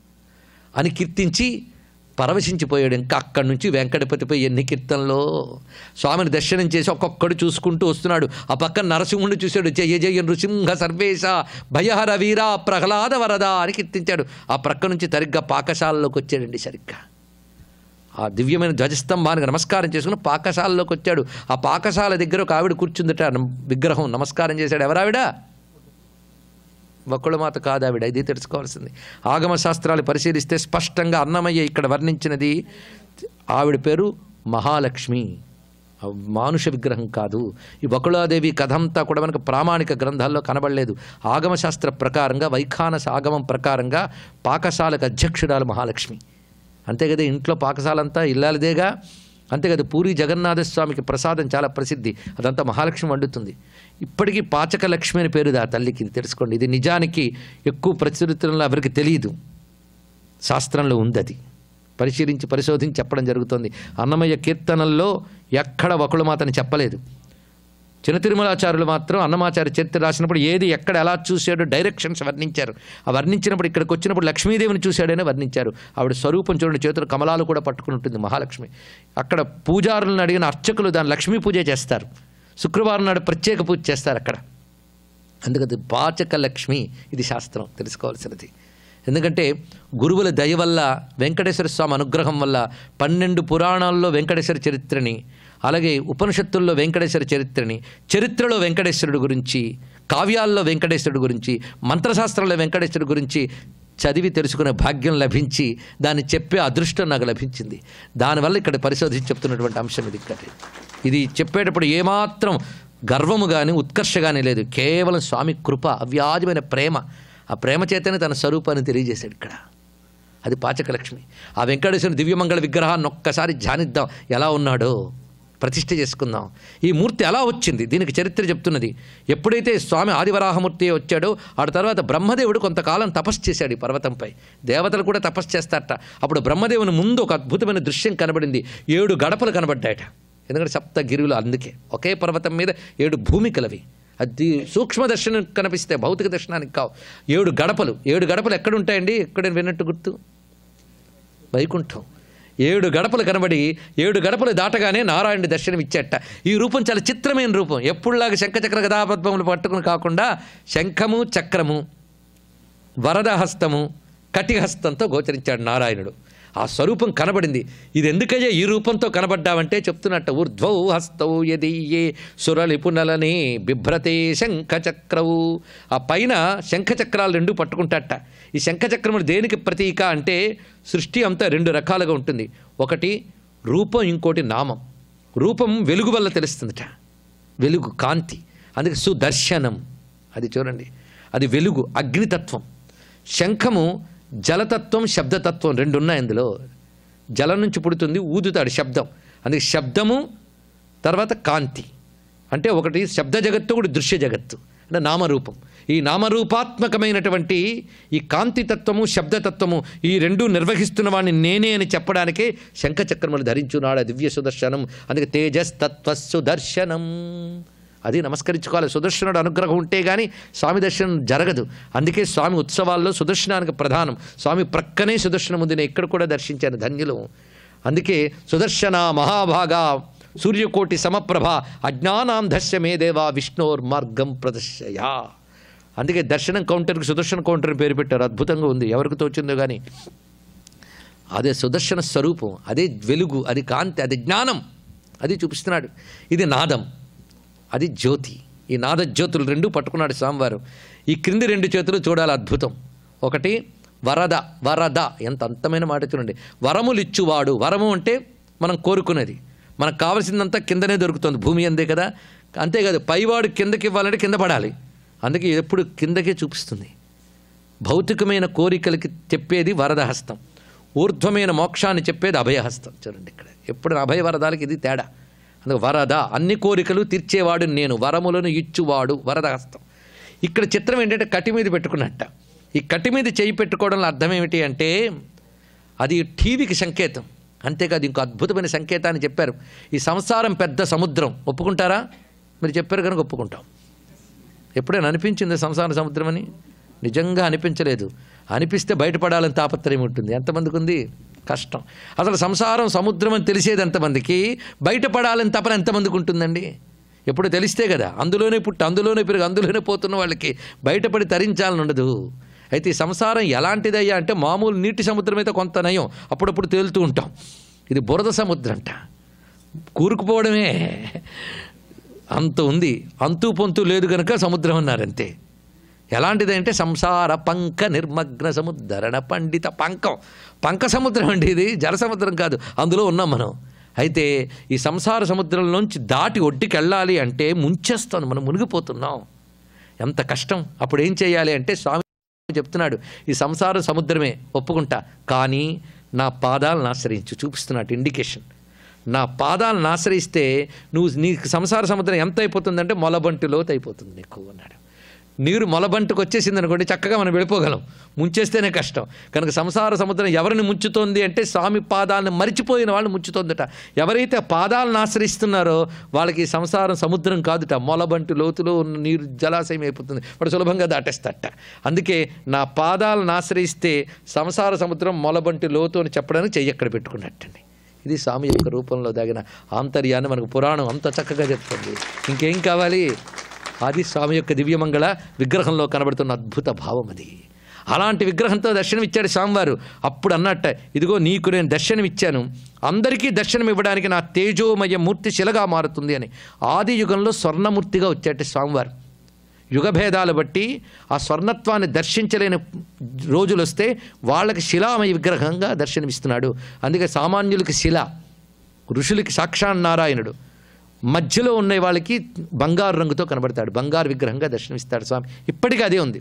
అని కీర్తించి పరవశించిపోయాడు ఇంకా అక్కడి నుంచి వెంకటపతిపై ఎన్ని కీర్తనలో స్వామిని దర్శనం చేసి ఒక్కొక్కడు చూసుకుంటూ వస్తున్నాడు ఆ పక్కన నరసింహుడిని చూశాడు జయ జయ నృసింహ సర్వేశ భయహర వీరా ప్రహ్లాద వరద అని కీర్తించాడు ఆ ప్రక్క నుంచి సరిగ్గా పాకశాలలోకి వచ్చాడండి సరిగ్గా ఆ దివ్యమైన ధ్వజస్తంభానికి నమస్కారం చేసుకుని పాకశాలలోకి వచ్చాడు ఆ పాకశాల దగ్గర ఒక ఆవిడ కూర్చుందట విగ్రహం నమస్కారం చేశాడు ఎవరావిడ వకుళమాత కాదు ఆవిడ ఇది తెలుసుకోవాల్సింది ఆగమ శాస్త్రాలు పరిశీలిస్తే స్పష్టంగా అన్నమయ్య ఇక్కడ వర్ణించినది ఆవిడ పేరు మహాలక్ష్మి ఆ మానుష విగ్రహం కాదు ఈ బకుళాదేవి కథ అంతా కూడా మనకు ప్రామాణిక గ్రంథాల్లో కనబడలేదు ఆగమశాస్త్ర ప్రకారంగా వైఖానస ఆగమం ప్రకారంగా పాకశాలకు అధ్యక్షురాలు మహాలక్ష్మి అంతే కదా ఇంట్లో పాకశాలంతా ఇల్లాలదేగా అంతే కదా పూరి జగన్నాథ స్వామికి ప్రసాదం చాలా ప్రసిద్ధి అదంతా మహాలక్ష్మి వండుతుంది ఇప్పటికీ పాచక లక్ష్మి అని పేరుది ఆ తల్లికి ఇది తెలుసుకోండి ఇది నిజానికి ఎక్కువ ప్రచురితంలో ఎవరికి తెలియదు శాస్త్రంలో ఉంది అది పరిశీలించి పరిశోధించి చెప్పడం జరుగుతుంది అన్నమయ్య కీర్తనల్లో ఎక్కడ వకుళమాతని చెప్పలేదు చిన్న తిరుమలాచార్యులు మాత్రం అన్నమాచార్య చరిత్ర రాసినప్పుడు ఏది ఎక్కడ ఎలా చూశాడో డైరెక్షన్స్ వర్ణించారు ఆ వర్ణించినప్పుడు ఇక్కడికి వచ్చినప్పుడు లక్ష్మీదేవిని చూశాడని వర్ణించారు ఆవిడ స్వరూపం చూడండి చేతులు కమలాలు కూడా పట్టుకుని ఉంటుంది మహాలక్ష్మి అక్కడ పూజారులను అడిగిన అర్చకులు దాని లక్ష్మీ పూజ చేస్తారు శుక్రవారం నాడు ప్రత్యేక పూజ చేస్తారు అక్కడ అందుకది పాచక లక్ష్మి ఇది శాస్త్రం తెలుసుకోవాల్సినది ఎందుకంటే గురువుల దయ వల్ల వెంకటేశ్వర స్వామి అనుగ్రహం వల్ల పన్నెండు పురాణాల్లో వెంకటేశ్వర చరిత్రని అలాగే ఉపనిషత్తుల్లో వెంకటేశ్వర చరిత్రని చరిత్రలో వెంకటేశ్వరుడు గురించి కావ్యాల్లో వెంకటేశ్వరుడు గురించి మంత్రశాస్త్రంలో వెంకటేశ్వరుడు గురించి చదివి తెలుసుకునే భాగ్యం లభించి దాన్ని చెప్పే అదృష్టం నాకు లభించింది దానివల్ల ఇక్కడ పరిశోధించి చెప్తున్నటువంటి అంశం ఇది ఇక్కడ ఇది చెప్పేటప్పుడు ఏమాత్రం గర్వము కానీ ఉత్కర్ష కానీ లేదు కేవలం స్వామి కృప అవ్యాజమైన ప్రేమ ఆ ప్రేమ చేతనే తన స్వరూపాన్ని తెలియజేశాడు ఇక్కడ అది పాచకలక్ష్మి ఆ వెంకటేశ్వరుని దివ్యమంగళ విగ్రహాన్ని ఒక్కసారి ధ్యానిద్దాం ఎలా ఉన్నాడో ప్రతిష్ఠ చేసుకుందాం ఈ మూర్తి ఎలా వచ్చింది దీనికి చరిత్ర చెప్తున్నది ఎప్పుడైతే స్వామి ఆదివరాహమూర్తి వచ్చాడో ఆ తర్వాత బ్రహ్మదేవుడు కొంతకాలం తపస్సు చేశాడు ఈ పర్వతంపై దేవతలు కూడా తపస్సు చేస్తారట అప్పుడు బ్రహ్మదేవుని ముందు ఒక అద్భుతమైన దృశ్యం కనబడింది ఏడు గడపలు కనబడ్డాయట ఎందుకంటే సప్తగిరులు అందుకే ఒకే పర్వతం మీద ఏడు భూమికలవి అది సూక్ష్మ దర్శనం కనిపిస్తే భౌతిక దర్శనానికి కావు ఏడు గడపలు ఏడు గడపలు ఎక్కడ ఉంటాయండి ఎక్కడ విన్నట్టు గుర్తు వైకుంఠం ఏడు గడపలు కనబడి ఏడు గడపలు దాటగానే నారాయణుడి దర్శనం ఇచ్చేట ఈ రూపం చాలా చిత్రమైన రూపం ఎప్పుడులాగా శంఖచక్ర గదాపద్మములు పట్టుకుని కాకుండా శంఖము చక్రము వరదహస్తము కటిహస్తంతో గోచరించాడు నారాయణుడు ఆ స్వరూపం కనబడింది ఇది ఎందుకయ్యా ఈ రూపంతో కనబడ్డావంటే చెప్తున్నట్ట ఊర్ధ్వౌ హస్తౌ యదీయే సురలిపునలనే బిభ్రతే శంఖచక్రవు ఆ పైన శంఖచక్రాలు రెండు పట్టుకుంటాట ఈ శంఖచక్రములు దేనికి ప్రతీక అంటే సృష్టి అంతా రెండు రకాలుగా ఉంటుంది ఒకటి రూపం ఇంకోటి నామం రూపం వెలుగు వల్ల తెలుస్తుందట వెలుగు కాంతి అందుకే సుదర్శనం అది చూడండి అది వెలుగు అగ్నితత్వం శంఖము జలతత్వం శబ్దతత్వం రెండు ఉన్నాయి అందులో జలం నుంచి పుడుతుంది ఊదుతాడు శబ్దం అందుకే శబ్దము తర్వాత కాంతి అంటే ఒకటి శబ్ద జగత్తు ఒకటి దృశ్య జగత్తు అంటే నామరూపం ఈ నామరూపాత్మకమైనటువంటి ఈ కాంతితత్వము శబ్దతత్వము ఈ రెండు నిర్వహిస్తున్న వాడిని నేనే అని చెప్పడానికే శంఖచక్రములు ధరించున్నాడు ఆ దివ్య సుదర్శనం అందుకే తేజస్తత్వ సుదర్శనం అది నమస్కరించుకోవాలి సుదర్శనుడు అనుగ్రహం ఉంటే కానీ స్వామి దర్శనం జరగదు అందుకే స్వామి ఉత్సవాల్లో సుదర్శనానికి ప్రధానం స్వామి ప్రక్కనే సుదర్శనం ఉంది నేను ఇక్కడ కూడా దర్శించాను ధన్యులు అందుకే సుదర్శన మహాభాగా సూర్యకోటి సమప్రభ అజ్ఞానాం దర్శ మే దేవా విష్ణోర్ మార్గం ప్రదర్శయా అందుకే దర్శనం కౌంటర్కి సుదర్శన కౌంటర్ అని పేరు పెట్టారు అద్భుతంగా ఉంది ఎవరికి తోచిందో కానీ అదే సుదర్శన స్వరూపం అదే వెలుగు అది కాంతి అది జ్ఞానం అది చూపిస్తున్నాడు ఇది నాదం అది జ్యోతి ఈ నాద జ్యోతులు రెండు పట్టుకున్నాడు స్వామివారు ఈ క్రింది రెండు చేతులు చూడాలి అద్భుతం ఒకటి వరద వరద ఎంత అంతమైన మాట చూడండి వరములు ఇచ్చువాడు వరము అంటే మనం కోరుకునేది మనకు కావలసిందంతా కిందనే దొరుకుతుంది భూమి అందే కదా అంతేకాదు పైవాడు కిందకి ఇవ్వాలంటే కింద పడాలి అందుకే ఎప్పుడు కిందకే చూపిస్తుంది భౌతికమైన కోరికలకి చెప్పేది వరదహస్తం ఊర్ధ్వమైన మోక్షాన్ని చెప్పేది అభయహస్తం చూడండి ఇక్కడ ఎప్పుడు అభయ వరదాలకి ఇది తేడా అందుకే వరద అన్ని కోరికలు తీర్చేవాడు నేను వరములను ఇచ్చువాడు వరదహస్తం ఇక్కడ చిత్రం ఏంటంటే కటి మీద పెట్టుకున్నట్ట ఈ కటి మీద చేయి పెట్టుకోవడంలో అర్థం ఏమిటి అంటే అది టీవీకి సంకేతం అంతేకాదు ఇంకో అద్భుతమైన సంకేతాన్ని చెప్పారు ఈ సంసారం పెద్ద సముద్రం ఒప్పుకుంటారా మీరు చెప్పారు కనుక ఒప్పుకుంటాం ఎప్పుడైనా అనిపించింది సంసార సముద్రం అని నిజంగా అనిపించలేదు అనిపిస్తే బయటపడాలని తాపత్రయం ఉంటుంది ఎంతమందికి ఉంది కష్టం అసలు సంసారం సముద్రం అని తెలిసేది ఎంతమందికి బయటపడాలని తపన ఎంతమందికి ఉంటుందండి ఎప్పుడు తెలిస్తే కదా అందులోనే పుట్టి అందులోనే పెరుగు అందులోనే పోతున్న వాళ్ళకి బయటపడి తరించాలని ఉండదు అయితే ఈ సంసారం ఎలాంటిదయ్యా అంటే మామూలు నీటి సముద్రం అయితే కొంత నయం అప్పుడప్పుడు తేలుతూ ఉంటాం ఇది బురద సముద్రం అంట కూరుకుపోవడమే అంత ఉంది అంతు పొంతు లేదు కనుక సముద్రం అన్నారంతే ఎలాంటిదంటే సంసార పంక నిర్మగ్న సముద్రణ పండిత పంకం పంక సముద్రం అండి ఇది జల సముద్రం కాదు అందులో ఉన్నాం మనం అయితే ఈ సంసార సముద్రంలోంచి దాటి ఒడ్డుకి వెళ్ళాలి అంటే ముంచేస్తుంది మనం మునిగిపోతున్నాం ఎంత కష్టం అప్పుడు ఏం చేయాలి అంటే స్వామి చెప్తున్నాడు ఈ సంసార సముద్రమే ఒప్పుకుంటా కానీ నా పాదాలను ఆశ్రయించు చూపిస్తున్నాడు ఇండికేషన్ నా పాదాలను ఆశ్రయిస్తే నువ్వు నీకు సంసార సముద్రం ఎంత అయిపోతుందంటే మొలబంటి లోతు అయిపోతుంది నీకు అన్నాడు నీరు మొలబంటుకు వచ్చేసింది అనుకోండి చక్కగా మనం వెళ్ళిపోగలం ముంచేస్తేనే కష్టం కనుక సంసార సముద్రం ఎవరిని ముంచుతోంది అంటే స్వామి పాదాలను మరిచిపోయిన వాళ్ళు ముంచుతోందట ఎవరైతే పాదాలను ఆశ్రయిస్తున్నారో వాళ్ళకి ఈ సంసారం సముద్రం కాదుట మొలబంటి లోతులో ఉన్న నీరు జలాశయం అయిపోతుంది వాడు సులభంగా దాటేస్తట అందుకే నా పాదాలను ఆశ్రయిస్తే సంసార సముద్రం మొలబంటి లోతు అని చెప్పడానికి చెయ్యి ఎక్కడ పెట్టుకున్నట్టండి ఇది స్వామి యొక్క రూపంలో దాగిన ఆంతర్యాన్ని మనకు పురాణం అంత చక్కగా చెప్తుంది ఇంకేం కావాలి అది స్వామి యొక్క దివ్యమంగళ విగ్రహంలో కనబడుతున్న అద్భుత భావం అది అలాంటి విగ్రహంతో దర్శనం ఇచ్చాడు స్వామివారు అప్పుడు అన్నట్ట ఇదిగో నీకు నేను దర్శనం ఇచ్చాను అందరికీ దర్శనం ఇవ్వడానికి నా తేజోమయ మూర్తి శిలగా మారుతుంది అని ఆది యుగంలో స్వర్ణమూర్తిగా వచ్చాట స్వామివారు యుగభేదాలు బట్టి ఆ స్వర్ణత్వాన్ని దర్శించలేని రోజులు వస్తే వాళ్ళకి శిలామయ విగ్రహంగా దర్శనమిస్తున్నాడు అందుకే సామాన్యులకి శిల ఋషులకి సాక్షాన్ నారాయణుడు మధ్యలో ఉన్న వాళ్ళకి బంగారు రంగుతో కనబడతాడు బంగారు విగ్రహంగా దర్శనమిస్తాడు స్వామి ఇప్పటికీ అదే ఉంది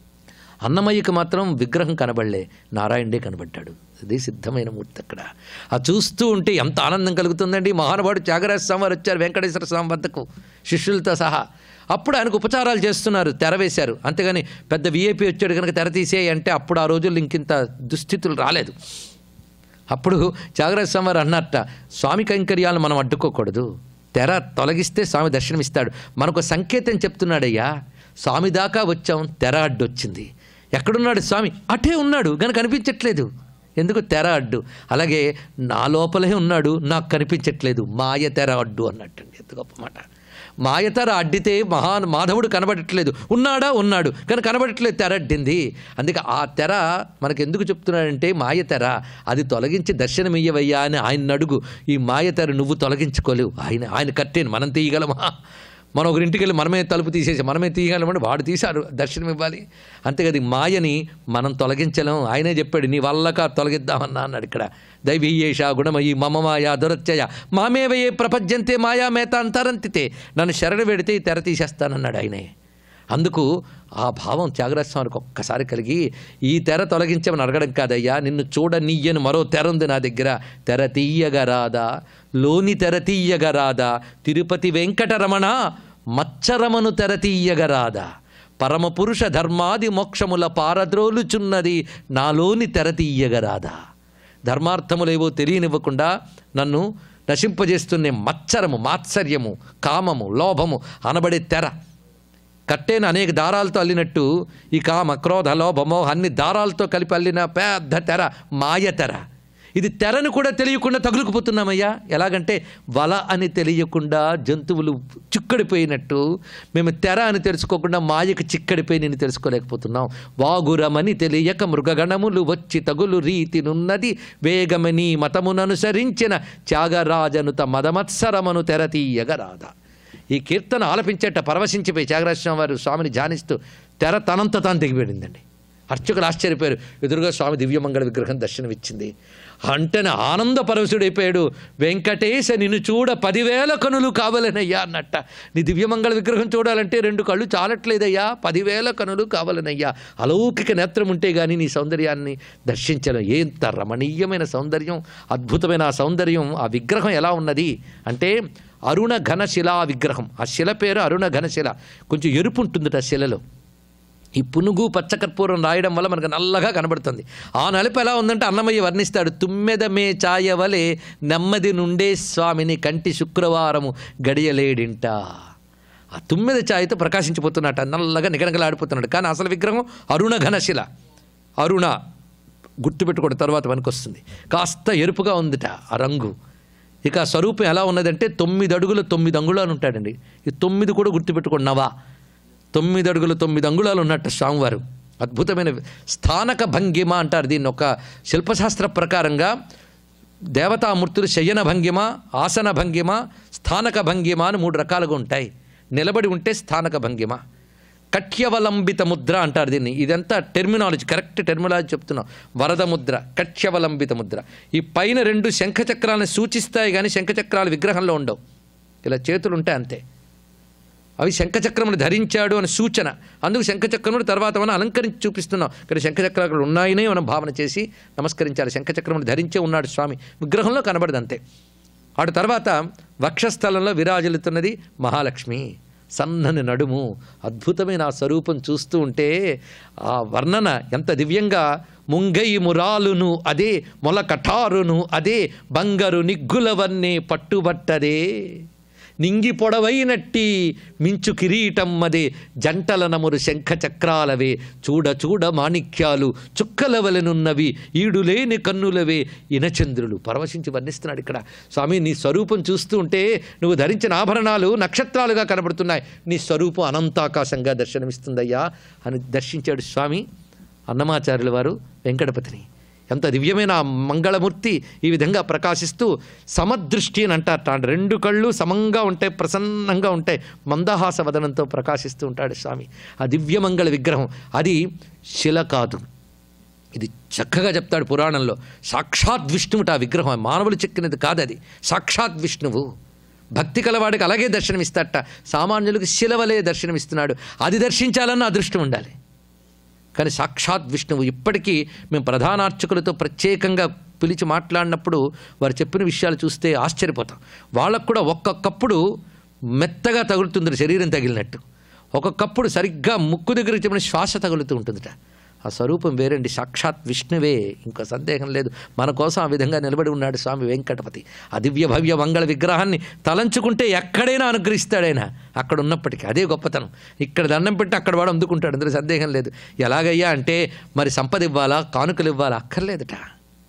అన్నమయ్యకి మాత్రం విగ్రహం కనబడలే నారాయణుడే కనబడ్డాడు అది సిద్ధమైన మూర్తి అక్కడ ఆ చూస్తూ ఉంటే ఎంత ఆనందం కలుగుతుందండి మహానుభావుడు త్యాగరాజ స్వామి వారు వచ్చారు వెంకటేశ్వర స్వామి వద్దకు శిష్యులతో సహా అప్పుడు ఆయనకు ఉపచారాలు చేస్తున్నారు తెర వేశారు అంతేగాని పెద్ద విఐపి వచ్చాడు కనుక తెర తీసేయి అంటే అప్పుడు ఆ రోజుల్లో ఇంకింత దుస్థితులు రాలేదు అప్పుడు త్యాగరాజ స్వామి వారు అన్నట్ట స్వామి కైంకర్యాలను మనం అడ్డుకోకూడదు తెర తొలగిస్తే స్వామి దర్శనమిస్తాడు మనకు సంకేతం చెప్తున్నాడయ్యా స్వామి దాకా వచ్చాం తెర అడ్డొచ్చింది ఎక్కడున్నాడు స్వామి అటే ఉన్నాడు కనుక కనిపించట్లేదు ఎందుకు తెర అడ్డు అలాగే నా లోపలే ఉన్నాడు నాకు కనిపించట్లేదు మాయ తెర అడ్డు అన్నట్టండి ఎంత గొప్ప మాట మాయతర అడ్డితే మహా మాధవుడు కనబడట్లేదు ఉన్నాడా ఉన్నాడు కానీ కనబడట్లేదు తెర అడ్డింది అందుకే ఆ తెర మనకు ఎందుకు చెప్తున్నాడంటే మాయ తెర అది తొలగించి దర్శనమియ్యవయ్యా అని ఆయన అడుగు ఈ మాయ తెర నువ్వు తొలగించుకోలేవు ఆయన ఆయన కట్టేను మనం తీయగలమా మనం ఒకరింటికి వెళ్ళి మనమే తలుపు తీసేసి మనమే తీయగలమంటే వాడు తీశారు దర్శనం ఇవ్వాలి అంతేకాదు ఈ మాయని మనం తొలగించలేం ఆయనే చెప్పాడు నీ వల్లక తొలగిద్దామన్నా అన్నాడు ఇక్కడ దైవీయేష గుణమయి మమ మాయా దురత్యయ మామేవయే ప్రపంచంతే మాయా మేత అంతరంతితే నన్ను శరణ పెడితే ఈ తెర తీసేస్తానన్నాడు ఆయనే అందుకు ఆ భావం త్యాగరాజస్వామికి ఒక్కసారి కలిగి ఈ తెర తొలగించమని అడగడం కాదయ్యా నిన్ను చూడనీయని మరో తెర ఉంది నా దగ్గర తెర తీయగా రాదా లోని తెర తీయగా రాదా తిరుపతి వెంకటరమణ మచ్చరమను తెర తీయగా రాదా పరమపురుష ధర్మాది మోక్షముల పారద్రోలుచున్నది నాలోని తెర తీయగా రాదా ధర్మార్థములేవో తెలియనివ్వకుండా నన్ను నశింపజేస్తున్న మచ్చరము మాత్సర్యము కామము లోభము అనబడే తెర కట్టేను అనేక దారాలతో అల్లినట్టు ఈ కామ క్రోధ లోభమో అన్ని దారాలతో కలిపి అల్లిన పెద్ద తెర మాయ తెర ఇది తెరను కూడా తెలియకుండా తగులుకుపోతున్నామయ్యా ఎలాగంటే వల అని తెలియకుండా జంతువులు చిక్కడిపోయినట్టు మేము తెర అని తెలుసుకోకుండా మాయకు చిక్కడిపోయి నేను తెలుసుకోలేకపోతున్నాం వాగురమని తెలియక మృగగణములు వచ్చి తగులు రీతినున్నది వేగమని మతముననుసరించిన త్యాగరాజనుత మదమత్సరమను తెర తీయగరాదా ఈ కీర్తన ఆలపించేట పరవశించిపోయి త్యాగరాజస్వామి వారు స్వామిని ధ్యానిస్తూ తెర తనంత తాను దిగిపోయిందండి అర్చకులు ఆశ్చర్యపోయారు ఎదురుగా స్వామి దివ్యమంగళ విగ్రహం దర్శనమిచ్చింది అంటేనే ఆనంద పరవశుడైపోయాడు వెంకటేశ నిన్ను చూడ పదివేల కనులు కావాలనయ్యా అన్నట్ట నీ దివ్యమంగళ విగ్రహం చూడాలంటే రెండు కళ్ళు చాలట్లేదయ్యా పదివేల కనులు కావాలనయ్యా అలౌకిక నేత్రం ఉంటే కానీ నీ సౌందర్యాన్ని దర్శించడం ఎంత రమణీయమైన సౌందర్యం అద్భుతమైన ఆ సౌందర్యం ఆ విగ్రహం ఎలా ఉన్నది అంటే అరుణ ఘనశిలా విగ్రహం ఆ శిల పేరు అరుణ ఘనశిల కొంచెం ఎరుపు ఉంటుందట ఆ శిలలో ఈ పునుగు పచ్చకర్పూరం రాయడం వల్ల మనకు నల్లగా కనబడుతుంది ఆ నలుపు ఎలా ఉందంటే అన్నమయ్య వర్ణిస్తాడు తుమ్మెదమే ఛాయవలే నెమ్మది నుండే స్వామిని కంటి శుక్రవారము గడియలేడింట ఆ తుమ్మెద ఛాయతో ప్రకాశించిపోతున్నట్ట నల్లగా నిగనగలాడిపోతున్నాడు కానీ అసలు విగ్రహం అరుణ ఘనశిల అరుణ గుర్తుపెట్టుకోవడం తర్వాత పనికొస్తుంది కాస్త ఎరుపుగా ఉందిట ఆ రంగు ఇక ఆ స్వరూపం ఎలా ఉన్నదంటే తొమ్మిది అడుగులు తొమ్మిది అంగుళాలు ఉంటాడండి ఈ తొమ్మిది కూడా గుర్తుపెట్టుకోండి నవా తొమ్మిది అడుగులు తొమ్మిది అంగుళాలు ఉన్నట్టు స్వామివారు అద్భుతమైన స్థానక భంగిమ అంటారు దీన్ని ఒక శిల్పశాస్త్ర ప్రకారంగా దేవతామూర్తులు శయన భంగిమ ఆసన భంగిమ స్థానక భంగిమ అని మూడు రకాలుగా ఉంటాయి నిలబడి ఉంటే స్థానక భంగిమ కట్యవలంబిత ముద్ర అంటారు దీన్ని ఇదంతా టెర్మినాలజీ కరెక్ట్ టెర్మినాలజీ చెప్తున్నాం వరద ముద్ర కట్యవలంబిత ముద్ర ఈ పైన రెండు శంఖచక్రాలను సూచిస్తాయి కానీ శంఖచక్రాలు విగ్రహంలో ఉండవు ఇలా చేతులు ఉంటాయి అంతే అవి శంఖచక్రములు ధరించాడు అని సూచన అందుకు శంఖచక్రములు తర్వాత మనం అలంకరించి చూపిస్తున్నాం ఇక్కడ శంఖచక్రాలు ఉన్నాయనే మనం భావన చేసి నమస్కరించాలి శంఖచక్రములు ధరించే ఉన్నాడు స్వామి విగ్రహంలో కనబడదు అంతే ఆడు తర్వాత వక్షస్థలంలో విరాజిల్లుతున్నది మహాలక్ష్మి సన్నని నడుము అద్భుతమైన ఆ స్వరూపం చూస్తూ ఉంటే ఆ వర్ణన ఎంత దివ్యంగా ముంగై మురాలును అదే మొల కఠారును అదే బంగారు నిగ్గులవన్నీ పట్టుబట్టదే నింగి పొడవైనట్టి మించు కిరీటమ్మదే జంటల నమురు శంఖ చక్రాలవే చూడ చూడ మాణిక్యాలు చుక్కల వలెనున్నవి ఈడులేని కన్నులవే ఇనచంద్రులు పరవశించి వర్ణిస్తున్నాడు ఇక్కడ స్వామి నీ స్వరూపం చూస్తూ ఉంటే నువ్వు ధరించిన ఆభరణాలు నక్షత్రాలుగా కనబడుతున్నాయి నీ స్వరూపం అనంతాకాశంగా దర్శనమిస్తుందయ్యా అని దర్శించాడు స్వామి అన్నమాచార్యుల వారు వెంకటపతిని ఎంత దివ్యమైన ఆ మంగళమూర్తి ఈ విధంగా ప్రకాశిస్తూ సమదృష్టి అని అంటారట అంటే రెండు కళ్ళు సమంగా ఉంటాయి ప్రసన్నంగా ఉంటాయి మందహాస వదనంతో ప్రకాశిస్తూ ఉంటాడు స్వామి ఆ దివ్యమంగళ విగ్రహం అది శిల కాదు ఇది చక్కగా చెప్తాడు పురాణంలో సాక్షాత్ విష్ణువుట ఆ విగ్రహం మానవులు చెక్కినది కాదు అది సాక్షాత్ విష్ణువు భక్తి కలవాడికి అలాగే దర్శనమిస్తాడట సామాన్యులకు శిలవలే దర్శనమిస్తున్నాడు అది దర్శించాలన్న అదృష్టం ఉండాలి కానీ సాక్షాత్ విష్ణువు ఇప్పటికీ మేము ప్రధానార్చకులతో ప్రత్యేకంగా పిలిచి మాట్లాడినప్పుడు వారు చెప్పిన విషయాలు చూస్తే ఆశ్చర్యపోతాం వాళ్ళకు కూడా ఒక్కొక్కప్పుడు మెత్తగా తగులుతుంది శరీరం తగిలినట్టు ఒక్కొక్కప్పుడు సరిగ్గా ముక్కు దగ్గరికి చెప్పిన శ్వాస తగులుతూ ఉంటుందిట ఆ స్వరూపం వేరండి సాక్షాత్ విష్ణువే ఇంకో సందేహం లేదు మన కోసం ఆ విధంగా నిలబడి ఉన్నాడు స్వామి వెంకటపతి ఆ దివ్య భవ్య మంగళ విగ్రహాన్ని తలంచుకుంటే ఎక్కడైనా అనుగ్రహిస్తాడైనా అక్కడ ఉన్నప్పటికీ అదే గొప్పతనం ఇక్కడ దండం పెట్టి అక్కడ వాడు అందుకుంటాడు అందులో సందేహం లేదు ఎలాగయ్యా అంటే మరి సంపద ఇవ్వాలా కానుకలు ఇవ్వాలా అక్కర్లేదట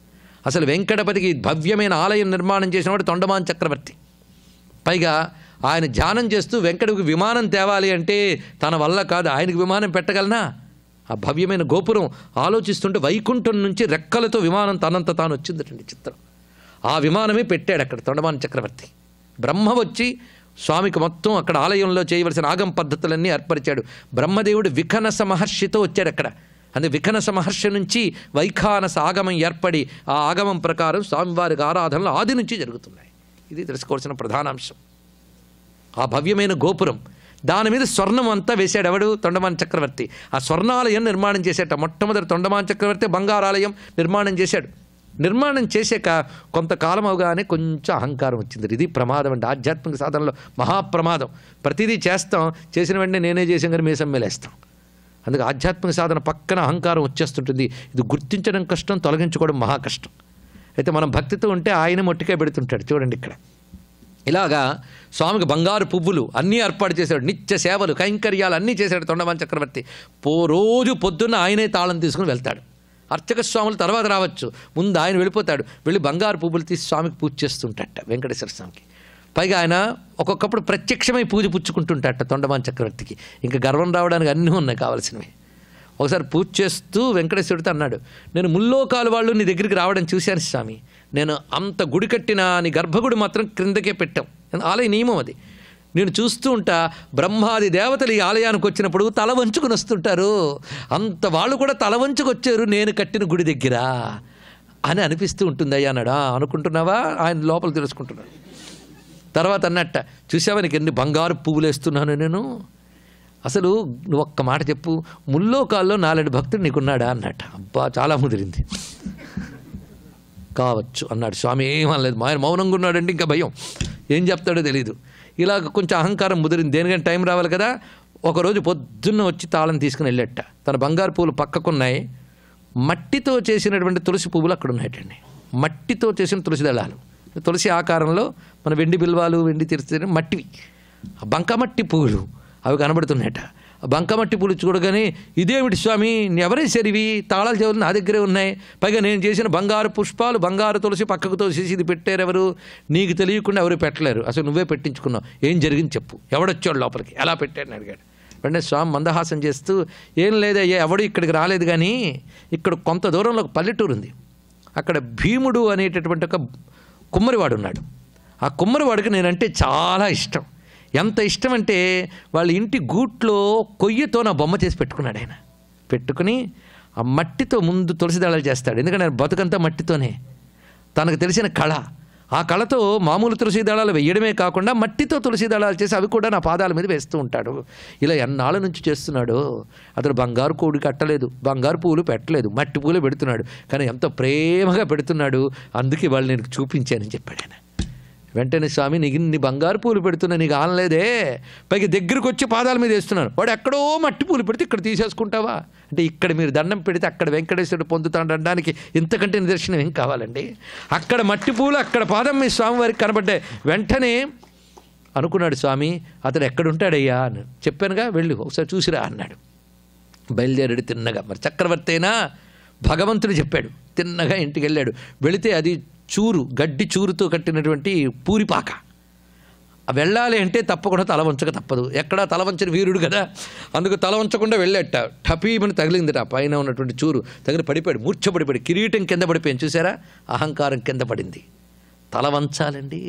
అసలు వెంకటపతికి భవ్యమైన ఆలయం నిర్మాణం చేసినవాడు తొండమాన్ చక్రవర్తి పైగా ఆయన ధ్యానం చేస్తూ వెంకటకు విమానం తేవాలి అంటే తన వల్ల కాదు ఆయనకి విమానం పెట్టగలనా ఆ భవ్యమైన గోపురం ఆలోచిస్తుంటే వైకుంఠం నుంచి రెక్కలతో విమానం తనంత తాను వచ్చిందటండి చిత్రం ఆ విమానమే పెట్టాడు అక్కడ తొండమాన చక్రవర్తి బ్రహ్మ వచ్చి స్వామికి మొత్తం అక్కడ ఆలయంలో చేయవలసిన ఆగమ పద్ధతులన్నీ ఏర్పరిచాడు బ్రహ్మదేవుడు విఖనస మహర్షితో వచ్చాడు అక్కడ అందుకే విఖనస మహర్షి నుంచి వైఖానస ఆగమం ఏర్పడి ఆ ఆగమం ప్రకారం స్వామివారికి ఆరాధనలు ఆది నుంచి జరుగుతున్నాయి ఇది తెలుసుకోవాల్సిన ప్రధానాంశం ఆ భవ్యమైన గోపురం దాని మీద స్వర్ణం అంతా వేశాడు ఎవడు తొండమాన్ చక్రవర్తి ఆ స్వర్ణాలయం నిర్మాణం చేసేట మొట్టమొదటి తొండమాన్ చక్రవర్తి బంగారాలయం నిర్మాణం చేశాడు నిర్మాణం చేశాక కొంతకాలం అవగానే కొంచెం అహంకారం వచ్చింది ఇది ప్రమాదం అండి ఆధ్యాత్మిక సాధనలో మహాప్రమాదం ప్రతిదీ చేస్తాం చేసిన వెంటనే నేనే చేసాం కానీ మీసం మేలేస్తాం అందుకే ఆధ్యాత్మిక సాధన పక్కన అహంకారం వచ్చేస్తుంటుంది ఇది గుర్తించడం కష్టం తొలగించుకోవడం మహా కష్టం అయితే మనం భక్తితో ఉంటే ఆయన మొట్టికాయ పెడుతుంటాడు చూడండి ఇక్కడ ఇలాగా స్వామికి బంగారు పువ్వులు అన్నీ ఏర్పాటు చేశాడు నిత్య సేవలు కైంకర్యాలు అన్నీ చేశాడు తొండమాన్ చక్రవర్తి పో రోజు పొద్దున్న ఆయనే తాళం తీసుకుని వెళ్తాడు అర్చక స్వాములు తర్వాత రావచ్చు ముందు ఆయన వెళ్ళిపోతాడు వెళ్ళి బంగారు పువ్వులు తీసి స్వామికి పూజ చేస్తుంటాట వెంకటేశ్వర స్వామికి పైగా ఆయన ఒక్కొక్కప్పుడు ప్రత్యక్షమై పూజ పుచ్చుకుంటుంటాట తొండమాన్ చక్రవర్తికి ఇంకా గర్వం రావడానికి అన్నీ ఉన్నాయి కావాల్సినవి ఒకసారి పూజ చేస్తూ వెంకటేశ్వరుడితో అన్నాడు నేను ముల్లోకాలు వాళ్ళు నీ దగ్గరికి రావడం చూశాను స్వామి నేను అంత గుడి కట్టిన నీ గర్భగుడి మాత్రం క్రిందకే పెట్టాం ఆలయ నియమం అది నేను చూస్తూ ఉంటా బ్రహ్మాది దేవతలు ఈ ఆలయానికి వచ్చినప్పుడు తల వంచుకుని వస్తుంటారు అంత వాళ్ళు కూడా తల వంచుకు వచ్చారు నేను కట్టిన గుడి దగ్గర అని అనిపిస్తూ ఉంటుంది అయ్యా అన్నాడు "ఆ, అనుకుంటున్నావా ఆయన లోపల తెలుసుకుంటున్నాడు తర్వాత అన్నట్ట చూసావా నీకు ఎన్ని బంగారు పువ్వులు వేస్తున్నాను నేను అసలు నువ్వు ఒక్క మాట చెప్పు ముల్లోకాల్లో నాలుగు భక్తుడు నీకున్నాడా అన్నట్ట అబ్బా చాలా ముదిరింది కావచ్చు అన్నాడు స్వామి ఏమనలేదు మా ఆయన మౌనంగా ఉన్నాడంటే ఇంకా భయం ఏం చెప్తాడో తెలియదు ఇలాగ కొంచెం అహంకారం ముదిరింది దేనికైనా టైం రావాలి కదా ఒకరోజు పొద్దున్న వచ్చి తాళం తీసుకుని వెళ్ళేట తన బంగారు పువ్వులు పక్కకున్నాయి మట్టితో చేసినటువంటి తులసి పువ్వులు అక్కడ ఉన్నాయటండి మట్టితో చేసిన తులసి దళాలు తులసి ఆకారంలో మన వెండి బిల్వాలు వెండి తీర్చి మట్టివి ఆ బంకమట్టి పువ్వులు అవి కనబడుతున్నాయట ఆ బంకమట్టి పువ్వులు చూడగానే ఇదేమిటి స్వామి ఎవరేసారు ఇవి తాళాలు చెవులు నా దగ్గరే ఉన్నాయి పైగా నేను చేసిన బంగారు పుష్పాలు బంగారు తులసి పక్కకు తోసేసి ఇది పెట్టారు ఎవరు నీకు తెలియకుండా ఎవరు పెట్టలేరు అసలు నువ్వే పెట్టించుకున్నావు ఏం జరిగింది చెప్పు ఎవడొచ్చాడు లోపలికి ఎలా పెట్టాడని అడిగాడు వెంటనే స్వామి మందహాసం చేస్తూ ఏం లేదయ్యా ఎవడు ఇక్కడికి రాలేదు కానీ ఇక్కడ కొంత దూరంలో ఒక పల్లెటూరు ఉంది అక్కడ భీముడు అనేటటువంటి ఒక కుమ్మరివాడు ఉన్నాడు ఆ కుమ్మరివాడికి నేనంటే చాలా ఇష్టం ఎంత ఇష్టం అంటే వాళ్ళ ఇంటి గూట్లో కొయ్యతో నా బొమ్మ చేసి పెట్టుకున్నాడు ఆయన పెట్టుకుని ఆ మట్టితో ముందు తులసి దళాలు చేస్తాడు ఎందుకంటే ఆయన బతుకంతా మట్టితోనే తనకు తెలిసిన కళ ఆ కళతో మామూలు తులసి దళాలు వేయడమే కాకుండా మట్టితో తులసి దళాలు చేసి అవి కూడా నా పాదాల మీద వేస్తూ ఉంటాడు ఇలా ఎన్నాళ్ళ నుంచి చేస్తున్నాడు అతను బంగారు కోడి కట్టలేదు బంగారు పూలు పెట్టలేదు మట్టి పూలు పెడుతున్నాడు కానీ ఎంతో ప్రేమగా పెడుతున్నాడు అందుకే వాళ్ళు నేను చూపించానని చెప్పాడు ఆయన వెంటనే స్వామి నీకు నీ బంగారు పూలు పెడుతున్నా నీకు ఆనలేదే పైకి దగ్గరికి వచ్చి పాదాల మీద వేస్తున్నాను వాడు ఎక్కడో మట్టి పూలు పెడితే ఇక్కడ తీసేసుకుంటావా అంటే ఇక్కడ మీరు దండం పెడితే అక్కడ వెంకటేశ్వరుడు పొందుతాడు అనడానికి ఇంతకంటే నిదర్శనం ఏం కావాలండి అక్కడ మట్టి పూలు అక్కడ పాదం మీ స్వామివారికి కనబడ్డాయి వెంటనే అనుకున్నాడు స్వామి అతడు ఎక్కడుంటాడయ్యా అని చెప్పానుగా వెళ్ళి ఒకసారి చూసిరా అన్నాడు బయలుదేరాడు తిన్నగా మరి చక్రవర్తి అయినా భగవంతుడు చెప్పాడు తిన్నగా ఇంటికి వెళ్ళాడు వెళితే అది చూరు గడ్డి చూరుతో కట్టినటువంటి పూరిపాక ఆ వెళ్ళాలి అంటే తప్పకుండా తల వంచక తప్పదు ఎక్కడా తల వంచని వీరుడు కదా అందుకు తల వంచకుండా వెళ్ళేట టపీమని తగిలిందిట పైన ఉన్నటువంటి చూరు తగిలి పడిపోయాడు మూర్ఛపడిపోయాడు కిరీటం కింద పడిపోయింది చూసారా అహంకారం కింద పడింది తల వంచాలండి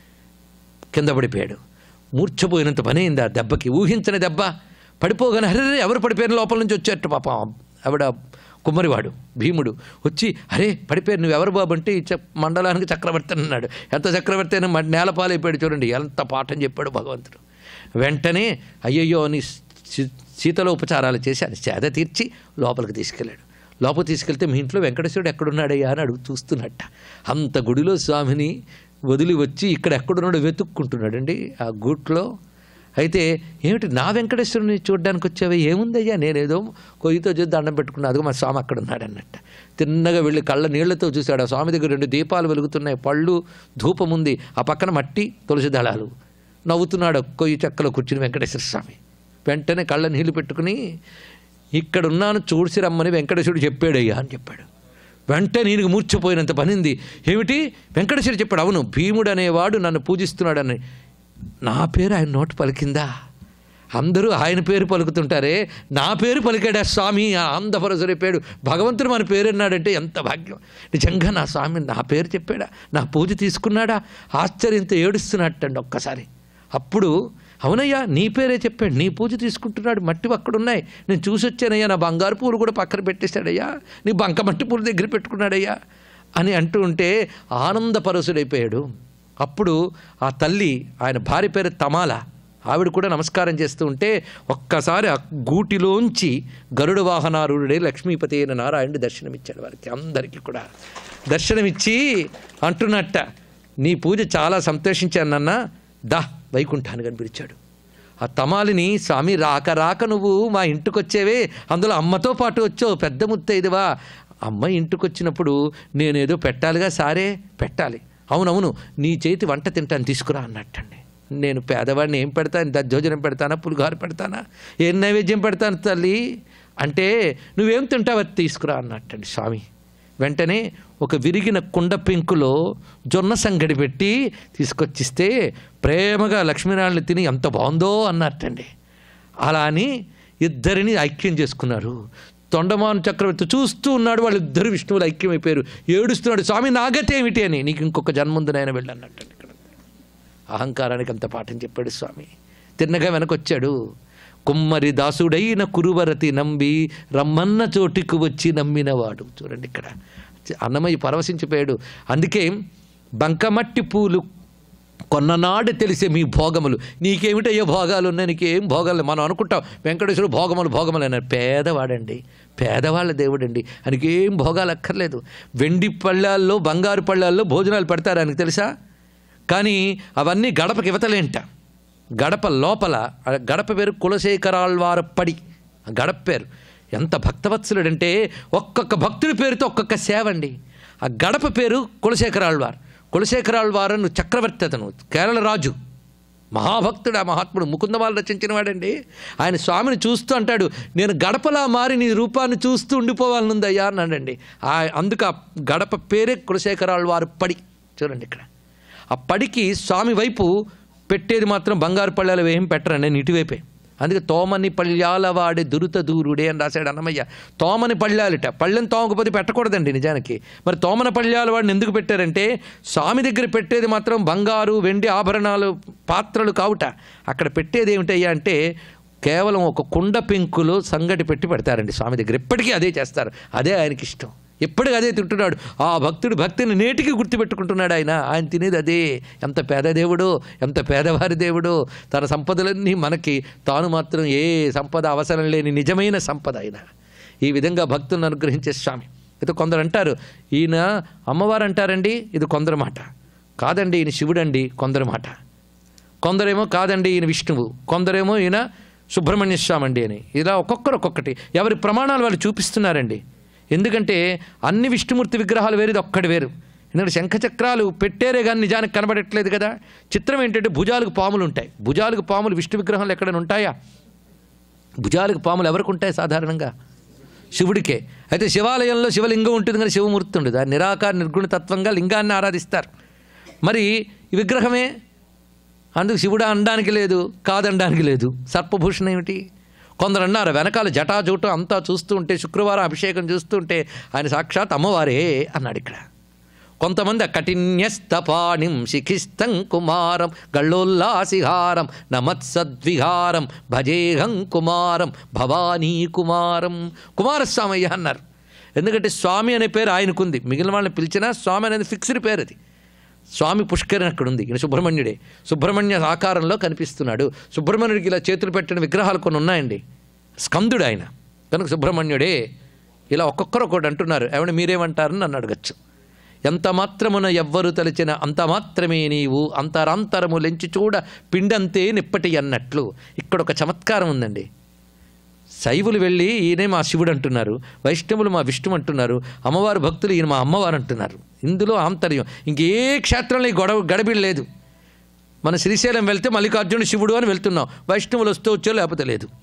కింద పడిపోయాడు మూర్ఛపోయినంత పని అయింది ఆ దెబ్బకి ఊహించని దెబ్బ పడిపోగానే హరే ఎవరు పడిపోయిన లోపల నుంచి వచ్చేట పాపం ఆవిడ కుమ్మరివాడు భీముడు వచ్చి అరే పడిపోయారు నువ్వు ఎవరు బాబు అంటే ఈ చ- మండలానికి చక్రవర్తి అని అన్నాడు ఎంత చక్రవర్తి అయినా మ- నేలపాలైపోయాడు చూడండి ఎంత పాఠం చెప్పాడు భగవంతుడు వెంటనే అయ్యయ్యో అని సీ- సీతలో ఉపచారాలు చేసి అది సేద తీర్చి లోపలికి తీసుకెళ్ళాడు లోపల తీసుకెళ్తే మీ ఇంట్లో వెంకటేశ్వరుడు ఎక్కడున్నాడయ్యా అని అడుగు చూస్తున్నట్ట అంత గుడిలో స్వామిని వదిలి వచ్చి ఇక్కడ ఎక్కడున్నాడో వెతుక్కుంటున్నాడండి ఆ గూట్లో అయితే ఏమిటి నా వెంకటేశ్వరుని చూడడానికి వచ్చావే ఏముందయ్యా నేనేదో కొయ్యితో చూసి దండం పెట్టుకున్నా అదిగో మా స్వామి అక్కడ ఉన్నాడు అన్నట్ట తిన్నగా వెళ్ళి కళ్ళ నీళ్లతో చూశాడు ఆ స్వామి దగ్గర రెండు దీపాలు వెలుగుతున్నాయి పళ్ళు ధూపం ఉంది ఆ పక్కన మట్టి తులసి దళాలు నవ్వుతున్నాడు కొయ్యి చెక్కలో కూర్చుని వెంకటేశ్వర స్వామి వెంటనే కళ్ళ నీళ్లు పెట్టుకుని ఇక్కడ ఉన్నాను చూసి రమ్మని వెంకటేశ్వరుడు చెప్పాడయ్యా అని చెప్పాడు వెంటనే ఈయనకు మూర్ఛపోయినంత పనింది ఏమిటి వెంకటేశ్వర చెప్పాడు అవును భీముడు అనేవాడు నన్ను పూజిస్తున్నాడని నా పేరు ఆయన నోటు పలికిందా అందరూ ఆయన పేరు పలుకుతుంటారే నా పేరు పలికాడా స్వామి ఆ ఆంధ్రపరసుడి పేరు భగవంతుడు మన పేరు అన్నాడంటే ఎంత భాగ్యం నిజంగా నా స్వామి నా పేరు చెప్పాడా నా పూజ తీసుకున్నాడా ఆశ్చర్యంతో ఏడుస్తున్నట్టండి ఒక్కసారి అప్పుడు అవునయ్యా నీ పేరే చెప్పాడు నీ పూజ తీసుకుంటున్నాడు మట్టి అక్కడ ఉన్నాయి నేను చూసి వచ్చానయ్యా నా బంగారు పూలు కూడా పక్కన పెట్టేశాడయ్యా నీ బంక మట్టి పూలు దగ్గర పెట్టుకున్నాడయ్యా అని అంటూ ఉంటే ఆనందపరసుడైపోయాడు అప్పుడు ఆ తల్లి ఆయన భార్య పేరు తమాల ఆవిడ కూడా నమస్కారం చేస్తూ ఉంటే ఒక్కసారి ఆ గూటిలోంచి గరుడ వాహనారుడే లక్ష్మీపతి అయిన నారాయణుడు దర్శనమిచ్చాడు వారికి అందరికీ కూడా దర్శనమిచ్చి అంటున్నట్ట నీ పూజ చాలా సంతోషించాను నాన్న దా వైకుంఠాన్ని కనిపించాడు ఆ తమాలిని స్వామి రాక రాక నువ్వు మా ఇంటికి వచ్చేవే అందులో అమ్మతో పాటు వచ్చావు పెద్ద ముత్తైదువా అమ్మ ఇంటికి వచ్చినప్పుడు నేనేదో పెట్టాలిగా సారే పెట్టాలి అవునవును నీ చేతి వంట తింటాను తీసుకురా అన్నట్టండి నేను పేదవాడిని ఏం పెడతాను దద్దోజనం పెడతానా పులిగారు పెడతానా ఏం నైవేద్యం పెడతాను తల్లి అంటే నువ్వేం తింటావు అది తీసుకురా అన్నట్టండి స్వామి వెంటనే ఒక విరిగిన కుండ పెంకులో జొన్న సంగడి పెట్టి తీసుకొచ్చిస్తే ప్రేమగా లక్ష్మీనారాయణ తిని ఎంత బాగుందో అన్నట్టండి అలా అని ఇద్దరిని ఐక్యం చేసుకున్నారు తొండమాను చక్రవర్తి చూస్తూ ఉన్నాడు వాళ్ళిద్దరు విష్ణువులు ఐక్యమైపోయారు ఏడుస్తున్నాడు స్వామి నాగతే ఏమిటి అని నీకు ఇంకొక జన్ముందు నేను వెళ్ళన్నట్టండి ఇక్కడ అహంకారానికి అంత పాఠం చెప్పాడు స్వామి తిన్నగా వెనకొచ్చాడు కుమ్మరి దాసుడైన కురువరతి నంబి రమ్మన్న చోటికి వచ్చి నమ్మినవాడు చూడండి ఇక్కడ అన్నమయ్య పరవశించిపోయాడు అందుకే బంకమట్టి పూలు కొన్ననాడు తెలిసే మీ భోగములు నీకేమిటయ్యో భోగాలు ఉన్నాయి నీకేం భోగాలు మనం అనుకుంటాం వెంకటేశ్వరుడు భోగములు భోగములు అన్నారు పేదవాడండి పేదవాళ్ళ దేవుడండి ఆయనకి ఏం భోగాలు అక్కర్లేదు వెండి పళ్ళాల్లో బంగారు పళ్ళాల్లో భోజనాలు పెడతారు ఆయనకు తెలుసా కానీ అవన్నీ గడపకి ఇవతలేంట గడప లోపల ఆ గడప పేరు కులశేఖరాళ్వార పడి ఆ గడప పేరు ఎంత భక్తవత్సలుడంటే ఒక్కొక్క భక్తుడి పేరుతో ఒక్కొక్క సేవ అండి ఆ గడప పేరు కులశేఖరాళ్వార్ కులశేఖరాళ్వార్ అను చక్రవర్తి అతను కేరళ రాజు మహాభక్తుడు ఆ మహాత్ముడు ముకుందమాలు రచించిన వాడండి ఆయన స్వామిని చూస్తూ అంటాడు నేను గడపలా మారి నీ రూపాన్ని చూస్తూ ఉండిపోవాలనుందయ్యా అన్నాడండి ఆ అందుకు ఆ గడప పేరే కులశేఖరాళ్వారు పడి చూడండి ఇక్కడ ఆ పడికి స్వామి వైపు పెట్టేది మాత్రం బంగారు పళ్ళాలు ఏం పెట్టరండి నేను ఇటువైపే అందుకే తోమని పళ్ళాల వాడే దురుత దూరుడే అని రాశాడు అన్నమయ్య తోమని పళ్ళాలిట పళ్ళెం తోమకపోతే పెట్టకూడదండి నిజానికి మరి తోమన పళ్ళాల వాడిని ఎందుకు పెట్టారంటే స్వామి దగ్గర పెట్టేది మాత్రం బంగారు వెండి ఆభరణాలు పాత్రలు కావుట అక్కడ పెట్టేది ఏమిటయ్యా అంటే కేవలం ఒక కుండ పెంకులో సంగటి పెట్టి పెడతారండి స్వామి దగ్గర ఎప్పటికీ అదే చేస్తారు అదే ఆయనకి ఇష్టం ఎప్పటికీ అదే తింటున్నాడు ఆ భక్తుడు భక్తిని నేటికి గుర్తుపెట్టుకుంటున్నాడు ఆయన ఆయన తినేది అదే ఎంత పేద దేవుడు ఎంత పేదవారి దేవుడు తన సంపదలన్నీ మనకి తాను మాత్రం ఏ సంపద అవసరం లేని నిజమైన సంపద ఆయన ఈ విధంగా భక్తులను అనుగ్రహించే స్వామి అయితే కొందరు అంటారు ఈయన అమ్మవారు అంటారండి ఇది కొందరు మాట కాదండి ఈయన శివుడండి కొందరు మాట కొందరేమో కాదండి ఈయన విష్ణువు కొందరేమో ఈయన సుబ్రహ్మణ్య స్వామి అండి అని ఇలా ఒక్కొక్కరు ఒక్కొక్కటి ఎవరి ప్రమాణాలు వాళ్ళు చూపిస్తున్నారండి ఎందుకంటే అన్ని విష్ణుమూర్తి విగ్రహాలు వేరేది ఒక్కటి వేరు ఎందుకంటే శంఖచక్రాలు పెట్టేరే కానీ నిజానికి కనబడట్లేదు కదా చిత్రం ఏంటంటే భుజాలకు పాములు ఉంటాయి భుజాలకు పాములు విష్ణు విగ్రహాలు ఎక్కడైనా ఉంటాయా భుజాలకు పాములు ఎవరికి ఉంటాయి సాధారణంగా శివుడికే అయితే శివాలయంలో శివలింగం ఉంటుంది కానీ శివమూర్తి ఉండదు ఆ నిరాకార నిర్గుణ తత్వంగా లింగాన్ని ఆరాధిస్తారు మరి ఈ విగ్రహమే అందుకు శివుడు అనడానికి లేదు కాదనడానికి లేదు సర్పభూషణం ఏమిటి కొందరు అన్నారు వెనకాల జటాజూటం అంతా చూస్తూ ఉంటే శుక్రవారం అభిషేకం చూస్తూ ఉంటే ఆయన సాక్షాత్ అమ్మవారే అన్నాడు ఇక్కడ కొంతమంది కఠిన్యస్తపాణిం శిఖిస్తం కుమారం గళ్ళోల్లాసిహారం నమత్సద్విహారం భజేహం కుమారం భవానీ కుమారం కుమారస్వామయ్య అన్నారు ఎందుకంటే స్వామి అనే పేరు ఆయనకుంది మిగిలిన వాళ్ళని పిలిచినా స్వామి అనేది ఫిక్స్డ్ పేరు అది స్వామి పుష్కరిణి అక్కడ ఉంది ఈయన సుబ్రహ్మణ్యుడే సుబ్రహ్మణ్య ఆకారంలో కనిపిస్తున్నాడు సుబ్రహ్మణ్యుడికి ఇలా చేతులు పెట్టిన విగ్రహాలు కొన్ని ఉన్నాయండి స్కందుడు ఆయన కనుక సుబ్రహ్మణ్యుడే ఇలా ఒక్కొక్కరు ఒకటి అంటున్నారు ఏమంటే మీరేమంటారని నన్ను అడగచ్చు ఎంత మాత్రమున ఎవ్వరు తలిచిన అంత మాత్రమే నీవు అంతరాంతరము లెంచి చూడ పిండంతే నిప్పటి అన్నట్లు ఇక్కడ ఒక చమత్కారం ఉందండి శైవులు వెళ్ళి ఈయనే మా శివుడు అంటున్నారు వైష్ణవులు మా విష్ణువు అంటున్నారు అమ్మవారు భక్తులు ఈయన మా అమ్మవారు అంటున్నారు ఇందులో ఆంతర్యం ఇంకే క్షేత్రంలో ఈ గొడవ గడబిడి లేదు మన శ్రీశైలం వెళ్తే మల్లికార్జునుడు శివుడు అని వెళ్తున్నాం వైష్ణవులు వస్తూ వచ్చో లేకపోతే లేదు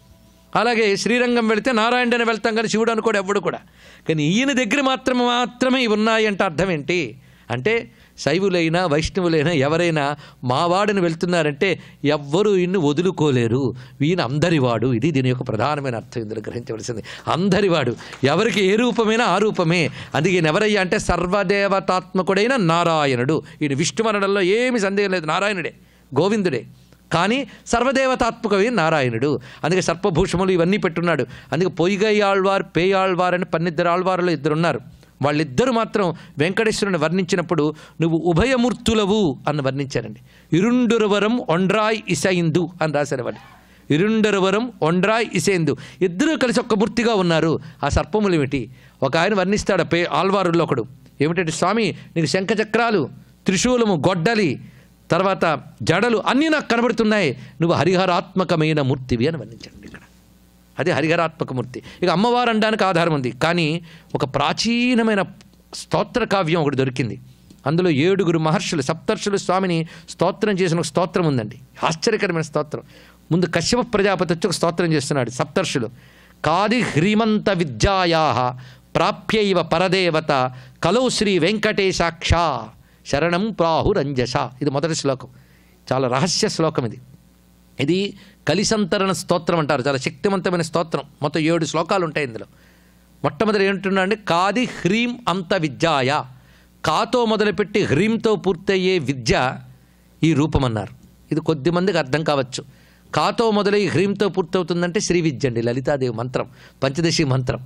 అలాగే శ్రీరంగం వెళితే నారాయణ అని వెళ్తాం కానీ శివుడు అనుకోడు ఎవ్వడు కూడా కానీ ఈయన దగ్గర మాత్రం మాత్రమే ఇవి ఉన్నాయి అంటే అర్థం ఏంటి అంటే శైవులైనా వైష్ణవులైనా ఎవరైనా మావాడని వెళ్తున్నారంటే ఎవ్వరూ ఇన్ని వదులుకోలేరు ఈయన అందరివాడు ఇది దీని యొక్క ప్రధానమైన అర్థం ఇందులో గ్రహించవలసింది అందరివాడు ఎవరికి ఏ రూపమైనా ఆ రూపమే అందుకే ఈయన ఎవరయ్యా అంటే సర్వదేవతాత్మకుడైన నారాయణుడు ఈయన విష్ణుమరణంలో ఏమి సందేహం లేదు నారాయణుడే గోవిందుడే కానీ సర్వదేవతాత్మకమైన నారాయణుడు అందుకే సర్పభూషములు ఇవన్నీ పెట్టున్నాడు అందుకే పొయ్యిగై ఆళ్వార్ పేయాళ్వార్ అని పన్నిద్దరు ఆళ్వారులు ఇద్దరు ఉన్నారు వాళ్ళిద్దరూ మాత్రం వెంకటేశ్వరుని వర్ణించినప్పుడు నువ్వు ఉభయమూర్తులవు అని వర్ణించారండి ఇరుండురవరం ఒండ్రాయ్ ఇసైందు అని రాశారు వాళ్ళు ఇరుండరవరం ఒండ్రాయ్ ఇసేందు ఇద్దరూ కలిసి ఒక్క మూర్తిగా ఉన్నారు ఆ సర్పములు ఏమిటి ఒక ఆయన వర్ణిస్తాడు పే ఆల్వారుల్లో ఒకడు ఏమిటంటే స్వామి నీకు శంఖచక్రాలు త్రిశూలము గొడ్డలి తర్వాత జడలు అన్నీ నాకు కనబడుతున్నాయి నువ్వు హరిహరాత్మకమైన మూర్తివి అని వర్ణించండి ఇక్కడ అది హరిహరాత్మక మూర్తి ఇక అమ్మవారు అనడానికి ఆధారం ఉంది కానీ ఒక ప్రాచీనమైన స్తోత్ర కావ్యం ఒకటి దొరికింది అందులో ఏడుగురు మహర్షులు సప్తర్షులు స్వామిని స్తోత్రం చేసిన ఒక స్తోత్రం ఉందండి ఆశ్చర్యకరమైన స్తోత్రం ముందు కశ్యప ప్రజాపతి వచ్చి ఒక స్తోత్రం చేస్తున్నాడు సప్తర్షులు కాది హ్రీమంత విద్యాయా ప్రాప్యైవ పరదేవత కలౌ శ్రీ వెంకటేశాక్ష శరణం ప్రాహురంజస ఇది మొదటి శ్లోకం చాలా రహస్య శ్లోకం ఇది ఇది కలిసంతరణ స్తోత్రం అంటారు చాలా శక్తివంతమైన స్తోత్రం మొత్తం ఏడు శ్లోకాలు ఉంటాయి ఇందులో మొట్టమొదటి ఏంటున్నా అంటే కాది హ్రీం అంత విద్యాయ కాతో మొదలుపెట్టి హ్రీంతో పూర్తయ్యే విద్య ఈ రూపం అన్నారు ఇది కొద్ది మందికి అర్థం కావచ్చు కాతో మొదలై హ్రీంతో పూర్తవుతుందంటే శ్రీ విద్య అండి లలితాదేవి మంత్రం పంచదశి మంత్రం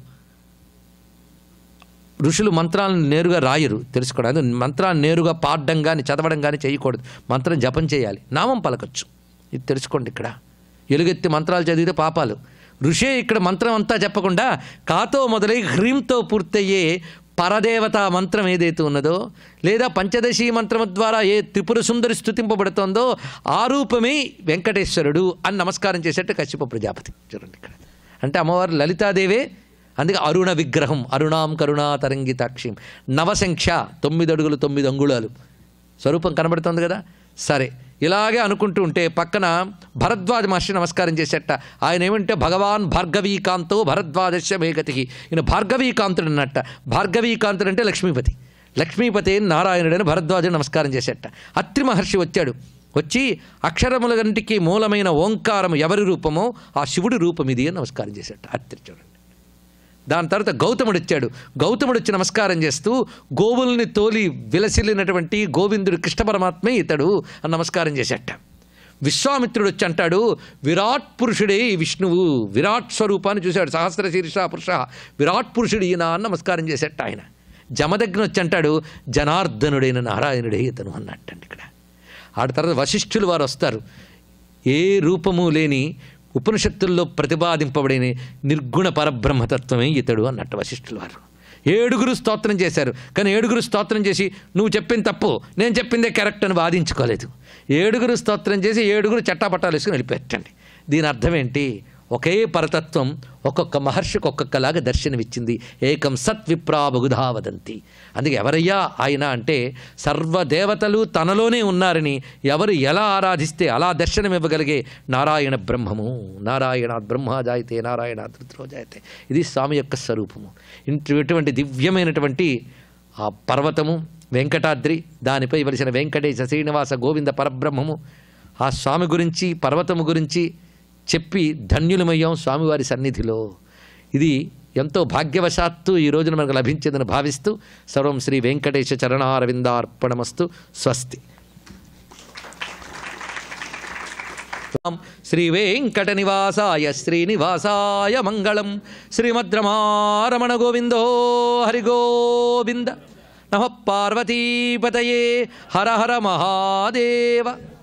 ఋషులు మంత్రాలను నేరుగా రాయరు తెలుసుకోవడం అది మంత్రాన్ని నేరుగా పాడడం కానీ చదవడం కానీ చేయకూడదు మంత్రం జపం చేయాలి నామం పలకచ్చు ఇది తెలుసుకోండి ఇక్కడ ఎలుగెత్తి మంత్రాలు చదివితే పాపాలు ఋషే ఇక్కడ మంత్రం అంతా చెప్పకుండా కాతో మొదలై హ్రీంతో పూర్తయ్యే పరదేవత మంత్రం ఏదైతే ఉన్నదో లేదా పంచదశి మంత్రం ద్వారా ఏ త్రిపుర సుందరి స్థుతింపబడుతోందో ఆ రూపమే వెంకటేశ్వరుడు అని నమస్కారం చేసేట్టు కశ్యప ప్రజాపతి చూడండి ఇక్కడ అంటే అమ్మవారు లలితాదేవే అందుకే అరుణ విగ్రహం అరుణాం కరుణా తరంగితాక్షిం నవసంఖ్య తొమ్మిది అడుగులు తొమ్మిది అంగుళాలు స్వరూపం కనబడుతుంది కదా సరే ఇలాగే అనుకుంటూ ఉంటే పక్కన భరద్వాజ మహర్షి నమస్కారం చేసేట ఆయన ఏమంటే భగవాన్ భార్గవీకాంతో భరద్వాజస్య మేగతికి ఈయన భార్గవీకాంతుడు అన్నట్ట భార్గవీకాంతుడు అంటే లక్ష్మీపతి లక్ష్మీపతి అయిన నారాయణుడని భరద్వాజుడు నమస్కారం చేసేట అత్రి మహర్షి వచ్చాడు వచ్చి అక్షరములగంటికి మూలమైన ఓంకారము ఎవరి రూపమో ఆ శివుడి రూపం ఇది అని నమస్కారం చేసేట అత్రి చూడండి దాని తర్వాత గౌతముడు వచ్చాడు గౌతముడు వచ్చి నమస్కారం చేస్తూ గోవుల్ని తోలి విలసిల్లినటువంటి గోవిందుడు కృష్ణ పరమాత్మే ఇతడు అని నమస్కారం చేసేట విశ్వామిత్రుడు వచ్చి అంటాడు విరాట్ పురుషుడే ఈ విష్ణువు విరాట్ స్వరూపాన్ని చూశాడు సహస్ర శీర్ష పురుష విరాట్ పురుషుడు ఈయన అని నమస్కారం చేసేట ఆయన జమదగ్న వచ్చి అంటాడు జనార్దనుడైన నారాయణుడే ఇతను అన్నట్టండి ఇక్కడ ఆడ తర్వాత వశిష్ఠులు వారు వస్తారు ఏ రూపము లేని ఉపనిషత్తుల్లో ప్రతిపాదింపబడిన నిర్గుణ పరబ్రహ్మతత్వమే ఇతడు అన్నట్టు వశిష్ఠుల వారు ఏడుగురు స్తోత్రం చేశారు కానీ ఏడుగురు స్తోత్రం చేసి నువ్వు చెప్పింది తప్పు నేను చెప్పిందే కరెక్ట్ అని వాదించుకోలేదు ఏడుగురు స్తోత్రం చేసి ఏడుగురు చట్టాపట్టాలు వేసుకుని వెళ్ళిపెట్టండి దీని అర్థం ఏంటి ఒకే పరతత్వం ఒక్కొక్క మహర్షికి ఒక్కొక్కలాగా దర్శనమిచ్చింది ఏకం సత్ విప్రా బహుధా వదంతి అందుకే ఎవరయ్యా ఆయన అంటే సర్వదేవతలు తనలోనే ఉన్నారని ఎవరు ఎలా ఆరాధిస్తే అలా దర్శనం ఇవ్వగలిగే నారాయణ బ్రహ్మము నారాయణ బ్రహ్మ జాయితే నారాయణ రుద్రో జాయితే ఇది స్వామి యొక్క స్వరూపము ఇంటి ఇటువంటి దివ్యమైనటువంటి ఆ పర్వతము వెంకటాద్రి దానిపై వెలిసిన వెంకటేశ శ్రీనివాస గోవింద పరబ్రహ్మము ఆ స్వామి గురించి పర్వతము గురించి చెప్పి ధన్యులమయ్యాం స్వామివారి సన్నిధిలో ఇది ఎంతో భాగ్యవశాత్తు ఈ రోజున మనకు లభించిందని భావిస్తూ సర్వం శ్రీ వెంకటేశ చరణారవిందార్పణమస్తు స్వస్తి శ్రీ వెంకట నివాసాయ శ్రీనివాసాయ మంగళం శ్రీమద్రమారమణ గోవిందో హరి గోవింద నమ పార్వతీపతయే హర హర మహాదేవ